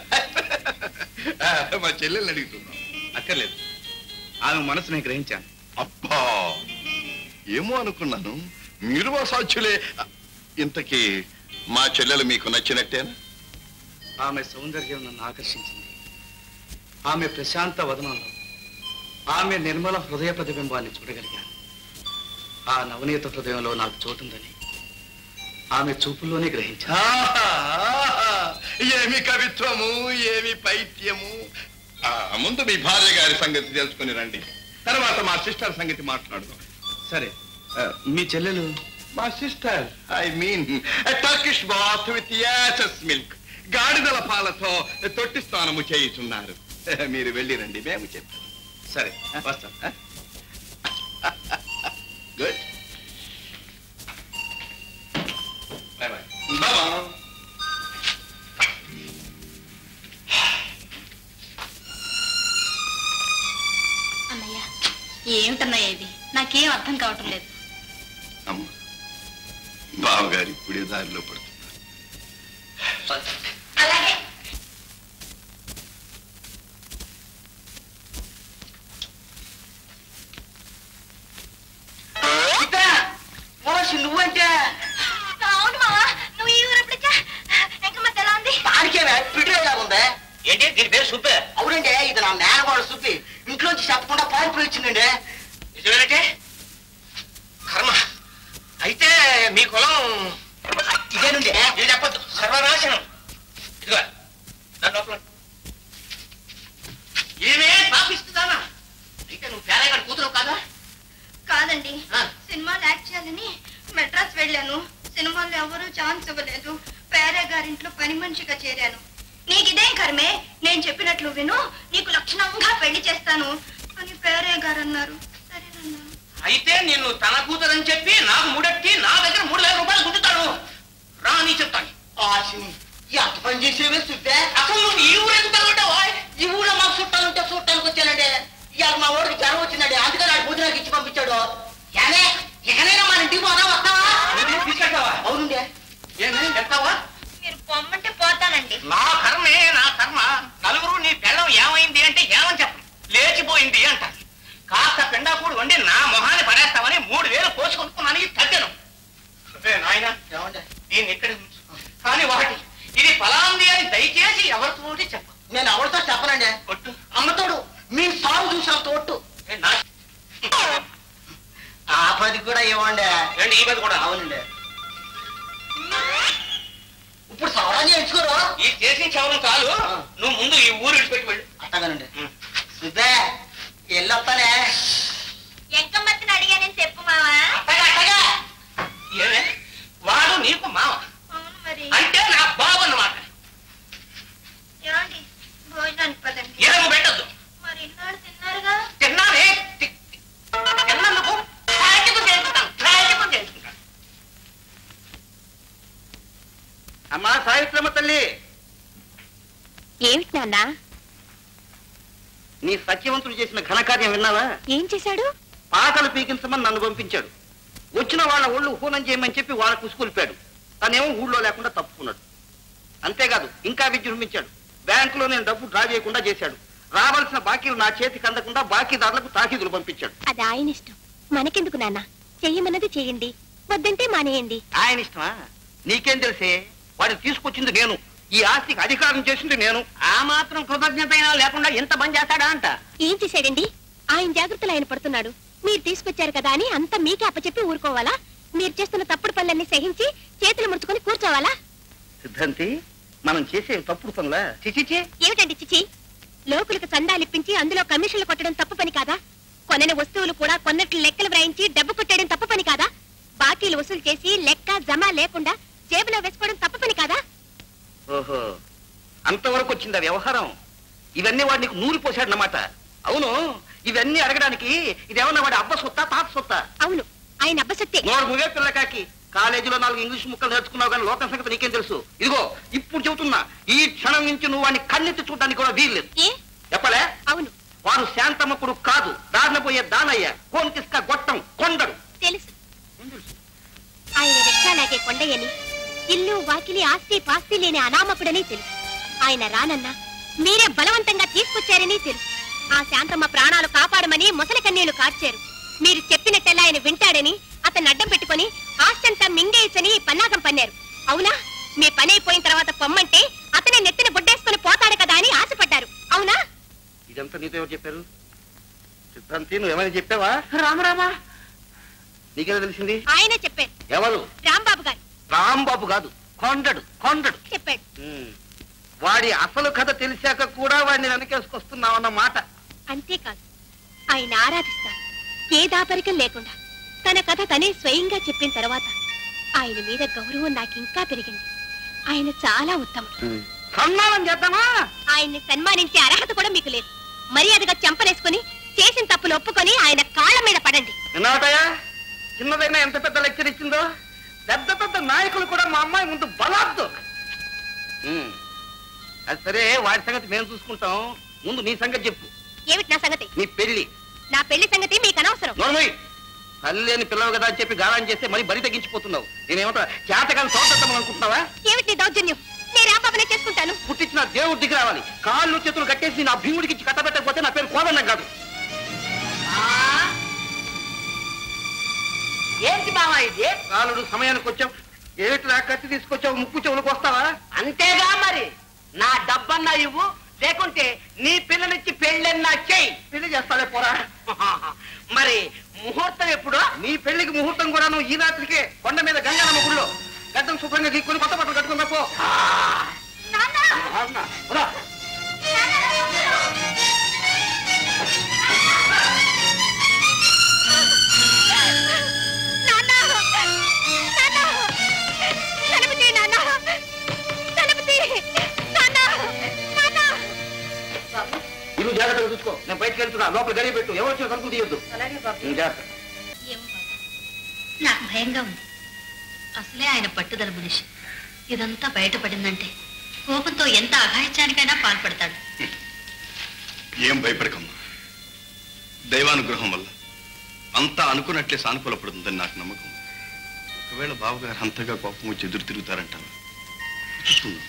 మా చెల్లెల్ని అడుగుతున్నాం అక్కర్లేదు ఆమె మనసు నేను గ్రహించాను అబ్బా ఏమో అనుకున్నాను మీరు మా సాధ్యులే ఇంతకీ మా చెల్లెలు మీకు నచ్చినట్టేనా ఆమె సౌందర్యం నన్ను ఆకర్షించింది ఆమె ప్రశాంత వదనంలో ఆమె నిర్మల హృదయ ప్రతిబింబాన్ని చూడగలిగాను ఆ నవనీత హృదయంలో నాకు చోటుందని ఆమె చూపుల్లోనే గ్రహించాను ఆహా! ఏమి కవిత్వము ఏమి పైత్యము ఆ, ముందు మీ భార్య గారి సంగతి తెలుసుకుని రండి తర్వాత మా సిస్టర్ సంగతి మాట్లాడదాం సరే ఆ, మీ చెల్లెలు మా sister I mean Turkish bath with asses milk గాడిదల పాలతో తొట్టి స్నానము చేయుచున్నారు మీరు వెళ్ళి రండి మేము చెప్తాం సరే వస్తాం గుడ్ బాయ్ బాయ్ బాయ్ అన్నయ్య ఏమిటన్నయ్య ఇది నాకేం అర్థం కావటం లేదు అమ్మ బావగారు ఇప్పుడే దారిలో పడుతున్నారు అలాగే నువ్వంటే అవును మావా నువ్వు ఈ ఊరు ఎప్పుడొచ్చా ఎంకమ్మ ఎలా ఉంది దానికే పిడిలా ఉందే ఏంటి దీని పేరు సుబ్బే అవునండి ఇది నా మేనగోడ సుబ్బి ఇంట్లోంచి చెప్పకుండా పారిపోయి వచ్చిందండి నిజమేనంటే కర్మ అయితే మీ కులం ఇదేనండి ఇది చెప్పద్దు సర్వనాశనం ఇదిగో నా లోపల ఏమే పాపిస్తుందానా అయితే నువ్వు పేరగాడి కూతురు కాదా కాదండి సినిమాలు యాక్ట్ చేయాలని మెడ్రాస్ వెళ్ళాను సినిమాల్లో ఎవరూ ఛాన్స్ ఇవ్వలేదు పేరే గారింట్లో పని మనిషిగా చేరాను నీకు ఇదేం కర్మే నేను చెప్పినట్లు విను నీకు లక్షణంగా పెళ్లి చేస్తాను అని పేరే గారు అన్నారు సరేనన్నా అయితే నిన్ను తన కూతురని చెప్పి నాకు మూడెట్టి నా దగ్గర మూడు వేల రూపాయలు గుంటుతాడు రా అని చెప్తాను ఆశని ఎంత పని చేసేవే చుట్టే అసలు నువ్వు ఈ ఊరు ఎందుకు తగలటావా ఈ ఊళ్ళో మాకు చుట్టాలుంటే చూడటానికి వచ్చానండి ఇవాళ మా ఊరికి జ్వరం వచ్చిందండి అందుకని ఆడు బుద్ధి నాకు ఇచ్చి పంపించాడు ఏనే ఇకనైనా మన ఇంటికి పోనా వస్తావా తీసుకెళ్తావా అవునండి ఏమే వెళ్తావా మీరు పొమ్మంటే పోతానండి నా కర్మే నా కర్మ నలుగురు నీ పెళ్ళం ఏమైంది అంటే ఏమని చెప్పను లేచిపోయింది అంటారు కాస్త పిండాకూడు వండి నా మొహాన్ని పడేస్తామని మూడు వేలు పోసుకొనుకున్నాను ఇది తగ్గను నాయన దీన్ని ఇక్కడ ఉంచు. కానీ ఒకటి ఇది ఫలాంది అని దయచేసి ఎవరితోటి చెప్ప నేను ఎవరితో చెప్పనండి ఒట్టు అమ్మతోడు మీ సాగు చూసాం తోట్టు ఆ పది కూడా ఇవ్వండి ఈ పది కూడా అవునండి ఇప్పుడు సవరాన్ని ఎంచుకోరా ఈ చేసిన చవరం చాలు నువ్వు ముందు ఈ ఊరు విడిచిపెట్టి వెళ్ళు అట్టగానండి సుబ్బే వెళ్ళొస్తానే ఎంకమ్మతిని అడిగానని చెప్పు మావా ఏమే వాడు నీకు మావ మరి అంటే నా బాబు అన్నమాట ఏమండి భోజనానికి పదండి ఎరము పెట్టద్దు మరి ఇన్నాడు తిన్నారుగా తిన్నానే తి- తిన్నందుకు తాకిపు చేసుకుంటాను తాకిపు చేసుకుంటాను అమ్మా సావిత్రమ్మ తల్లి ఏమిటి నాన్న నీ సత్యవంతుడు చేసిన ఘనకార్యం విన్నావా ఏం చేశాడు పాటలు పీకించమని నన్ను పంపించాడు వచ్చిన వాళ్ళ ఒళ్ళు హూనం చేయమని చెప్పి వాళ్ళ కుసుకొలిపాడు తనేమో ఊళ్ళో లేకుండా తప్పుకున్నాడు అంతేకాదు ఇంకా విజృంభించాడు బ్యాంకులో నేను డబ్బు డ్రా చేయకుండా చేశాడు రావాల్సిన బాకీలు నా చేతికి అందకుండా బాకీదారులకు తాకీదులు పంపించాడు అది ఆయన ఇష్టం మనకెందుకు నాన్న చెయ్యమన్నది చెయ్యండి వద్దంటే మానేయండి ఆయన ఇష్టమా నీకేం తెలిసే వాడిని తీసుకొచ్చింది నేను ఈ ఆస్తికి అధికారం చేసింది నేను ఆ మాత్రం కృతజ్ఞత అయినా లేకుండా ఎంత పని చేస్తాడా అంట ఏం చేశాడండి ఆయన జాగ్రత్తలు ఆయన పడుతున్నాడు మీరు తీసుకొచ్చారు కదా అని అంతా మీకే అప్పచెప్పి ఊరుకోవాలా మీరు చేస్తున్న తప్పుడు పనులన్నీ సహించి చేతులు ముడుచుకొని కూర్చోవాలా సిద్ధాంతి మనం చేసే తప్పుడు పనులా చిచిచి ఏమిటండి చిచి లోకులకు చందాలిప్పించి అందులో కమిషన్లు కొట్టడం తప్పు పని కాదా కొనని వస్తువులు కూడా కొన్నట్లు లెక్కలు వ్రాయించి డబ్బు కొట్టడం తప్పు పని కాదా బాకీలు వసూలు చేసి లెక్క జమ లేకుండా జేబులో వేసుకోవడం తప్పు పని కాదా ఓహో అంతవరకు వచ్చింది ఆ వ్యవహారం ఇవన్నీ వాడు నీకు నూరి పోసాడనమాట అవును ఇవన్నీ అడగడానికి ఇదేమన్నా వాడి అబ్బ సొత్తా తాత సొత్తా అవును ఆయన అబ్బసొత్తే నోరు ముగే పిల్లకాకి కాలేజీలో నాలుగు ఇంగ్లీష్ ముక్కలు నేర్చుకున్నావు కానీ లోకం సంగతి నీకేం తెలుసు ఇదిగో ఇప్పుడు చెబుతున్నా ఈ క్షణం నుంచి నువ్వు వాడిని కన్నెత్తి చూడడానికి కూడా వీల్లేదు ఏ చెప్పలే అవును వాడు శాంతమ్మ కొడుకు కాదు దారిన పోయే దానయ్య కోన్ తీసుక గొట్టం కొండడు తెలుసు ఆయన రిక్షాలాగే కొండయ్యని ఇల్లు వాకిలి ఆస్తి పాస్తి లేని అనామకుడని తెలుసు ఆయన రానన్నా మీరే బలవంతంగా తీసుకొచ్చారని తెలుసు ఆ శాంతమ్మ ప్రాణాలు కాపాడమని ముసలి కన్నీళ్లు కార్చారు మీరు చెప్పినట్టెల్లా ఆయన వింటాడని అతన్ని అడ్డం పెట్టుకొని ఆస్తంతా మింగేయచ్చని ఈ పన్నాగం పన్నారు అవునా మీ పని అయిపోయిన తర్వాత పొమ్మంటే అతనే నెత్తిన బుడ్డేసుకొని పోతాడు కదా అని ఆశపడ్డారు అవునా ఇదంతా నీతో ఎవరు చెప్పారు సిద్ధాంతి నువ్వేమైనా చెప్పావా రామరామా నీకేదో తెలిసింది ఆయనే చెప్పారు ఎవరు రాంబాబు గారు రాంబాబు కాదు కొండడు కొండడు చెప్పాడు ఉమ్. వాడి అసలు కథ తెలిసాక కూడా వాడిని వెనకేసుకొస్తున్నావన్న మాట అంతేకాదు ఆయన ఆరాధిస్తారు ఏ దాపరికం లేకుండా తన కథ తనే స్వయంగా చెప్పిన తర్వాత ఆయన మీద గౌరవం నాకు ఇంకా పెరిగింది ఆయన చాలా ఉత్తముడు సన్మానం చేద్దామా ఆయన్ని సన్మానించే అర్హత కూడా మీకు లేదు మర్యాదగా చెంపలేసుకుని చేసిన తప్పులు ఒప్పుకొని ఆయన కాళ్ళ మీద పడండి విన్నావటయా చిన్నదైనా ఎంత పెద్ద లెక్చర్ ఇచ్చిందో పెద్ద పెద్ద నాయకులు కూడా మా అమ్మాయి ముందు బలాద్దు ఉమ్. అది సరే వాడి సంగతి మేము చూసుకుంటాం ముందు నీ సంగతి చెప్పు ఏమిటి నా సంగతి నీ పెళ్లి నా పెళ్లి సంగతి మీకు అనవసరం నోర్మయ్ తల్లి అని పిల్లవు కదా అని చెప్పి గాలం చేస్తే మరి బరి తగ్గించిపోతున్నావు నేనేమంటా చేతకాని తోటం అనుకుంటున్నావా ఏమిటి నీ దౌర్జన్యం నేను రాంబాబునే చేసుకుంటాను పుట్టించిన దేవుడి దిగి రావాలి కాళ్ళు చేతులు కట్టేసి నా భీముడికి ఇచ్చి కట్టబెట్టకపోతే నా పేరు కోదన్న కాదు ఏంటి బావా ఇది కాలుడు సమయానికి వచ్చావు ఏమిటి నా కత్తి తీసుకొచ్చావు ముక్కు చెవులకు వస్తావా అంతేగా మరి నా డబ్బన్నా ఇవ్వు లేకుంటే నీ పిల్లనిచ్చి పెళ్ళన్నా చెయ్యి పెళ్లి చేస్తాలే పోరా మరి ముహూర్తం ఎప్పుడు నీ పెళ్లికి ముహూర్తం కూడా నువ్వు ఈ రాత్రికే కొండ మీద గంగానమ్మ గుడిలో గడ్డం శుభ్రంగా గీక్కొని కొత్త బట్టలు కట్టుకున్నా పో రా. నాన్న! నాన్న! తలుపు తీ, నాన్న! తలుపు తీ! నాన్న! నాన్న! ఇల్లు జాగ్రత్తగా చూసుకో నేను బయటకు వెళ్తున్నా లోపల గడియ పెట్టు ఎవరు వచ్చినా తలుపు తీయొద్దు ఉం, జాగ్రత్త నాకు భయంగా ఉంది అసలే ఆయన పట్టుదల మనిషి ఇదంతా బయటపడిందంటే కోపంతో ఎంత అఘాయిత్యానికైనా పాల్పడతాడు ఏం భయపడకమ్మా దైవానుగ్రహం వల్ల అంతా అనుకున్నట్లే సానుకూలపడుతుందని నాకు నమ్మకం ఒకవేళ బావగారు అంతగా కోపం వచ్చి ఎదురు తిరుగుతారంటాను చూస్తుంది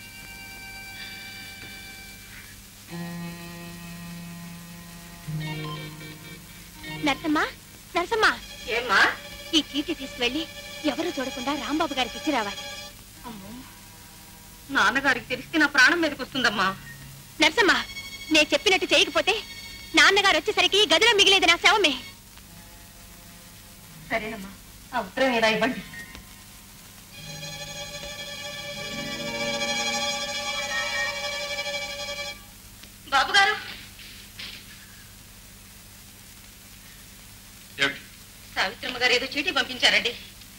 నరసమ్మా నరసమ్మా ఏమ్మా ఈ చీటీ తీసుకువెళ్ళి ఎవరు చూడకుండా రాంబాబు గారికి ఇచ్చి రావాలి నాన్నగారికి తెలిస్తే నా ప్రాణం మీదకి వస్తుందమ్మా నరసమ్మా నేను చెప్పినట్టు చేయకపోతే నాన్నగారు వచ్చేసరికి గదిలో మిగిలేది నా శవమే సరేనమ్మా ఆ ఉత్తరం ఏదా ఇవ్వండి బాబు గారు ఏమిటి సావిత్రమ్మ గారు ఏదో చీటీ పంపించారండి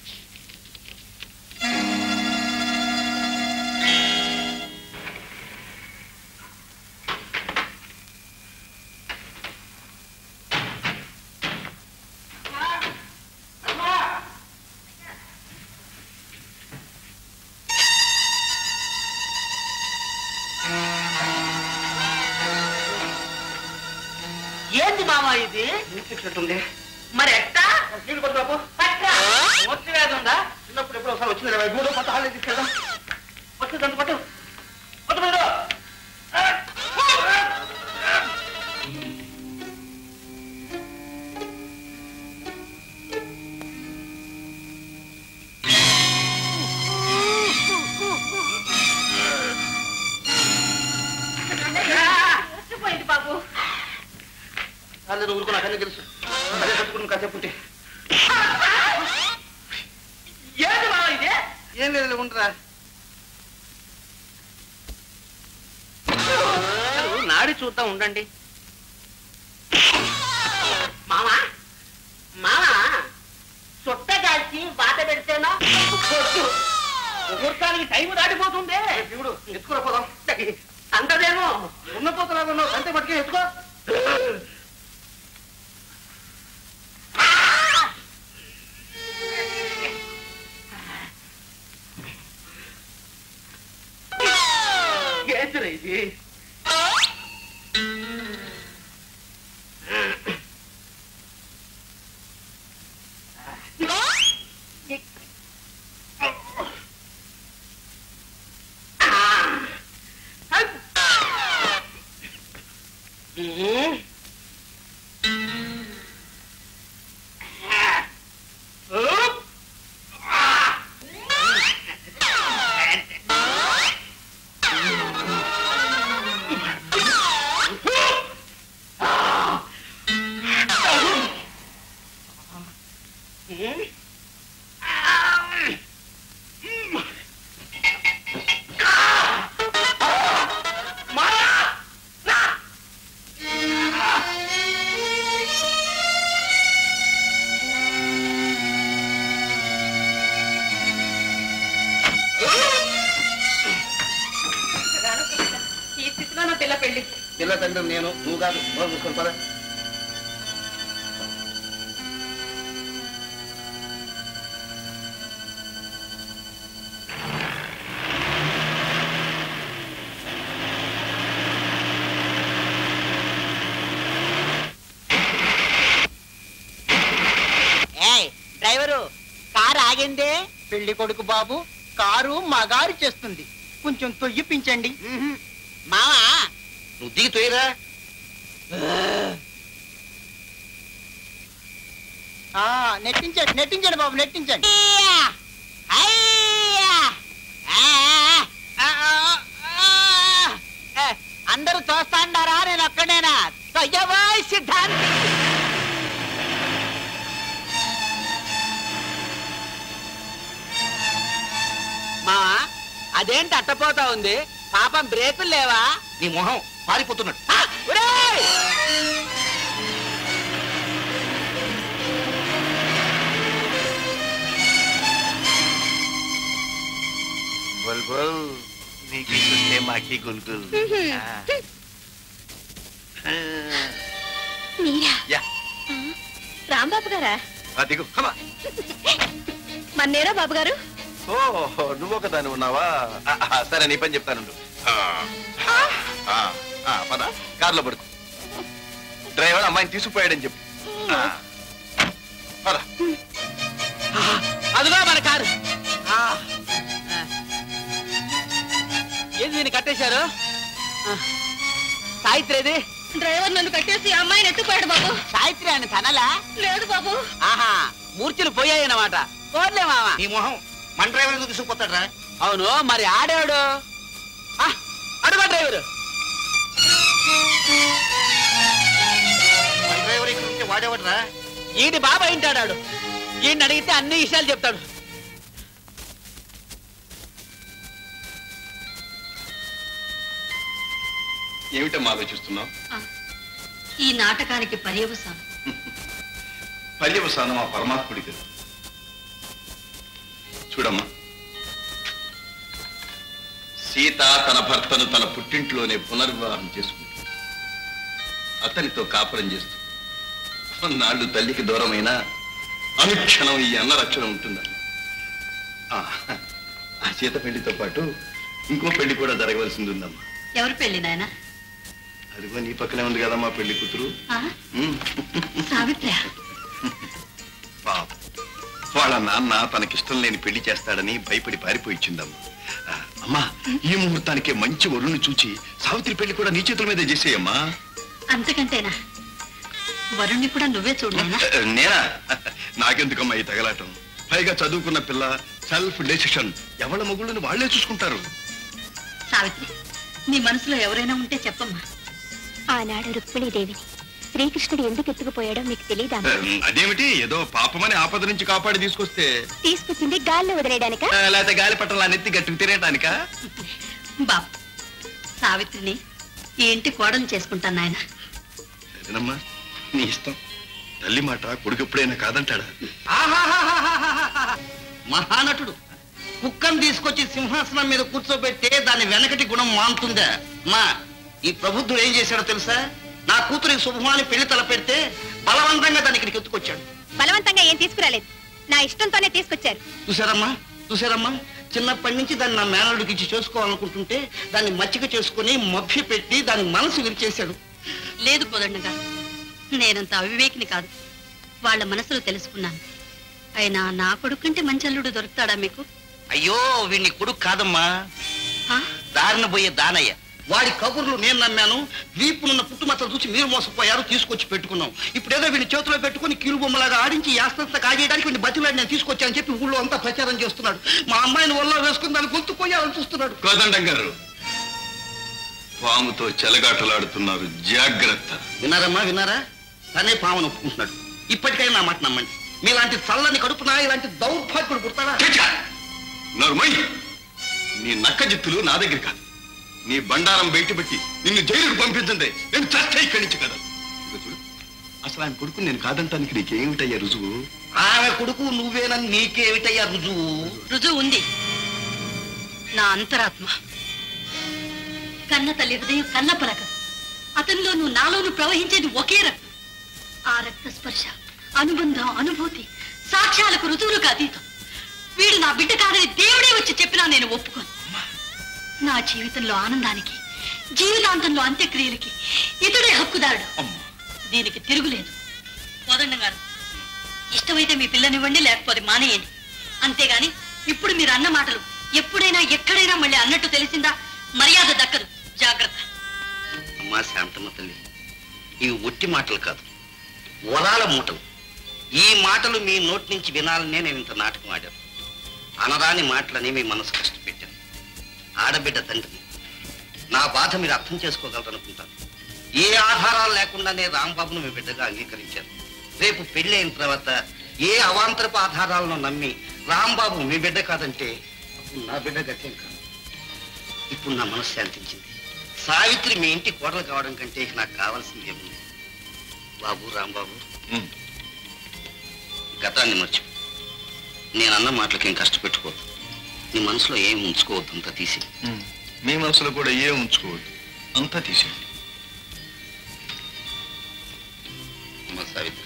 ఏంది మావా ఇది ఇచ్చినట్టుంది మరి ఎట్టా నీళ్ళు పట్టు బాబు పట్రా వచ్చి వ్యాధి ఉందా చిన్నప్పుడు ఎప్పుడో ఒకసారి వచ్చింది ఇరవై మూడు పట్టు హాల్లో తీసుకెళ్దాం పట్టు దాన్ని పట్టు పట్టు మీరు వచ్చిపోయింది బాబు చాలేదు ఊరుకో నాకన్నీ తెలుసు అదే పట్టుకుని కాసేపు ఉంటే ఏంది మావా ఇది ఏం లేదు ఉండరా నాడి చూద్దాం ఉండండి మామా మామా చుట్ట కాల్చి బాట పెడితేనా వద్దు. ముహూర్తానికి టైం దాటిపోతుంది శివుడు ఎత్తుకురా పోదాం అంతదేమో ఉన్న పోతలా ఉన్నావు అంతే పట్టుకుని ఎత్తుకో ఏంటిరా ఇది ఈ స్థితిలో నా పిల్ల పెళ్లి పిల్ల తండ్రి నేను నువ్వు కాదు బాగా చూసుకొని పద ఏయ్ డ్రైవరు కారు ఆగిందే పెళ్లి కొడుకు బాబు కారు మగారు చేస్తుంది కొంచెం తొయ్యిపించండి మావా నువ్వు దిగి తోయరా ఆ, నెట్టించండి నెట్టించండి బాబు నెట్టించండి అందరూ చూస్తాండారా నేను ఒక్కడేనా తొయ్యబాయ్ సిద్ధాంతి మావా అదేంటి అట్టపోతా ఉంది పాపం బ్రేకులు లేవా నీ మొహం పారిపోతున్నాడు ఒరేయ్! బుల్బుల్ నీకు చూస్తే మాకి గుల్గుల్ మీరా యా రాంబాబు గారా దిగు కమా మన్నేరా బాబు గారు ఓ నువ్వు ఒక దాని ఉన్నావా ఆ, ఆ, సరే నీ పని చెప్తానుండు ఆ, ఆ, ఆ, పద కార్లో పడుకో డ్రైవర్ అమ్మాయిని తీసుకుపోయాడని చెప్పు ఆ, పద అదిగో మన కారు ఆ. ఆ. ఏది దీన్ని కట్టేశారు ఆ. సాయిత్రి ఏది డ్రైవర్ నన్ను కట్టేసి ఆ అమ్మాయిని ఎత్తుకుపోయాడు బాబు సాయిత్రి అని తనలా లేదు బాబు ఆహా మూర్ఛలు పోయాయన్నమాట పోర్లే మామ నీ మొహం మన డ్రైవర్ ఎందుకు తీసుకుపోతాడు అవును మరి ఆడాడు ఆ, అడుగు డ్రైవరు మన డ్రైవర్ ఇక్కడ ఉంటే వాడేవాడరా ఈడి బాబా ఇంటాడాడు ఈయన అడిగితే అన్ని విషయాలు చెప్తాడు ఏమిటమ్మా ఆలోచిస్తున్నావు ఈ నాటకానికి పర్యవసానం పర్యవసానం ఆ పరమాత్ముడి కదా చూడమ్మా సీత తన భర్తను తన పుట్టింట్లోనే పునర్వివాహం చేసుకుంటుంది అతనితో కాపురం చేస్తూ కొన్నాళ్ళు తల్లికి దూరమైన అనుక్షణం ఈ అన్న రక్షణ ఉంటుందమ్మా ఆ, ఆ సీత పెళ్లితో పాటు ఇంకో పెళ్లి కూడా జరగవలసింది ఉందమ్మా ఎవరు పెళ్లి నాయన అదిగో నీ పక్కనే ఉంది కదమ్మా పెళ్లి కూతురు ఉమ్. సావిత్ర పాపం. వాళ్ళ నాన్న తనకిష్టం లేని పెళ్లి చేస్తాడని భయపడి పారిపోయి ఇచ్చిందమ్మా ఆ, అమ్మా ఈ ముహూర్తానికే మంచి వరుణ్ణి చూచి సావిత్రి పెళ్లి కూడా నీ చేతుల మీదే చేసేయమ్మా అంతకంటేనా వరుణ్ణి కూడా నువ్వే చూడు నాయనా ఆ, నేనా నాకెందుకమ్మా ఈ తగలాటం పైగా చదువుకున్న పిల్ల సెల్ఫ్ డెసిషన్ ఎవళ్ళ మొగుళ్ళని వాళ్లే చూసుకుంటారు సావిత్రి నీ మనసులో ఎవరైనా ఉంటే చెప్పమ్మా ఆనాడు రుక్మిణీదేవిని శ్రీకృష్ణుడు ఎందుకు ఎత్తుకుపోయాడో మీకు తెలీదా ఆ, అదేమిటి ఏదో పాపమని ఆపద నుంచి కాపాడి తీసుకొస్తే తీసుకొచ్చింది గాల్లో వదిలేయడానిక ఆ, లేకపోతే గాలి పట్టలా నెత్తి గట్టుకు తిరగటానికా బాబు సావిత్రిని ఈ ఇంటి కోడలు చేసుకుంటాను నాయన సరేనమ్మా నీ ఇష్టం తల్లి మాట కొడుకు ఎప్పుడైనా కాదంటాడా మహానటుడు కుక్కను తీసుకొచ్చి సింహాసనం మీద కూర్చోబెట్టే దాని వెనకటి గుణం మానుతుందా మా ఈ ప్రబుద్ధుడు ఏం చేశాడో తెలుసా నా కూతురికి శుభమాని పెళ్లి తల పెడితే బలవంతంగా దాన్ని ఇక్కడికి ఎత్తుకొచ్చాడు బలవంతంగా ఏం తీసుకురాలేదు నా ఇష్టంతోనే తీసుకొచ్చారు చూసారమ్మా చూసారమ్మా చిన్నప్పటి నుంచి దాన్ని నా మేనలుడికి ఇచ్చి చేసుకోవాలనుకుంటుంటే దాన్ని మచ్చిక చేసుకుని మభ్య పెట్టి దాని మనసు విరిచేశాడు లేదు కోదండ గారు నేనంత అవివేకిని కాదు వాళ్ళ మనసులో తెలుసుకున్నాను అయినా నా కొడుకు కంటే మంచి అల్లుడు దొరుకుతాడా మీకు అయ్యో వీడిని కొడుకు కాదమ్మా ఆ? దారిన పోయే దానయ్య వాడి కబుర్లు నేను నమ్మాను వీపునున్న పుట్టుమచ్చలు చూసి మీరు మోసపోయారు తీసుకొచ్చి పెట్టుకున్నాం ఇప్పుడు ఏదో వీడిని చేతిలో పెట్టుకుని కీలు బొమ్మలాగా ఆడించి యాస్తంతా కాజేయడానికి వీడిని బతిలాడి నేను తీసుకొచ్చానని చెప్పి ఊళ్ళో అంతా ప్రచారం చేస్తున్నాడు మా అమ్మాయిని ఒళ్ళో వేసుకుని దాన్ని గొంతుపోయాలని చూస్తున్నాడు కోదండం గారు పాముతో చెలగాటలాడుతున్నారు జాగ్రత్త విన్నారమ్మా విన్నారా తనే పావన ఒప్పుకుంటున్నాడు ఇప్పటికైనా నా మాట నమ్మండి మీలాంటి చల్లని కడుపునా ఇలాంటి దౌర్భాగ్యుడు పుడతాడా నోర్మయ్ నీ నక్క జిత్తులు నా దగ్గర కాదు నీ బండారం బయటపెట్టి నిన్ను జైలుకు పంపించండి నేను చస్తే ఇక్కడి నుంచి కదా ఇదిగో చూడు అసలు ఆయన కొడుకు నేను కాదంటానికి నీకేమిటయ్యా రుజువు ఆమె కొడుకు నువ్వేనని నీకేమిటయ్యా రుజువు రుజువు ఉంది నా అంతరాత్మ కన్న తల్లి హృదయం కన్న పలక అతనిలోను నాలోను ప్రవహించేది ఒకే రక్తం ఆ రక్త స్పర్శ అనుబంధం అనుభూతి సాక్ష్యాలకు రుజువులకు అతీతం వీడు నా బిడ్డ కాదని దేవుడే వచ్చి చెప్పినా నేను ఒప్పుకోను నా జీవితంలో ఆనందానికి జీవితాంతంలో అంత్యక్రియలకి ఇతడే హక్కుదారుడు దీనికి తిరుగులేదు కోదండం గారు ఇష్టమైతే మీ పిల్లనివ్వండి లేకపోతే మానేయండి అంతేగాని ఇప్పుడు మీరు అన్న మాటలు ఎప్పుడైనా ఎక్కడైనా మళ్ళీ అన్నట్టు తెలిసిందా మర్యాద దక్కదు జాగ్రత్త అమ్మా శాంతమ్మ తల్లి ఇవి ఒట్టి మాటలు కాదు వరాల మూటలు ఈ మాటలు మీ నోటి నుంచి వినాలనే నేను ఇంత నాటకం ఆడాను అనరాని మాటలని మీ మనసు కష్టపెట్టాను ఆడబిడ్డ తండ్రిని నా బాధ మీరు అర్థం చేసుకోగలరు అనుకుంటాను ఏ ఆధారాలు లేకుండానే రాంబాబును మీ బిడ్డగా అంగీకరించారు రేపు పెళ్లి అయిన తర్వాత ఏ అవాంతరపు ఆధారాలను నమ్మి రాంబాబు మీ బిడ్డ కాదంటే అప్పుడు నా బిడ్డ గత్యం కాదు ఇప్పుడు నా మనసు శాంతించింది సావిత్రి మీ ఇంటి కోడలు కావడం కంటే ఇక నాకు కావాల్సింది ఏముంది బాబు రాంబాబు గతాన్ని మర్చిపో నేను అన్న మాటలకి ఏం కష్టపెట్టుకోవద్దు నీ మనసులో ఏం ఉంచుకోవద్దు అంతా తీసి మీ మనసులో కూడా ఏం ఉంచుకోవద్దు అంతా తీసేయండి అమ్మ సావిత్రి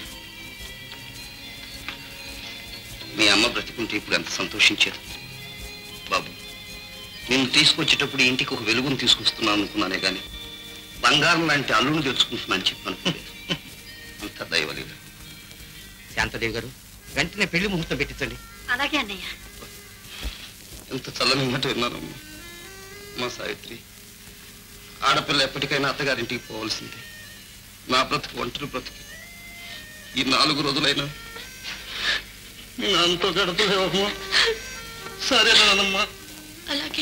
మీ అమ్మ బ్రతికుంటే ఇప్పుడు ఎంత సంతోషించారు బాబు నేను తీసుకొచ్చేటప్పుడు ఈ ఇంటికి ఒక వెలుగును తీసుకొస్తున్నాను అనుకున్నానే కానీ బంగారం లాంటి అల్లును తెచ్చుకుంటున్నాను చెప్పి అనుకోలేదు అంత దైవలేదు శాంతదేవి గారు వెంటనే పెళ్లి ముహూర్తం పెట్టించండి అలాగే అన్నయ్య ఎంత చల్లని మాట విన్నారమ్మా మా సావిత్రి ఆడపిల్ల ఎప్పటికైనా అత్తగారింటికి పోవాల్సిందే నా బ్రతుకు ఒంటరి బ్రతుకు ఈ నాలుగు రోజులైనా మీ నాన్నతో గడపలేవమ్మా సరేనానమ్మా అలాగే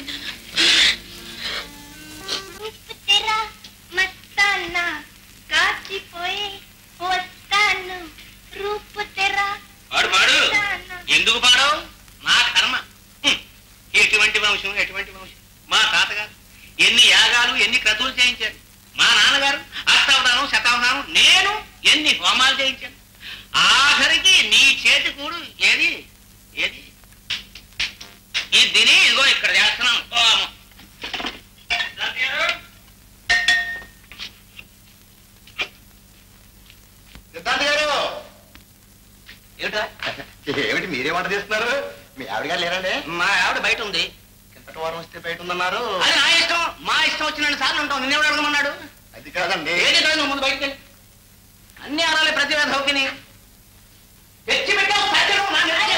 తెరా మస్తానా కాచిపోయి వస్తాను రూపు తెరా పాడు పాడు ఎందుకు పాడవు నా కర్మ హ్మ్. ఎటువంటి వంశం ఎటువంటి వంశం మా తాతగారు ఎన్ని యాగాలు ఎన్ని క్రతువులు చేయించారు మా నాన్నగారు అష్టావధానం శతావధానం నేను ఎన్ని హోమాలు చేయించాను ఆఖరికి నీ చేతి కూడు ఏది ఏది ఇది తిని ఇదిగో ఇక్కడ చేస్తున్నాం హోమం సిద్ధాంత్ గారు ఏమిటా ఏమిటి మీరే వంట చేస్తున్నారు మీ ఆవిడ గారు లేరండి మా ఆవిడ బయట ఉంది కిందటి వారం వస్తే బయట ఉందన్నారు అది నా ఇష్టం మా ఇష్టం వచ్చిన సార్లు ఉంటాం నిన్నేవాడు అడగమన్నాడు అది కాదండి ఏది కాదు నువ్వు ముందు బయటికి వెళ్ళి అన్ని అనాలి ప్రతి వేధవుకిని తెచ్చి పెట్టావు సత్యం నా నెత్తి.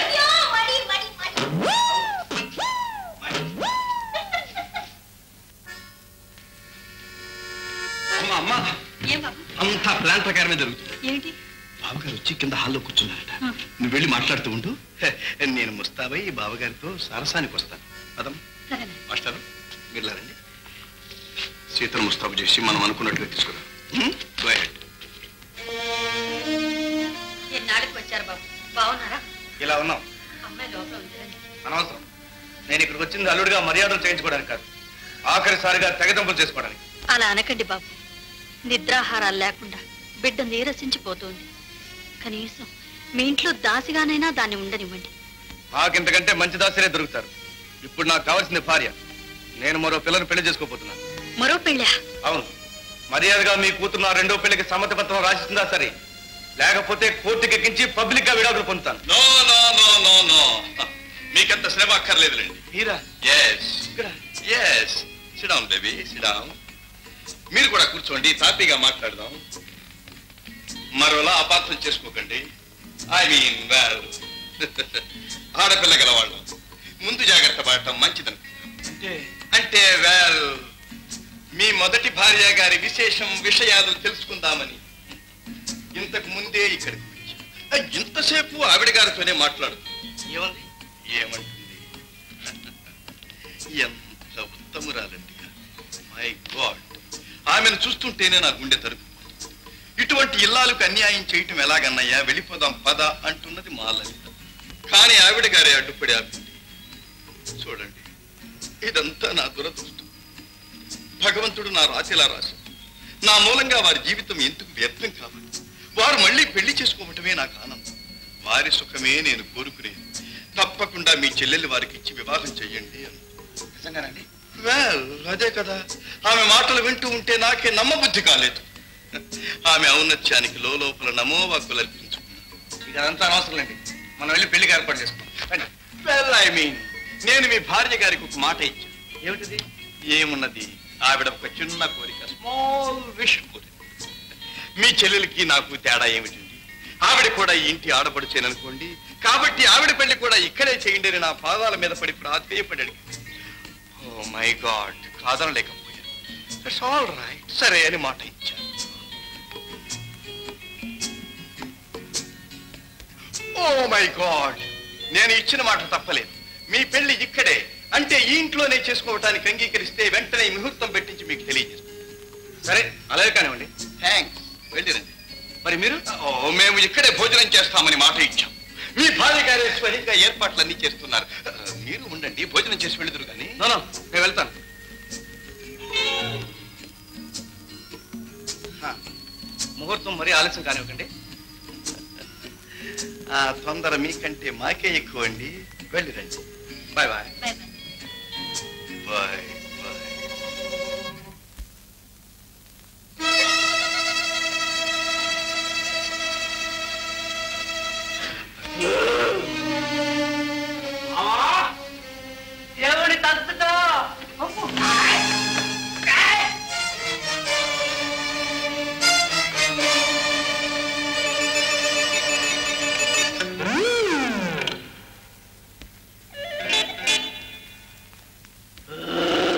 అమ్మ అమ్మ ఏం బాబు అంతా ప్లాన్ ప్రకారమే జరుగుతుంది ఏమిటి బావగారు వచ్చి కింద హాల్లో కూర్చున్నారట నువ్వు వెళ్ళి మాట్లాడుతూ ఉండు హె, నేను ముస్తాబై బావగారితో సరసానికి వస్తాను పదం సరే మాస్టారు మీరు రండి సీతను ముస్తాబు చేసి మనం అనుకున్నట్టుగా తీసుకురా గో అహెడ్ ఎన్నాళ్ళకి వచ్చారు బాబు బాగున్నారా ఇలా ఉన్నాం అమ్మాయి లోపల ఉందిరండి అనవసరం నేను ఇక్కడికి వచ్చింది అల్లుడిగా మర్యాదలు చేయించుకోవడానికి కాదు ఆఖరిసారిగా తెగదంపులు చేసుకోవడానికి అలా అనకండి బాబు నిద్రాహారాలు లేకుండా బిడ్డ నీరసించిపోతుంది కనీసం మీ ఇంట్లో దాసిగానైనా దాన్ని ఉండనివ్వండి నాకింతకంటే మంచి దాసరే దొరుకుతారు ఇప్పుడు నాకు కావాల్సింది భార్య నేను మరో పిల్లని పెళ్లి చేసుకోబోతున్నాను మరో పెళ్ళా అవును మర్యాదగా మీ కూతురు నా రెండో పెళ్లికి సమ్మతి పత్రం రాసిస్తుందా సరే లేకపోతే కోర్టుకి ఎక్కించి పబ్లిక్ గా విడాకులు పొందుతాను no no no no no మీకంత శ్రమ అక్కర్లేదులేండి మీరా yes yes sit down baby sit down మీరు కూడా కూర్చోండి తాపీగా మాట్లాడదాం మరోలా అపార్థం చేసుకోకండి ఐ మీన్ వెల్ ఆడపిల్ల గలవాళ్ళం ముందు జాగ్రత్త పడటం మంచిదనుకుంటాం అంటే వెల్ మీ మొదటి భార్య గారి విశేషం విషయాలు తెలుసుకుందామని ఇంతకు ముందే ఇక్కడికి వచ్చాం. ఆ, ఇంతసేపు ఆవిడ గారితోనే మాట్లాడు ఏమంది ఏమంటుంది ఎంత ఉత్తమురాలండి మై గాడ్ ఆమెను చూస్తుంటేనే నా గుండె తరుపు ఇటువంటి ఇల్లాలకు అన్యాయం చేయటం ఎలాగన్నయ్యా వెళ్ళిపోదాం పద అంటున్నది మా లలిత కానీ ఆవిడ గారే అడ్డుపడి ఆపింది చూడండి ఇదంతా నా దురదృష్టం భగవంతుడు నా రాశిలా రాశాడు నా మూలంగా వారి జీవితం ఎందుకు వ్యర్థం కావాలి వారు మళ్ళీ పెళ్లి చేసుకోవటమే నాకు ఆనందం వారి సుఖమే నేను కోరుకునేది తప్పకుండా మీ చెల్లెలు వారికి ఇచ్చి వివాహం చెయ్యండి అని నిజంగానండి వెల్ అదే కదా ఆమె మాటలు వింటూ ఉంటే నాకే నమ్మబుద్ధి కాలేదు ఆమె ఔన్నత్యానికి లోపల నమో వాక్కులు అర్పించుకున్నాను ఇక అదంతా అవసరం లేండి మనం వెళ్ళి పెళ్లికి ఏర్పాటు చేసుకుంటాం వెల్ ఐ మీన్ నేను మీ భార్య గారికి ఒక మాట ఇచ్చాను ఏమిటిది ఏమున్నది ఆవిడ ఒక చిన్న కోరిక స్మాల్ విష్ కోరిక మీ చెల్లెలకి నాకు తేడా ఏమిటండి ఆవిడ కూడా ఈ ఇంటి ఆడపడుచేననుకోండి కాబట్టి ఆవిడ పెళ్లి కూడా ఇక్కడే చేయండి అని నా పాదాల మీద పడి ప్రాధేయపడి అడిగింది ఓ మై గాడ్ కాదనలేకపోయాను దట్స్ ఆల్ రైట్ సరే అని మాట ఇచ్చాను ఓ మై గాడ్ నేను ఇచ్చిన మాట తప్పలేదు మీ పెళ్లి ఇక్కడే అంటే ఈ ఇంట్లోనే చేసుకోవటానికి అంగీకరిస్తే వెంటనే ఈ ముహూర్తం పెట్టించి మీకు తెలియజేస్తాను సరే అలాగే కానివ్వండి థ్యాంక్స్ వెళ్ళిరండి మరి మీరు ఓ మేము ఇక్కడే భోజనం చేస్తామని మాట ఇచ్చాం మీ భార్య గారే స్వయంగా ఏర్పాట్లన్నీ చేస్తున్నారు ఆ, మీరు ఉండండి భోజనం చేసి వెళుదురు కానీ నో నో, నేను వెళ్తాను హా, ముహూర్తం మరీ ఆలస్యం కానివ్వకండి ఆ తొందర మీకంటే మాకే ఎక్కువ అండి వెళ్ళిరండి బాయ్ బాయ్ బాయ్ బాయ్ దేవుడి తత్తుతో ఆ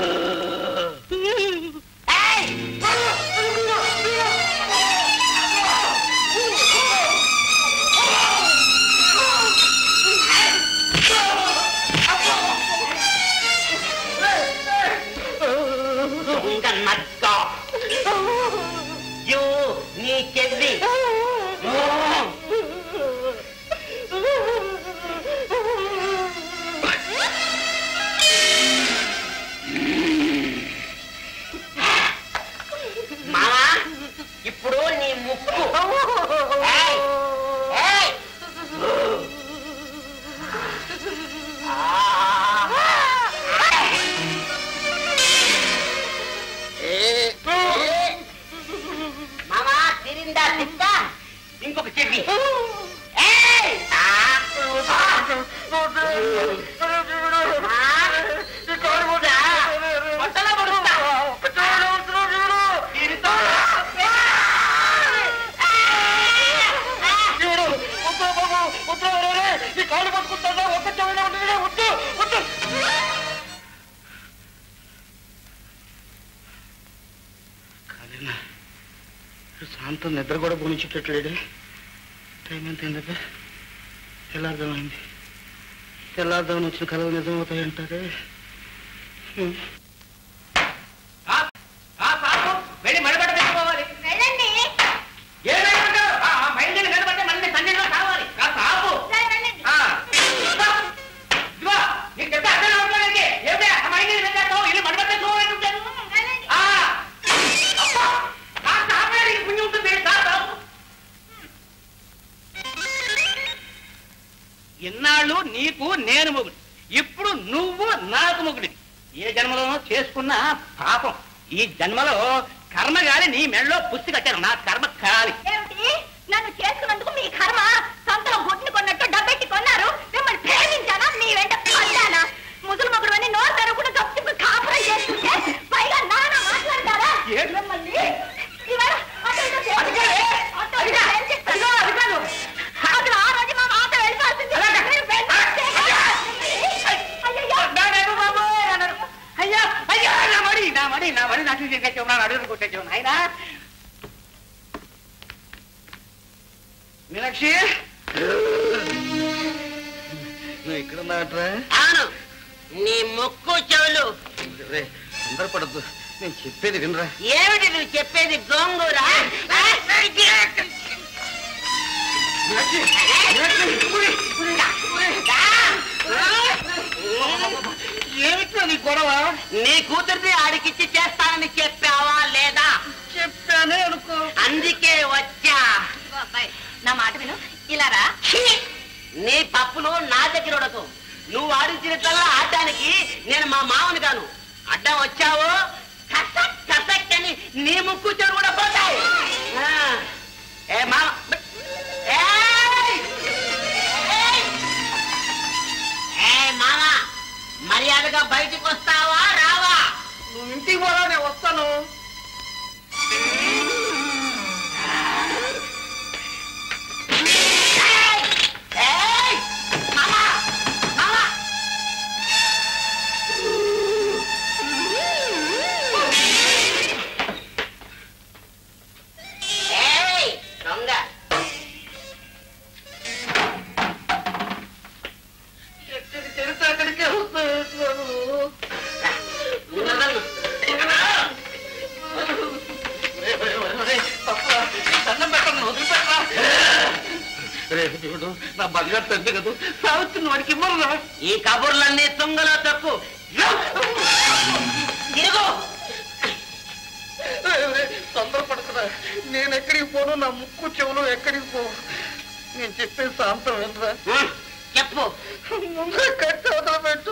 శాంతం నిద్ర కూడా పోనిచ్చేటట్లేడు టైం ఎంత అయిందబ్బా తెల్లారుదామైంది తెల్లారుదామని వచ్చిన కలలు నిజమవుతాయంటారే హ్మ్. వెళ్ళి మడబట్ట తెచ్చుకోవాలి వెళ్ళండి ఏ వెళ్ళమంటావు? ఆ, ఆ, బయలుదేరి నిలబడితే మళ్ళీ సన్నిధిలో కావాలి కాస్త ఆపు ఆ. ఇదిగో, ఇదిగో, నీకు చెప్తే అర్థం అవ్వట్లేదండి. ఏమిటి? ఆ బయలుదేరి వెళ్ళాక ఇల్లు మడబట్ట తెచ్చుకోవాలి ఉంటాను. ఆ. అబ్బా, కాస్త ఆపేయండి, ఈ పుణ్యం ఉంటుంది. కాస్త ఆపు. ఇన్నాళ్ళు నీకు నేను మొగుడు ఇప్పుడు నువ్వు నాకు మొగుడి ఏ జన్మలోనో చేసుకున్న పాపం ఈ జన్మలో కర్మ గాలి నీ మెడలో పుస్తి కట్టాను నా కర్మ కాలి ఏమిటి నన్ను చేసుకున్నందుకు మీ కర్మ సంతలో గుడ్ని కొన్నట్టు డబ్బెట్టి కొన్నారు మిమ్మల్ని ప్రేమించానా మీ వెంట పడ్డానా ముసలి మొగుడు అని నోరు తెరవకుండా గప్పు కాపురం చేస్తుంటే పైగా నాన్న మాట్లాడతారా మిమ్మల్ని ఇవాళ అటు ఇటు చేస్తుంటే అటు ఇటు ఏం చేస్తారో అది కాదు. అసలు ఆ రోజు మా మాట వెళ్ళిపోతుంది మీరు పెళ్లి అయ్యా అయ్యా నా మడి నా మడి నా మడి నాకు చేసావు నా అడుగులు కొట్టేసావు నాయనా మీనాక్షి నువ్వు ఇక్కడ ఉన్నాట్రా అవును నీ ముక్కు చెవులు రే తొందరపడద్దు నేను చెప్పేది వినరా ఏమిటి నువ్వు చెప్పేది గోంగూర ఏమిటో నీ గొడవ నీ కూతురిని ఆడికిచ్చి చేస్తానని చెప్పావా లేదా చెప్పానే అనుకో అందుకే వచ్చా అబ్బాయి నా మాట విను ఇలా రా నీ పప్పులు నా దగ్గర ఉడకు నువ్వు ఆడించిన కల్లా ఆడడానికి నేను మా మామని కాను అడ్డం వచ్చావు కసక్ కసక్ అని నీ ముక్కు చెడు కూడా పోతాయి ఆ. ఏ మామ ఏయ్! ఏయ్! ఏయ్ మామ మర్యాదగా బయటికి వస్తావా రావా నువ్వు ఇంటికి పోరా నేను వస్తాను ఏయ్! మామ మామ ఏయ్ దొంగ ఎక్కడికి చెడితే అక్కడికే వస్తాను దండం పెట్టను వదిలిపెట్టరా రేపు చూడు నా బంగారు తండ్రి కదా సావిత్రిని వాడికి ఇవ్వరురా ఈ కబుర్లన్నీ తుంగలో తప్పు తిరుగు తొందరపడుతున్నా నేను ఎక్కడికి పోను నా ముక్కు చెవులు ఎక్కడికి పో నేను చెప్పేది సాంతం వినరా చెప్పు ముందు కట్టి వదలబెట్టు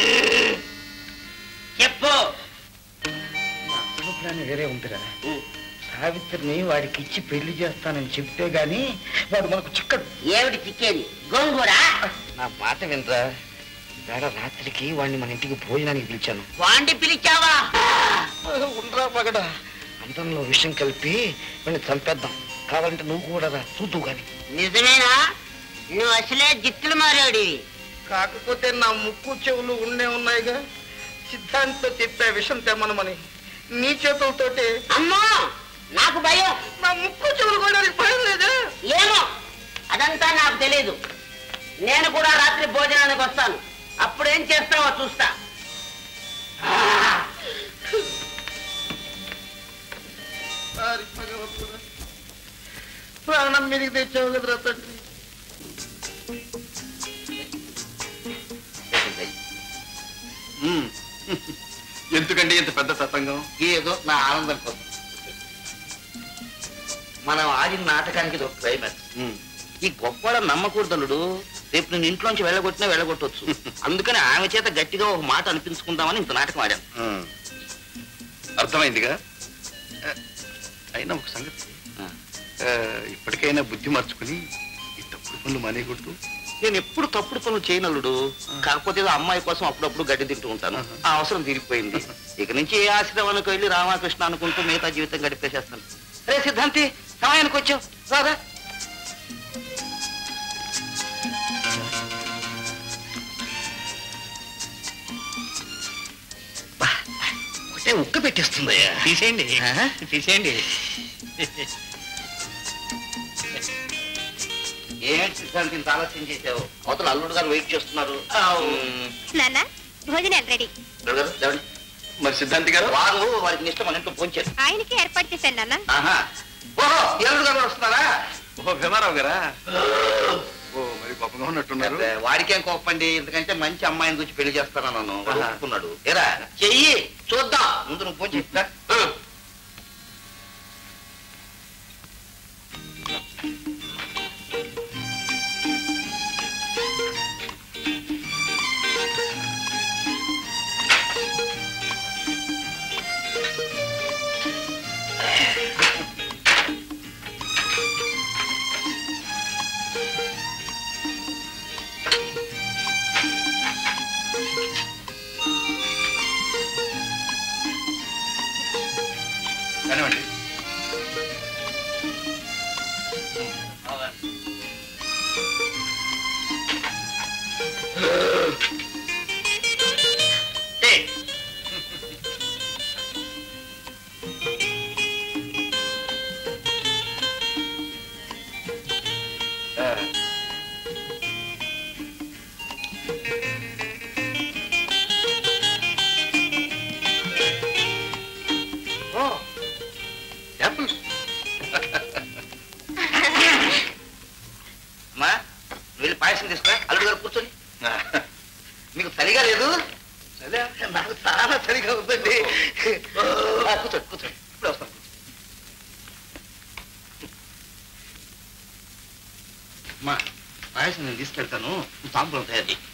చెప్పు నా అసలు ప్లాన్ వేరే ఉందిరా సావిత్రిని వాడికి ఇచ్చి పెళ్లి చేస్తానని చెప్తే గాని వాడు మనకు చిక్కడు ఏమిటి చిక్కేది గోంగూర నా మాట వినరా వేళ రాత్రికి వాడిని మన ఇంటికి భోజనానికి పిలిచాను వాండి పిలిచావా ఉండరా పగడ అంతంలో విషయం కలిపి వాడిని చంపేద్దాం కావాలంటే నువ్వు కూడా రా చూద్దు గాని నిజమేనా నువ్వు అసలే జిత్తులు మారాడి కాకపోతే నా ముక్కు చెవులు ఉండే ఉన్నాయిగా సిద్ధాంతితో చెప్పే విషయం తెమ్మనమని నీ చేతులతోటి అమ్మో నాకు భయం నా ముక్కు చెవులు కూడా భయం లేదా ఏమో అదంతా నాకు తెలియదు నేను కూడా రాత్రి భోజనానికి వస్తాను అప్పుడేం చేస్తావో చూస్తా సారి భగవంతుడా. ప్రాణం మీదకి తెచ్చావు కదరా తండ్రి మ్మ్. ఎందుకండి ఇంత పెద్ద తతంగం ఏదో నా ఆనందం కోసం మనం ఆడిన నాటకానికి ఇది ఒక క్లైమాక్స్ ఈ గొప్పవాడ నమ్మకూడదలుడు రేపు నేను ఇంట్లోంచి వెళ్ళగొట్టినా వెళ్ళగొట్టవచ్చు అందుకని ఆమె చేత గట్టిగా ఒక మాట అనిపించుకుందామని ఇంత నాటకం ఆడాను మ్మ్. అర్థమైందిగా ఆ, అయినా ఒక సంగతి ఆ, ఇప్పటికైనా బుద్ధి మార్చుకుని ఈ తప్పుడు పనులు మానేయకూడదు నేను ఎప్పుడు తప్పుడు పనులు చేయనల్లుడు కాకపోతే ఏదో అమ్మాయి కోసం అప్పుడప్పుడు గడ్డి తింటూ ఉంటాను ఆ అవసరం తీరిపోయింది ఇక నుంచి ఏ ఆశ్రమానికి వెళ్ళి రామకృష్ణ అనుకుంటూ మిగతా జీవితం గడిపేసేస్తాను రే సిద్ధాంతి సమయానికి వచ్చావు రాదా ఒకటే ఉక్క పెట్టేస్తుందయ్యా తీసేయండి తీసేయండి ఏంటి సిద్ధాంతి ఇంత ఆలస్యం చేసావు అవతల అల్లుడు గారు వెయిట్ చేస్తున్నారు మ్మ్. నాన్న భోజనాలు రెడీ అల్లుడు గారు, లేవండి. మరి సిద్ధాంతి గారు వారు వారికి ఇష్టం మన ఇంట్లో పోంచారు ఆయనకి ఏర్పాటు చేశాను నాన్న ఆహా ఓహో ఈ అల్లుడు గారు వస్తున్నారా ఓ భీమారావు గారా ఓ మరి గొప్పగా ఉన్నట్టున్నారు అబ్బే, వాడికేం కోపండి ఎందుకంటే మంచి అమ్మాయిని చూసి పెళ్లి చేస్తానన్నాను వాడు ఆహా. ఒప్పుకున్నాడు ఏరా చెయ్యి చూద్దాం ముందు నువ్వు ఫోన్ చెప్తా కానివ్వండి ఓ యాపిల్ అమ్మా నువ్వు వెళ్ళి పాయసం తీసుకురా అల్లుడు గారు కూర్చొని మీకు చలిగా లేదు నాకు చాలా చలిగా ఉందండి ఆ, కూర్చోండి కూర్చోండి ఇప్పుడు వస్తాను అమ్మా పాయసం నేను తీసుకెళ్తాను నువ్వు తాంబూలం తయారు చేయి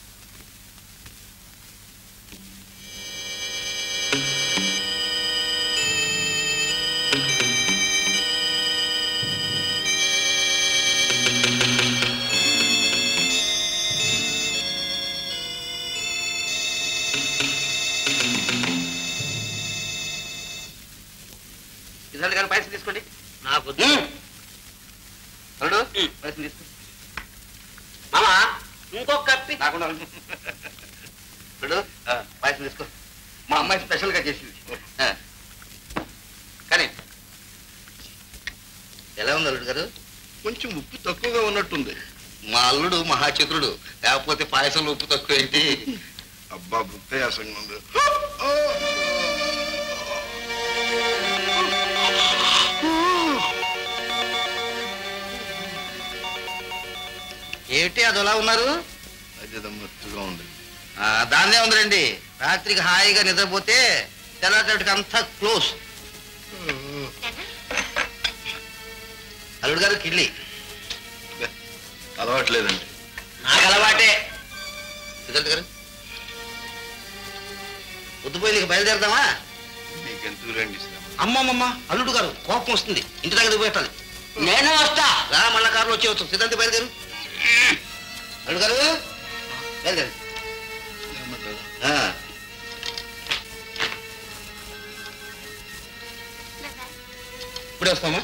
ఇదండి కానీ పాయసం తీసుకోండి నాకు అల్లుడు పాయసం తీసుకో మామా ఇంకొక కప్పి కాకుండా చూడు పాయసం తీసుకో మా అమ్మాయి స్పెషల్ గా చేసింది ఆ. కానీ ఎలా ఉంది అల్లుడు గారు కొంచెం ఉప్పు తక్కువగా ఉన్నట్టుంది మా అల్లుడు మహాచతురుడు లేకపోతే పాయసంలో ఉప్పు తక్కువ ఏంటి అబ్బా బుద్ధయాసంగా ఉంది ఏమిటి అది ఎలా ఉన్నారు అదేదో మత్తుగా ఉంది ఆ, దాన్నే ఉందిరండి రాత్రికి హాయిగా నిద్రపోతే తెల్లటికి అంతా క్లోజ్ అల్లుడు గారు కిళ్ళి అలవాట్లేదండి నాకు అలవాటే రిజల్ట్ గారు పొద్దుపోయి నీకు బయలుదేరదామా మీకెందుకు రండి శ్రమ అమ్మమ్మమ్మ అల్లుడు గారు కోపం వస్తుంది ఇంటి దగ్గర పోయేటాలి నేను వస్తా రా మళ్ళా కారులో వచ్చేవచ్చు సిద్ధాంతి బయలుదేరు అల్లుడు గారు బయలుదేరు ఆ. ఇప్పుడే వస్తామా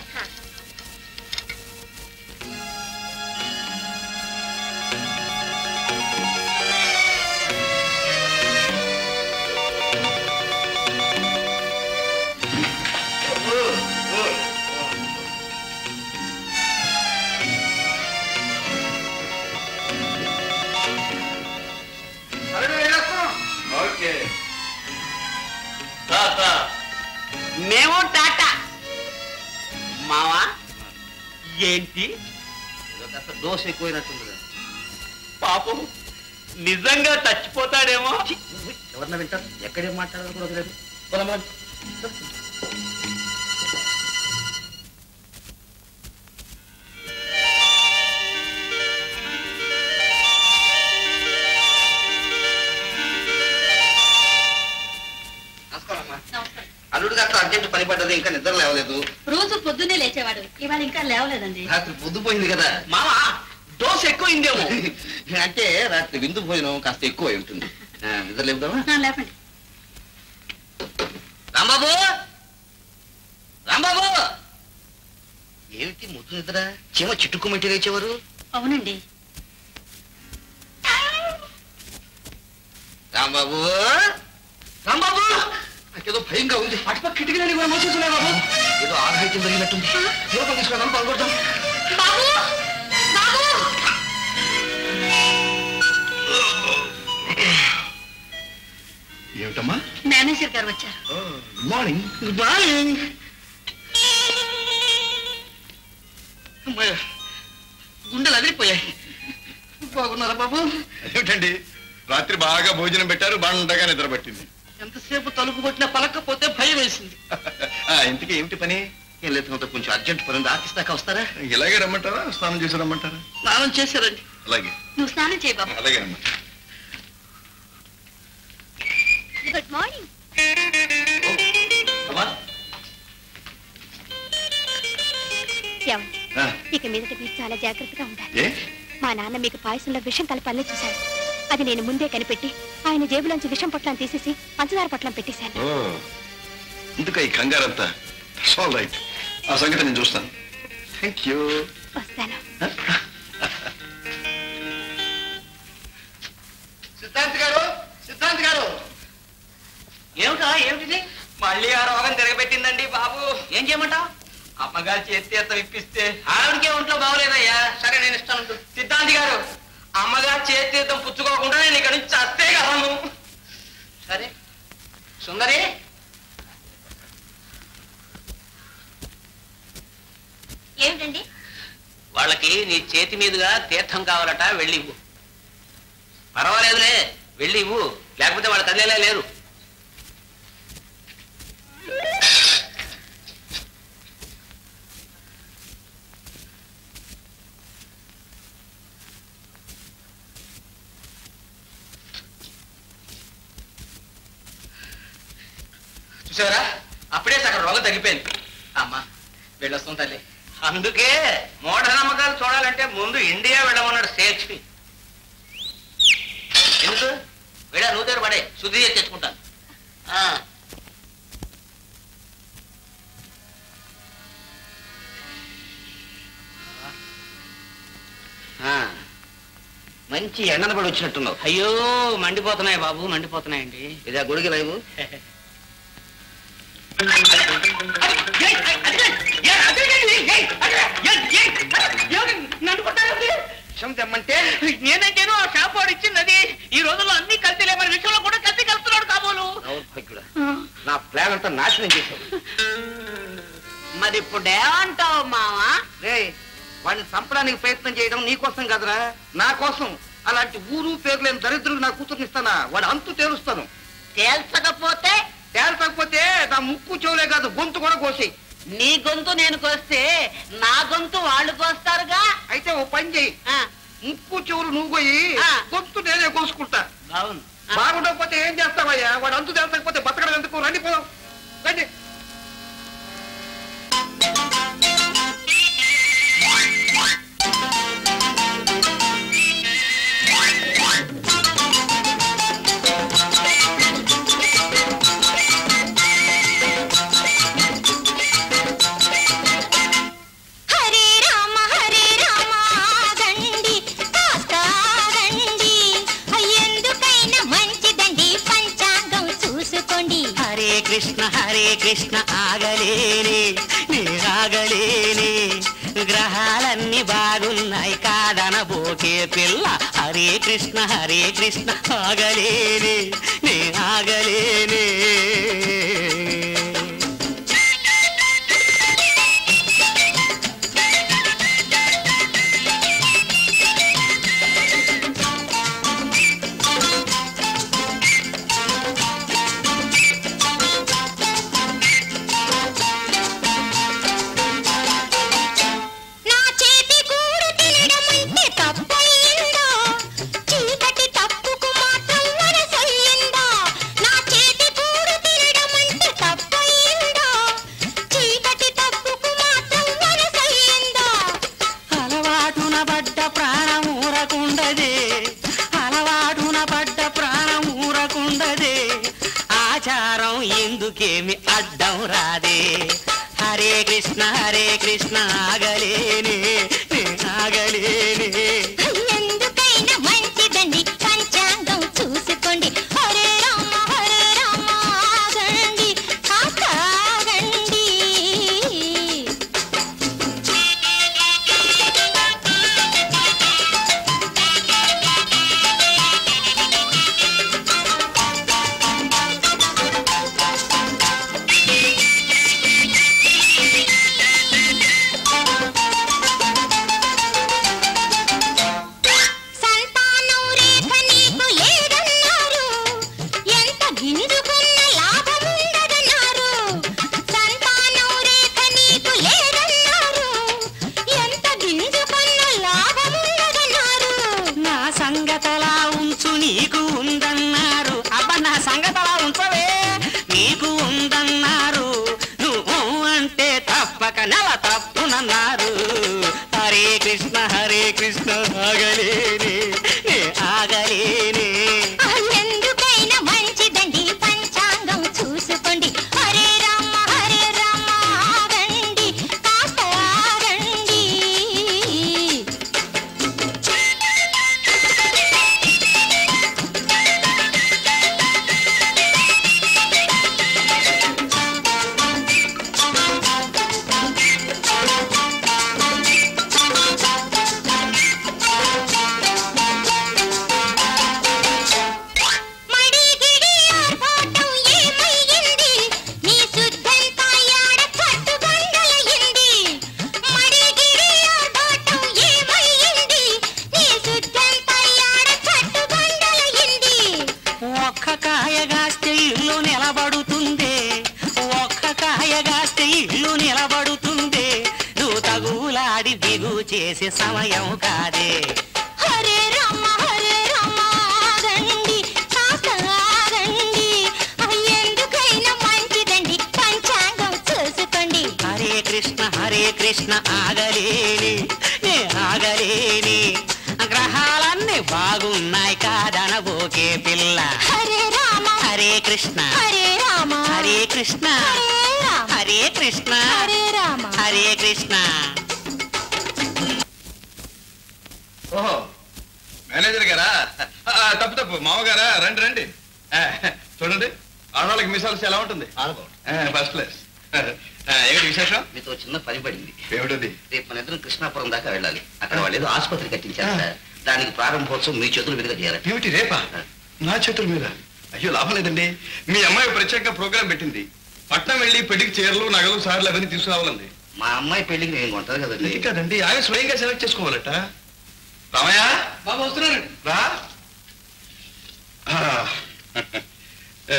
ఓకే మేము టాటా మావా ఏంటి ఏదో కాస్త దోశ ఎక్కువైనట్టుంది కదా. పాపం నిజంగా చచ్చిపోతాడేమో ఎవరన్నా వింటారు ఎక్కడేం మాట్లాడాలో కూడా తెలియదు పోదామా? నమస్కారం అమ్మా. అల్లుడు గారితో అర్జెంట్ పని పడ్డది ఇంకా నిద్ర లేవలేదు రోజు పొద్దున్నే లేచేవాడు ఇవాళ ఇంకా లేవలేదండి రాత్రి పొద్దుపోయింది కదా మావా దోశ ఎక్కువైందేమో అంటే రాత్రి విందు భోజనం కాస్త ఎక్కువ అయి ఉంటుంది ఆ, నిద్ర లేపుదామా ఆ, లేపండి రాంబాబు రాంబాబు ఏమిటి ముద్దు నిద్ర చీమ చిట్టుకుమంటే లేచేవారు అవునండి రాంబాబు రాంబాబు నాకేదో భయంగా ఉంది అటుపక్క కిటికీలని కూడా మోసేస్తున్నాయి బాబు ఏదో ఆఘాయిత్యం జరిగినట్టుంది లోపల తీసుకురావడం పాల్గొడతాం బాబు బాబు ఏమిటమ్మా మేనేజర్ గారు వచ్చారు గుడ్ మార్నింగ్ గుడ్ మార్నింగ్ అమ్మాయ గుండెలు అదిరిపోయాయి బాగున్నారా బాబు ఏమిటండి రాత్రి బాగా భోజనం పెట్టారు బండగా నిద్ర పట్టింది ఎంతసేపు తలుపు కొట్టినా పలకపోతే భయం వేసింది ఆ, ఇంతకీ ఏమిటి పని ఏం లేదు కొంచెం అర్జెంట్ పని ఉంది ఆఫీస్ దాకా వస్తారా ఇలాగే రమ్మంటారా స్నానం చేసి రమ్మంటారా స్నానం చేశారండి అలాగే నువ్వు స్నానం చేయి బాబు అలాగే అమ్మా గుడ్ మార్నింగ్ ఏమండి ఆ, ఇక మీదట మీరు చాలా జాగ్రత్తగా ఉండాలి ఏ మా నాన్న మీకు పాయసంలో విషం కలపాలని చూశారు అది నేను ముందే కనిపెట్టి ఆయన జేబులోంచి విషం పొట్లం తీసేసి పంచదార పొట్లం పెట్టేశాను ఓ ఇందుక ఈ కంగారంతా ఆల్ రైట్ ఆ సంగతి నేను చూస్తాను థ్యాంక్ యూ వస్తాను సిద్ధాంత్ గారు సిద్ధాంత్ గారు ఏమిటా ఏమిటిది మళ్ళీ ఆ రోగం తిరగబెట్టిందండి బాబు ఏం చేయమంటావు అమ్మగారి చేతి ఎత్త ఇప్పిస్తే ఆవిడకే ఒంట్లో బాగోలేదయ్యా సరే నేను ఇస్తాను సిద్ధాంత్ గారు అమ్మగారి చేతి తీర్థం పుచ్చుకోకుండా నేను ఇక్కడ నుంచి చస్తే కదను సరే సుందరి ఏమిటండి వాళ్ళకి నీ చేతి మీదుగా తీర్థం కావాలట వెళ్ళి ఇవ్వు పర్వాలేదులే వెళ్ళి ఇవ్వు లేకపోతే వాళ్ళు కదిలేలా లేరు చూసారా అప్పుడే సగం రోగం తగ్గిపోయింది అమ్మా వెళ్ళొస్తాం తల్లి అందుకే మూఢనమ్మకాలు చూడాలంటే ముందు ఇండియా వెళ్ళమన్నాడు షేక్స్పియర్ ఎందుకు వెళ్ళా నువ్వు దగ్గర పడే శుద్ధి చేసి తెచ్చుకుంటాను ఆ. ఆ, మంచి ఎండన పడి వచ్చినట్టున్నావు అయ్యో మండిపోతున్నాయి బాబు మండిపోతున్నాయండి ఇదే గొడుగు లేవు నన్ను కొట్టారు విషం తెమ్మంటే నేనంటేను ఆ షాప్ వాడు ఇచ్చింది అది ఈ రోజుల్లో అన్ని కల్తీలే మరి విషయంలో కూడా కల్తీ కలుపుతున్నాడు కాబోలు దౌర్భాగ్యుడా నా ప్లాన్ అంతా నాశనం చేశావు మరి ఇప్పుడు ఏమంటావు మావా రే వాడిని చంపడానికి ప్రయత్నం చేయడం నీ కోసం కదరా నా కోసం అలాంటి ఊరు పేరు లేని దరిద్రుడు నా కూతుర్ని ఇస్తానా వాడు అంతు తేలుస్తాను తేల్చకపోతే తేల్చకపోతే నా ముక్కు చెవులే కాదు గొంతు కూడా కోసి నీ గొంతు నేను కోస్తే నా గొంతు వాళ్ళు కోస్తారుగా అయితే ఓ పని చెయ్యి ముక్కు చెవులు నువ్వు పోయి గొంతు నేనే కోసుకుంటా బాగుంది బాగుండకపోతే ఏం చేస్తావయ్యా వాడు అంతు తేల్చకపోతే బతకడం ఎందుకు రండి పోదాం రండి హరే రామ హరే రామ ఆగండి కాస్త ఆగండి ఎందుకైనా మంచిదండి పంచాంగం చూసుకోండి హరే కృష్ణ హరే కృష్ణ ఆగలేనే నే ఆగలేనే గ్రహాలన్నీ బాగున్నాయి కాదనబోకే పిల్ల హరే కృష్ణ హరే కృష్ణ ఆగలేనే నే ఆగలేనే నా చేతి కూడు తినడం అంటే తప్పయిందో చీకటి తప్పుకు మాత్రం వరసయ్యిందో నా చేతి కూడు తినడం అంటే తప్పయిందో చీకటి తప్పుకు మాత్రం వరసయ్యిందో అలవాటున పడ్డ ప్రాణం ఊరకుండదే అలవాటున పడ్డ ప్రాణం ఊరకుండదే ఆచారం ఎందుకేమి అడ్డం రాదే హరే కృష్ణ హరే కృష్ణ ఆగలేనే నే ఆగలేనే ఎందుకైనా మంచిదండి పంచాంగం చూసుకోండి హరే రామ హరే రామ ఆగండి కాస్త ఆగండి సంగతి అలా ఉంచవే నీకు ఉందన్నారు నువ్వు అంటే తప్పక నెల తప్పునన్నారు హరే కృష్ణ హరే కృష్ణ ఆగలేనే నే ఆగలేనే ఎందుకైనా మంచిదండి పంచాంగం చూసుకోండి హరే రామ హరే రామ ఆగండి కాస్త ఆగండి మడిగిడి ఆర్భాటం ఏమయ్యింది నీ శుద్ధంతా యాడ కట్టుబండలయ్యింది మడిగిడి ఆర్భాటం ఏమయ్యింది నీ శుద్ధంతా యాడ కట్టుబండలయ్యింది ఒక్క కాయగాస్తే ఇల్లు నిలబడుతుందే ఒక్క కాయగాస్తే ఇల్లు నిలబడుతుందే నువ్వు తగులాడి దిగు చేసే సమయం కాదే హరే రామ హరే రామ ఆగండి కాస్త ఆగండి ఎందుకైనా మంచిదండి పంచాంగం చూసుకోండి హరే కృష్ణ హరే కృష్ణ ఆగలేని నే ఆగలేని గ్రహాలన్నీ బాగున్నాయి కాదనబోకే పిల్ల హరే రామ హరే కృష్ణ హరే రామ హరే కృష్ణ హరే కృష్ణ హరే రామ హరే కృష్ణ ఓహో మేనేజర్ గారా ఆ, తప్పు తప్పు మామగారా రండి రండి ఆ, చూడండి ఆడవాళ్ళకి మిసాల్స్ ఎలా ఉంటుంది ఫస్ట్ క్లాస్ ఏమిటి విశేషం మీతో చిన్న పని పడింది ఏమిటది రేపు మన ఇద్దరం కృష్ణాపురం దాకా వెళ్ళాలి అక్కడ వాళ్ళు ఏదో ఆసుపత్రి కట్టించారు సార్ దానికి ప్రారంభోత్సవం మీ చేతుల మీదుగా చేయాలి ఏమిటి రేపా నా చేతుల మీద అయ్యో లాభం లేదండి మీ అమ్మాయి ప్రత్యేక ప్రోగ్రాం పెట్టింది పట్నం వెళ్ళి పెళ్లికి చీరలు నగలు సార్లు అవన్నీ తీసుకురావాలండి మా అమ్మాయి పెళ్లికి నేను కొంటారు కదండి ఇది కాదండి ఆయన స్వయంగా సెలెక్ట్ చేసుకోవాలట రామయ్య బాబు వస్తున్నానండి రా ఆ, ఆ,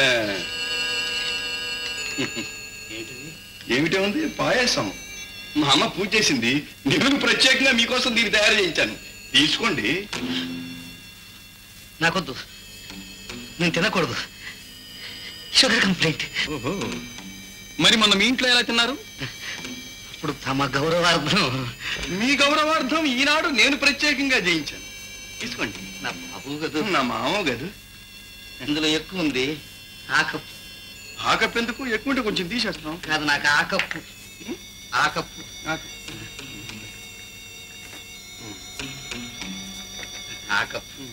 ఏమిటి ఉంది పాయసం మా అమ్మ పూజ చేసింది నేను ప్రత్యేకంగా మీకోసం దీన్ని తయారు చేయించాను తీసుకోండి నాకొద్దు నేను తినకూడదు షుగర్ కంప్లైంట్ ఓహో మరి మొన్న మీ ఇంట్లో ఎలా తిన్నారు ఇప్పుడు తమ గౌరవార్థం మీ గౌరవార్థం ఈనాడు నేను ప్రత్యేకంగా చేయించాను తీసుకోండి నా బాబు గదు నా మామ గదు ఇందులో ఎక్కువ ఉంది ఆకప్పు ఆకప్పు ఎందుకు ఎక్కువ ఉంటే కొంచెం తీసేస్తున్నాం కాదు నాకు ఆకప్పు ఆకప్పు ఆకప్పు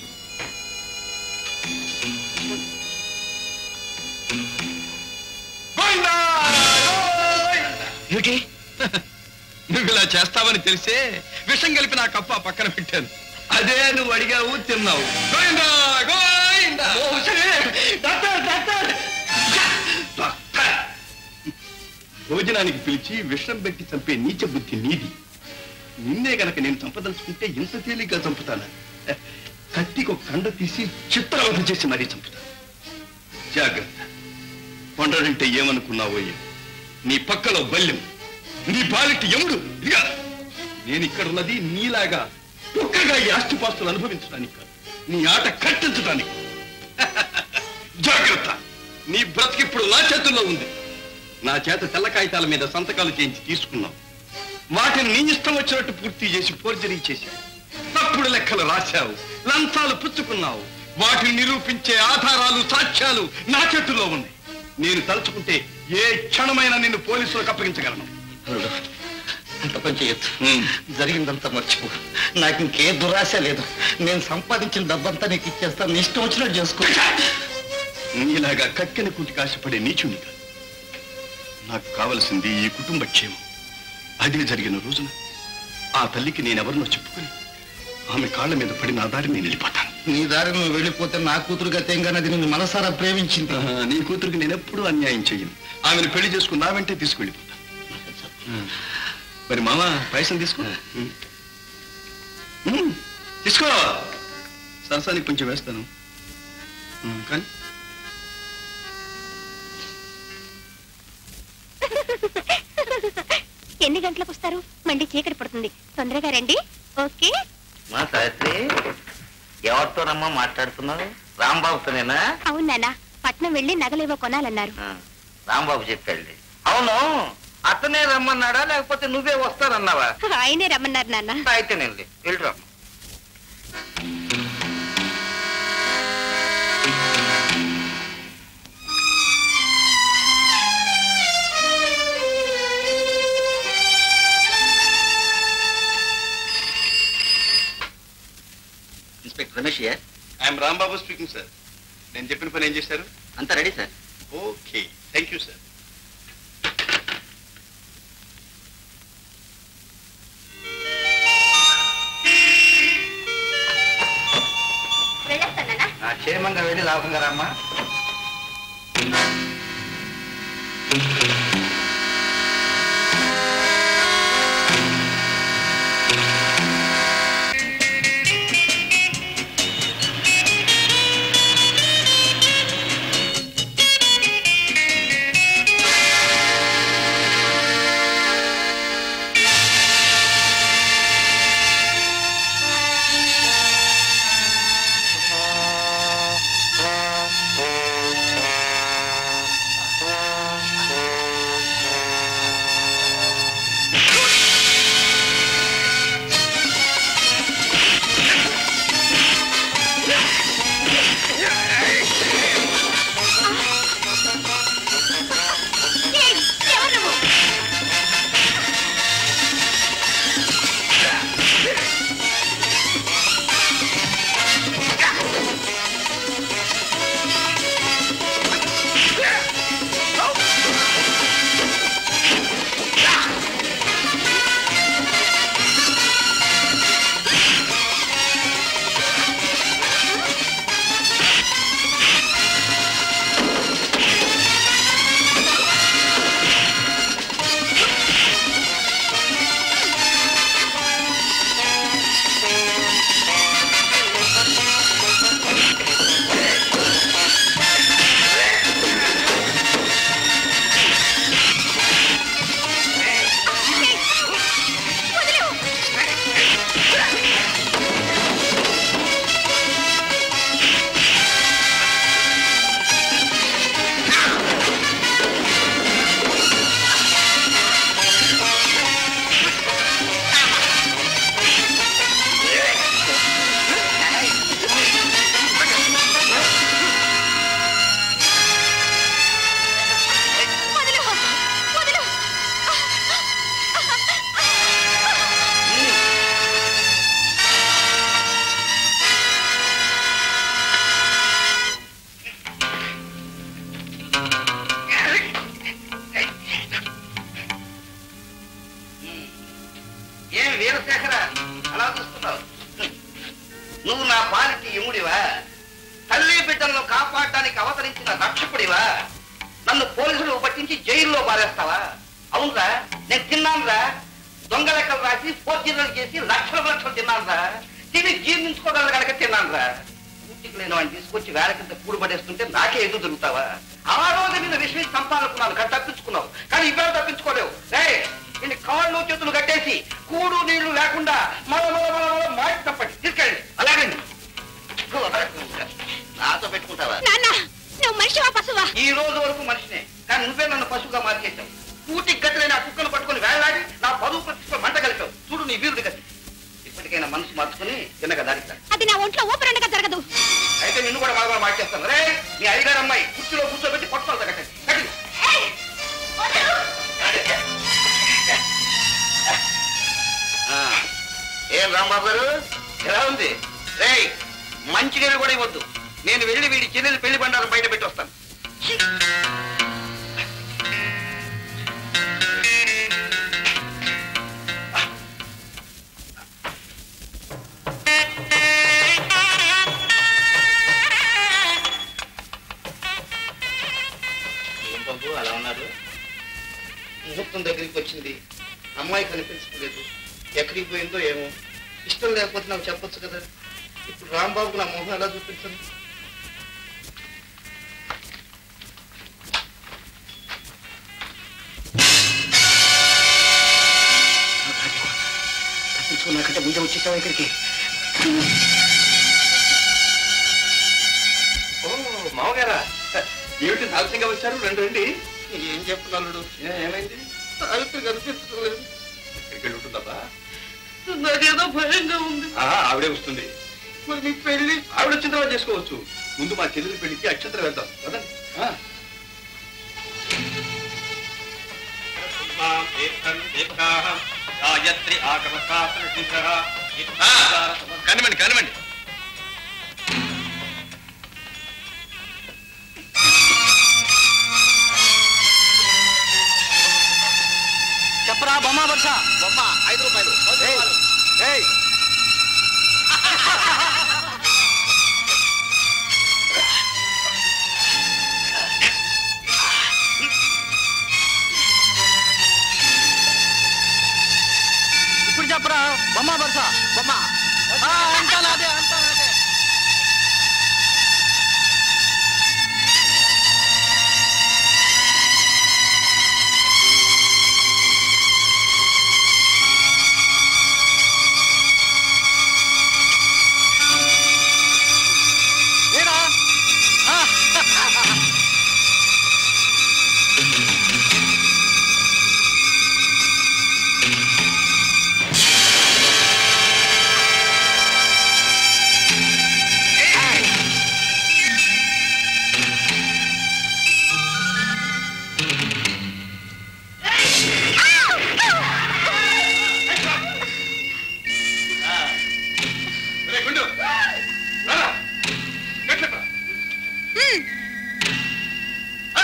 ఏమిటి నువ్వు ఇలా చేస్తావని తెలిసే విషం కలిపి నా కప్ప పక్కన పెట్టాను అదే నువ్వు అడిగావు తిన్నావు Govinda, Govinda. Doctor, doctor. Doctor. భోజనానికి పిలిచి విషం పెట్టి చంపే నీచ బుద్ధి నీది నిన్నే గనక నేను చంపదలుచుకుంటే ఇంత తేలిగ్గా చంపుతాను కత్తికి ఒక కండ తీసి చిత్రవధ చేసి మరీ చంపుతాను జాగ్రత్త కొండడంటే ఏమనుకున్నావో ఏమో. నీ పక్కలో బల్యం నీ బాలిటి ఎముడు ఇదిగా నేను ఇక్కడ ఉన్నది నీలాగా ఒక్కగా ఈ ఆస్తిపాస్తులు అనుభవించడానికి కాదు నీ ఆట కట్టించడానికి జాగ్రత్త నీ బ్రతికిప్పుడు నా చేతుల్లో ఉంది నా చేత తెల్ల కాగితాల మీద సంతకాలు చేయించి తీసుకున్నావు వాటిని నీ ఇష్టం వచ్చినట్టు పూర్తి చేసి ఫోర్జరీ చేశావు తప్పుడు లెక్కలు రాశావు లంచాలు పుచ్చుకున్నావు వాటిని నిరూపించే ఆధారాలు సాక్ష్యాలు నా చేతుల్లో ఉన్నాయి నేను తలుచుకుంటే ఏ క్షణమైనా నిన్ను పోలీసులకు అప్పగించగలను అల్లుడు, అంత పని చేయొద్దు జరిగిందంతా మర్చిపో నాకు ఇంకే దురాశ లేదు నేను సంపాదించిన డబ్బంతా నీకు ఇచ్చేస్తాను నీ ఇష్టం వచ్చినట్టు చేసుకో నీలాగా కక్కెన కూటికి ఆశపడే నీచుని కాదు నాకు కావలసింది ఈ కుటుంబ క్షేమం అదే జరిగిన రోజున ఆ తల్లికి నేనెవరినో చెప్పుకొని ఆమె కాళ్ళ మీద పడి నా దారి నేను వెళ్ళిపోతాను నీ దారి నువ్వు వెళ్ళిపోతే నా కూతురు గతేంగానే అది నిన్ను మనసారా ప్రేమించింది ఆహా, నీ కూతురికి నేను ఎప్పుడూ అన్యాయం చెయ్యను ఆమెను పెళ్లి చేసుకుని నా వెంటే తీసుకెళ్ళిపోతాను మరి మామ పైసలు తీసుకో ఉమ్, తీసుకో సరసానికి కొంచెం వేస్తాను ఉమ్, కానీ ఎన్ని గంటలకు వస్తారు మండి చీకటి పడుతుంది తొందరగా రండి ఓకే మా సావిత్రి ఎవరితోనమ్మా మాట్లాడుతున్నావు రాంబాబుతోనేనా అవును నాన్న పట్నం వెళ్ళి నగలేవో కొనాలన్నారు ఆ, రాంబాబు చెప్పాడు అవును అతనే రమ్మన్నాడా లేకపోతే నువ్వే వస్తానన్నావా ఆయనే రమ్మన్నారు నాన్న అయితే నేను వెళ్ళిరా inspector Ramesh yeah I'm Rambabu speaking sir నేను చెప్పిన పని ఏం చేశారు అంతా ready sir okay thank you sir వెళ్ళొస్తానా ఆ, క్షేమంగా వెళ్ళి లాభంగా రామ్మా ఏం వీరశేఖర అలా చూస్తున్నావు నువ్వు నా పాలిటి యముడివా తల్లి బిడ్డలను కాపాడడానికి అవతరించిన రక్షకుడివా నన్ను పోలీసులు పట్టించి జైల్లో పారేస్తావా అవునరా నేను తిన్నానురా దొంగ లెక్కలు రాసి ఫోర్జీలు చేసి లక్షల లక్షలు తిన్నానురా తిని జీర్ణించుకోగల కనుక తిన్నానురా ఇంటికి లేని వాడిని తీసుకొచ్చి వేల కింద కూడు పడేస్తుంటే నాకే ఎదురు దొరుకుతావా ఆ రోజు నిన్ను విషయం చంపాలనుకున్నాను కానీ తప్పించుకున్నావు కానీ ఇప్పుడు తప్పించుకోలేవు రే నిన్ను కాళ్ళు చేతులు కట్టేసి కూడు నీళ్లు లేకుండా మల మల మల మల మాటి తప్పండి తీసుకెళ్ళండి అలాగండి నాతో పెట్టుకుంటావా నాన్న నువ్వు మనిషివా పశువా ఈ రోజు వరకు మనిషినే కానీ నువ్వే నన్ను పశువుగా మార్చేశావు కూటికి గట్టిలైన ఆ కుక్కను పట్టుకొని వేలాడి నా పరువు ప్రతిష్ట మంట కలిపావు చూడు నీ వీరుడి గతి ఇప్పటికైనా మనసు మార్చుకుని తిన్నగా దారిస్తా అది నా ఒంట్లో ఊపిరండగా జరగదు అయితే నిన్ను కూడా బాగా మార్చేస్తాను రే నీ అయ్యగారు అమ్మాయి కుర్చీలో కూర్చోబెట్టి పట్టుకోవాలి కట్టండి కట్టండి ఆ, ఏం రాంబాబు గారు ఎలా ఉంది రే మంచి నీళ్ళు కూడా ఇవ్వద్దు నేను వెళ్ళి వీడి చెల్లెలు పెళ్లి బండారం బయట పెట్టి వస్తాను ఏం బాబు అలా ఉన్నారు ముహూర్తం దగ్గరికి వచ్చింది అమ్మాయి కనిపించలేదు ఎక్కడికి పోయిందో ఏమో ఇష్టం లేకపోతే నాకు చెప్పొచ్చు కదా ఇప్పుడు రాంబాబుకు నా మొహం ఎలా చూపించను తప్పించుకున్నాకంటే ముందే వచ్చేసావా ఇక్కడికి మామగారా ఏమిటి ఆలస్యంగా వచ్చారు రండి రండి ఏం చెప్పగలడు ఏమైంది సావిత్రి కనిపించలేదు ఎక్కడికి వెళ్ళి ఉంటుందబ్బా నాకేదో భయంగా ఉంది ఆ, ఆవిడే వస్తుంది మరి నీ పెళ్లి ఆవిడ వచ్చిన తర్వాత చేసుకోవచ్చు ముందు మా చెల్లెలి పెళ్లికి అక్షంతలు వెళ్తాం కదా గాయత్రి ఆగమ శాస్త్ర కనివ్వండి కనివ్వండి చెప్పరా బొమ్మ బర్ష బొమ్మ ఐదు రూపాయలు ఏయ్ ఇప్పుడు చెప్పరా బొమ్మ బర్ష బొమ్మ ఆ, అంతా నాదే అంతా నాదే ఏరా ఆ, రే, గుండు రారా. గట్లెప్పరా. ఆ.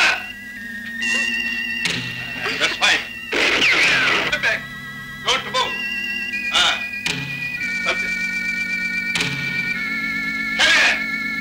That's fine. Get back. Don't move. ఆ. That's it. Come here.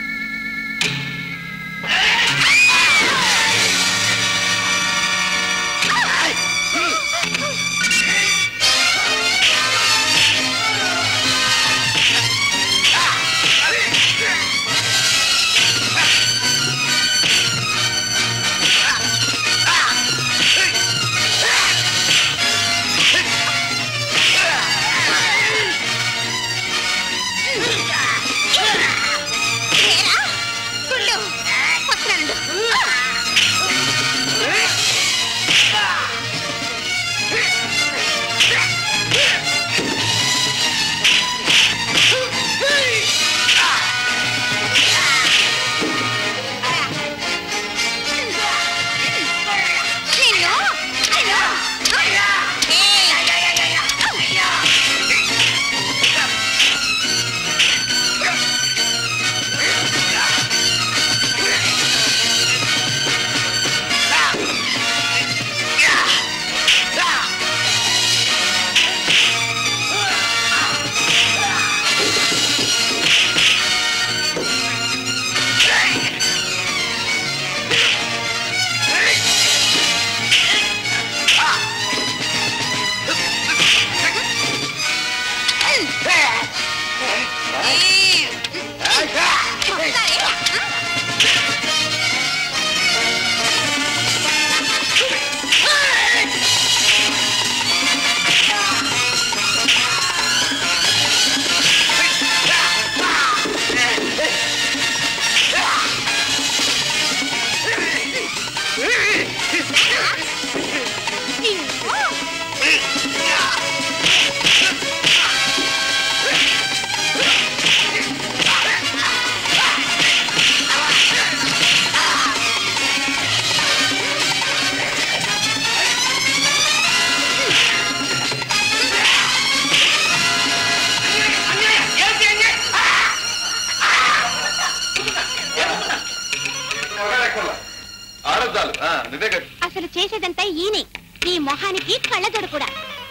ఆడద్దాలు నువ్వే కట్టు అసలు చేసేదంతా ఈయనే ఈ మొహానికి కళ్ళజోడు కూడా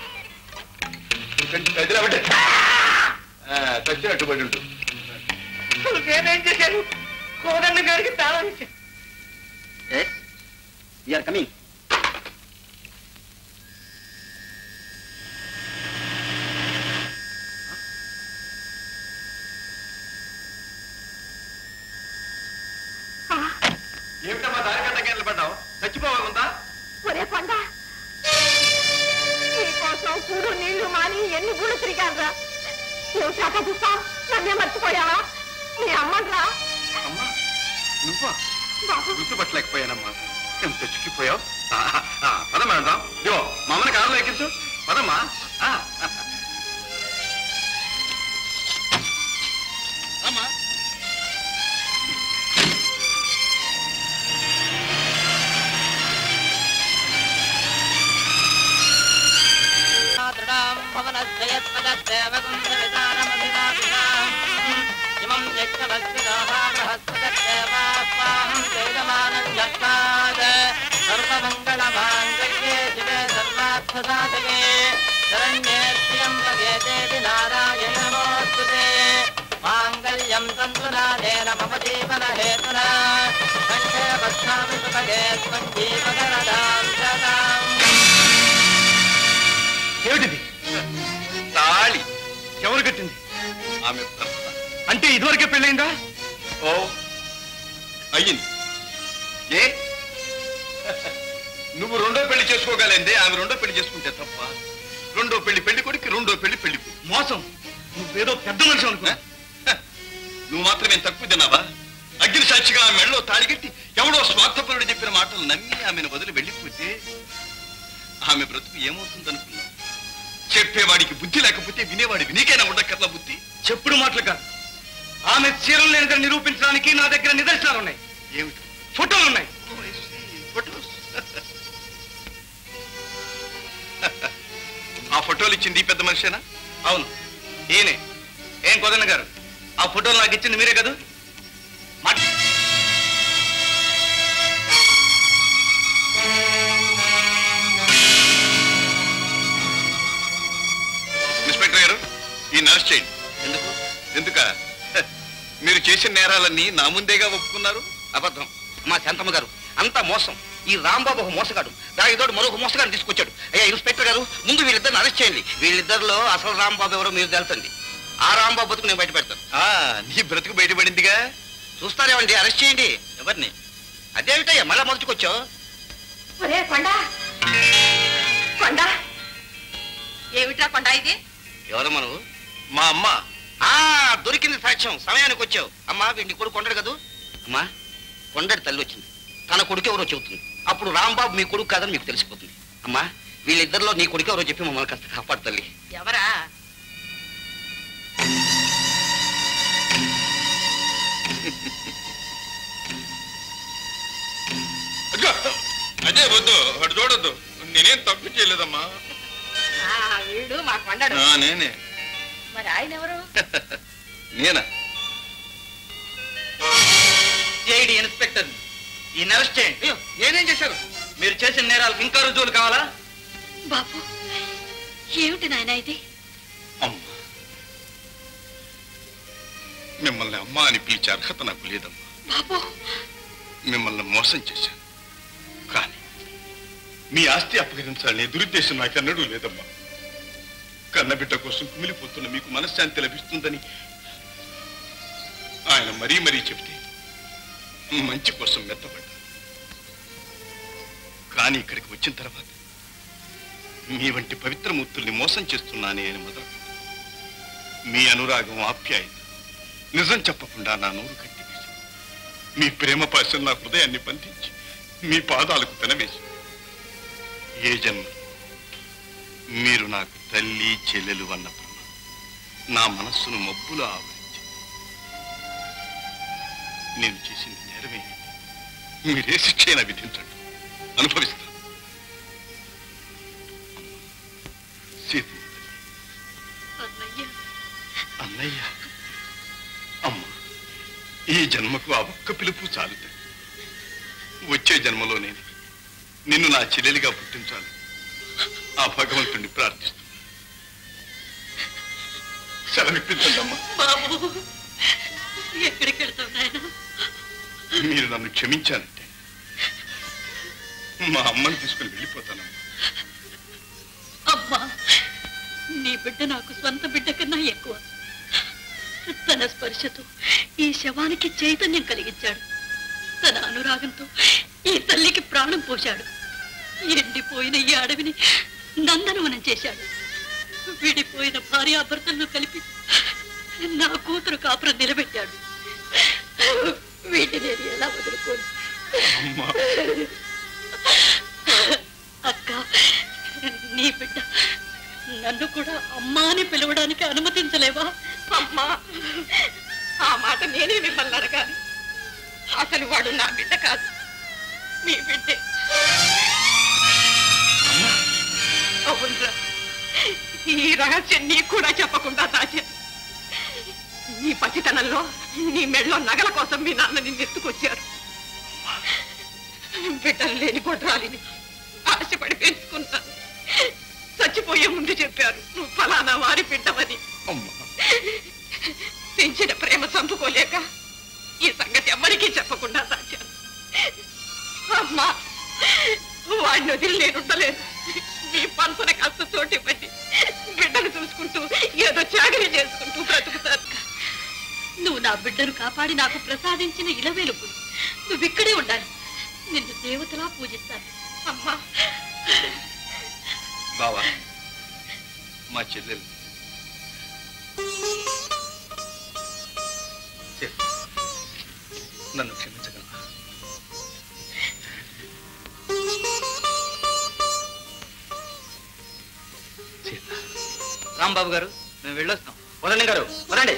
కొంచెం కదిలా పెట్టే చచ్చినట్టు పడి ఉంటుంది నేనేం చేశాను కోదన్న గారికి తాళం ఇచ్చాను ఆర్ కమింగ్ ఏమిటమ్మా దారి కట్టకి నిలబడ్డావు చచ్చిపోవాలందా ఒరే కొండ నీకోసం కూడు నీళ్లు మాని ఎన్ని గుళ్ళు తిరిగారా నువ్వు శాఖ చూస్తావు నన్నే మర్చిపోయావా నీ అమ్మరా అమ్మా నువ్వా గుర్తుపట్టలేకపోయానమ్మా ఎంత చిక్కిపోయావు ఆ, ఆ, పదమ్మా వెళ్దాం ఇదిగో మా అమ్మని కారులో ఎక్కించు పదమ్మా ఆ, అమ్మా దృఢాం భవనశ్చయత్పదదేవగుంధవిధానమభినాభిషాం ఇమం యజ్ఞవస్తిదాహం వేదమానం యత్నాద్ సర్వమంగళమాంగళ్యే శివే సర్వార్థసాధకే శరణ్యే త్ర్యంబకే దేవి నారాయణ నమోస్తుతే మాంగళ్యం తంతునాదేన మమ జీవన హేతునా కంఠే వక్ష్యామి సుభగే త్వం జీవగరదాం శతాం ఏమిటిది తాళి ఎవరు కట్టింది ఆమె భర్త అంటే ఇదివరకే పెళ్ళైందా ఓ అయ్యింది ఏ నువ్వు రెండో పెళ్లి చేసుకోగలేందే ఆమె రెండో పెళ్లి చేసుకుంటే తప్ప రెండో పెళ్లి పెళ్లి కొడుకు రెండో పెళ్లి పెళ్లి కొడుకు. మోసం నువ్వేదో పెద్ద మనిషి అనుకో నువ్వు మాత్రమే తక్కువ తిన్నావా అగ్ని సాక్షిగా ఆమె మెళ్ళలో తాళిగట్టి ఎవడో స్వార్థపరుడు చెప్పిన మాటలు నమ్మి ఆమెను వదిలి వెళ్ళిపోతే ఆమె బ్రతుకు ఏమవుతుందనుకున్నావు చెప్పేవాడికి బుద్ధి లేకపోతే వినేవాడికి నీకైనా ఉండక్కర్లా బుద్ధి చెప్పుడు మాటలు కాదు ఆమె చీరలు లేనిదని నిరూపించడానికి నా దగ్గర నిదర్శనాలు ఉన్నాయి ఏమిటి ఫోటోలు ఉన్నాయి ఫోటోస్ ఆ ఫోటోలు ఇచ్చింది ఈ పెద్ద మనిషేనా అవును ఈయనే ఏం కొదన్న గారు ఆ ఫోటోలు నాకు ఇచ్చింది మీరే కదా మాట ఇన్స్పెక్టర్ గారు ఈ నర్స్ చేయండి ఎందుకు ఎందుక హ, మీరు చేసిన నేరాలన్నీ నా ముందేగా ఒప్పుకున్నారు అబద్ధం మా శాంతమ్మ గారు అంతా మోసం ఈ రాంబాబు ఒక మోసగాడు దానికి తోడు మరొక మోసగాడు తీసుకొచ్చాడు అయ్యా ఇన్స్పెక్టర్ గారు ముందు వీళ్ళిద్దరిని అరెస్ట్ చేయండి వీళ్ళిద్దరిలో అసలు రాంబాబు ఎవరో మీరు తెలుసండి ఆ రాంబాబు బతుకు నేను బయట పెడతాను ఆ నీ బ్రతుకు బయటపడిందిగా చూస్తారేమండి అరెస్ట్ చేయండి ఎవరిని అదేమిటయ్యా మళ్ళా మొదటికి వచ్చావు ఒరే కొండ కొండ ఏమిట్రా కొండ ఇది ఎవరు మనం మా అమ్మ ఆ దొరికింది సాక్ష్యం సమయానికి వచ్చావు అమ్మా వీడిని కొడుకు కొండడు కదూ అమ్మా కొండడి తల్లి వచ్చింది తన కొడుకు ఎవరో చెబుతుంది అప్పుడు రాంబాబు మీ కొడుకు కాదని మీకు తెలిసిపోతుంది అమ్మా వీళ్ళిద్దరిలో నీ కొడుకు ఎవరో చెప్పి మమ్మల్ని కాస్త కాపాడు తల్లి ఎవరా అదిగో, అదే వద్దు వాడు చూడొద్దు నేనేం తప్పు చేయలేదమ్మా ఆ, వీడు మా కొండడు ఆ, నేనే మరి ఆయన ఎవరు నేనా సిఐడి ఇన్స్పెక్టర్ ఈ అరెస్ట్ చేయండి నేనేం చేశాను మీరు చేసిన నేరాలకు ఇంకా రుజువులు కావాలా బాబు ఏమిటి నాయన ఇది అమ్మ మిమ్మల్ని అమ్మ అని పిలిచే అర్హత నాకు లేదమ్మా బాబు మిమ్మల్ని మోసం చేశాను కానీ మీ ఆస్తి అప్పగించాలనే దురుద్దేశం నాకెన్నడూ లేదమ్మా కన్నబిడ్డ కోసం కుమిలిపోతున్న మీకు మనశ్శాంతి లభిస్తుందని ఆయన మరీ మరీ చెప్తే మంచి కోసం మెత్తపడ్డా కానీ ఇక్కడికి వచ్చిన తర్వాత మీ వంటి పవిత్రమూర్తుల్ని మోసం చేస్తున్నానే అని మొదలు మీ అనురాగం ఆప్యాయత నిజం చెప్పకుండా నా నోరు కట్టివేసి మీ ప్రేమ పాశం నా హృదయాన్ని బంధించి మీ పాదాలకు పెనవేసి ఏ జన్మ మీరు నాకు తల్లి చెల్లెలు అన్న ప్రేమ నా మనస్సును మబ్బులో ఆవరించి నేను చేసింది నేరమే మీరే శిక్షైనా విధించండి అనుభవిస్తాను సీత అన్నయ్య అన్నయ్య అమ్మ ఈ జన్మకు ఆ ఒక్క పిలుపు చాలు తల్లి. వచ్చే జన్మలో నేను నిన్ను నా చెల్లెలిగా పుట్టించాలి ఆ భగవంతుణ్ణి ప్రార్థిస్తూ సెలవిప్పించండి అమ్మా బాబు ఎక్కడికి వెళ్తావు నాయన మీరు నన్ను క్షమించాలంటే మా అమ్మని తీసుకుని వెళ్ళిపోతానమ్మా అమ్మా నీ బిడ్డ నాకు స్వంత బిడ్డ కన్నా ఎక్కువ తన స్పర్శతో ఈ శవానికి చైతన్యం కలిగించాడు తన అనురాగంతో ఈ తల్లికి ప్రాణం పోశాడు ఎండిపోయిన ఈ అడవిని నందనవనం చేశాడు విడిపోయిన భార్యాభర్తలను కలిపి నా కూతురు కాపురం నిలబెట్టాడు వీటిని నేను ఎలా వదులుకోను అక్క నీ బిడ్డ నన్ను కూడా అమ్మా అని పిలవడానికి అనుమతించలేవా అమ్మా ఆ మాట నేనే మిమ్మల్ని అడగాలి అసలు వాడు నా బిడ్డ కాదు మీ బిడ్డే అవునురా ఈ రహస్యం నీకు కూడా చెప్పకుండా దాచాను నీ పసితనంలో నీ మెళ్ళో నగల కోసం మీ నాన్న నిన్ను ఎత్తుకొచ్చారు బిడ్డలు లేని కొట్రాలిని ఆశపడి పెంచుకున్నాను చచ్చిపోయే ముందు చెప్పారు నువ్వు ఫలానా వారి బిడ్డవని పెంచిన ప్రేమ చంపుకోలేక ఈ సంగతి ఎవ్వరికీ చెప్పకుండా దాచాను అమ్మా వాడిని వదిలి నేను ఉండలేదు నీ పంపన కాస్త చోటు ఇవ్వండి బిడ్డను చూసుకుంటూ ఏదో చాకరీ చేసుకుంటూ బ్రతుకుతాను నువ్వు నా బిడ్డను కాపాడి నాకు ప్రసాదించిన ఇలవేలుపు నువ్వు ఇక్కడే ఉండాలి నిన్ను దేవతలా పూజిస్తాను అమ్మా బావా మా చెల్లెలు చె- నన్ను క్షమించగలవా రాంబాబు గారు మేము వెళ్ళొస్తాం వదండి గారు వదండి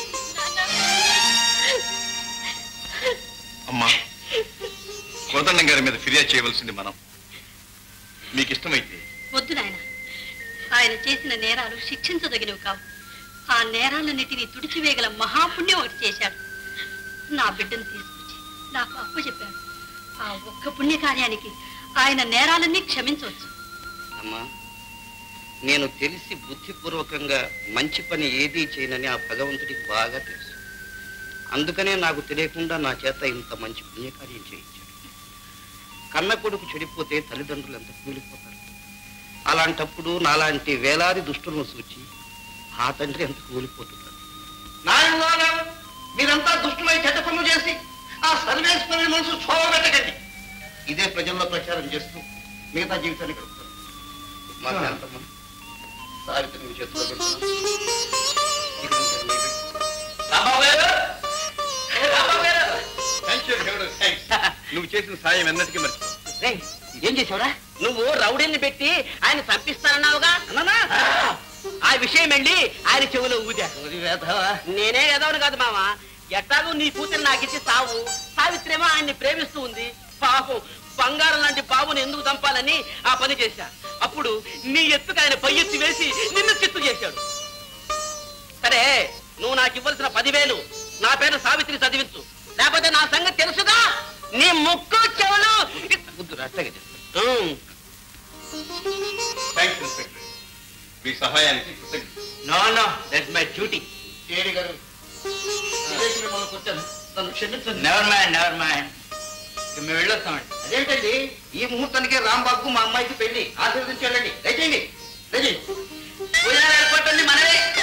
అమ్మా కోదండం గారి మీద ఫిర్యాదు చేయవలసింది మనం మీకు ఇష్టమైతే వద్దు నాయన ఆయన చేసిన నేరాలు శిక్షించదగినవి కావు ఆ నేరాలన్నిటినీ తుడిచివేయగల మహాపుణ్యం ఒకటి చేశాడు నా బిడ్డను తీసుకొచ్చి నాకు అప్పు చెప్పాడు ఆ ఒక్క పుణ్య కార్యానికి ఆయన నేరాలన్నీ క్షమించవచ్చు అమ్మా నేను తెలిసి బుద్ధిపూర్వకంగా మంచి పని ఏదీ చేయనని ఆ భగవంతుడికి బాగా తెలుసు అందుకనే నాకు తెలియకుండా నా చేత ఇంత మంచి పుణ్యకార్యం చేయించాడు కన్న కొడుకు చెడిపోతే తల్లిదండ్రులు ఎంత కూలిపోతారు అలాంటప్పుడు నాలాంటి వేలాది దుష్టులను సూచి ఆ తండ్రి ఎంత కూలిపోతున్నారు నాయన మీరంతా దుష్టులై చెడ్డ పనులు చేసి ఆ సర్వేశ్వరుని మనసు క్షోభ పెట్టకండి ఇదే ప్రజల్లో ప్రచారం చేస్తూ మిగతా జీవితాన్ని గడుపుతారు మా శాంతమ్మ సావిత్రి మీ చేతిలో పెడుతున్నాను. ఇక నుంచి అది మీ బిడ్డ. రాంబాబు గారు ఏ రాంబాబు గారు థ్యాంక్ యూ దేవుడు థ్యాంక్స్ నువ్వు చేసిన సాయం ఎన్నటికీ మర్చిపో రేయ్, ఏం చేసావురా నువ్వు రౌడీని పెట్టి ఆయన చంపిస్తానన్నావుగా అన్నానా ఆ విషయం వెళ్ళి ఆయన చెవిలో ఊదా నేనే ఎదవను కాదు మామ ఎట్టాగో నీ కూతురు నాకు ఇచ్చి సావు సావిత్రేమో ఆయన్ని ప్రేమిస్తూ ఉంది పాపం బంగారం లాంటి బాబుని ఎందుకు చంపాలని ఆ పని చేశా అప్పుడు నీ ఎత్తుకు ఆయన పై ఎత్తి వేసి నిన్ను చిత్తు చేశాడు సరే నువ్వు నాకు ఇవ్వాల్సిన పదివేలు నా పేరు సావిత్రి చదివించు లేకపోతే నా సంగతి తెలుసుగా నీ ముక్కు చెవులు బుద్ధుడు అట్టగే ఉమ్. థ్యాంక్స్ ఇన్స్పెక్టర్ మీ సహాయానికి కృతజ్ఞత no no that's my duty చేరి గారు విదేశీ మిమ్మల్ని కొట్టాను నన్ను క్షమించండి నెవర్ మైండ్ నెవర్ మైండ్ మేము వెళ్ళొస్తామండి అదేంటండి ఈ ముహూర్తానికి రాంబాబుకు మా అమ్మాయికి పెళ్లి ఆశీర్వదించి వెళ్ళండి దయచేయండి దయచేయండి పూజారి ఏర్పాటు మనదే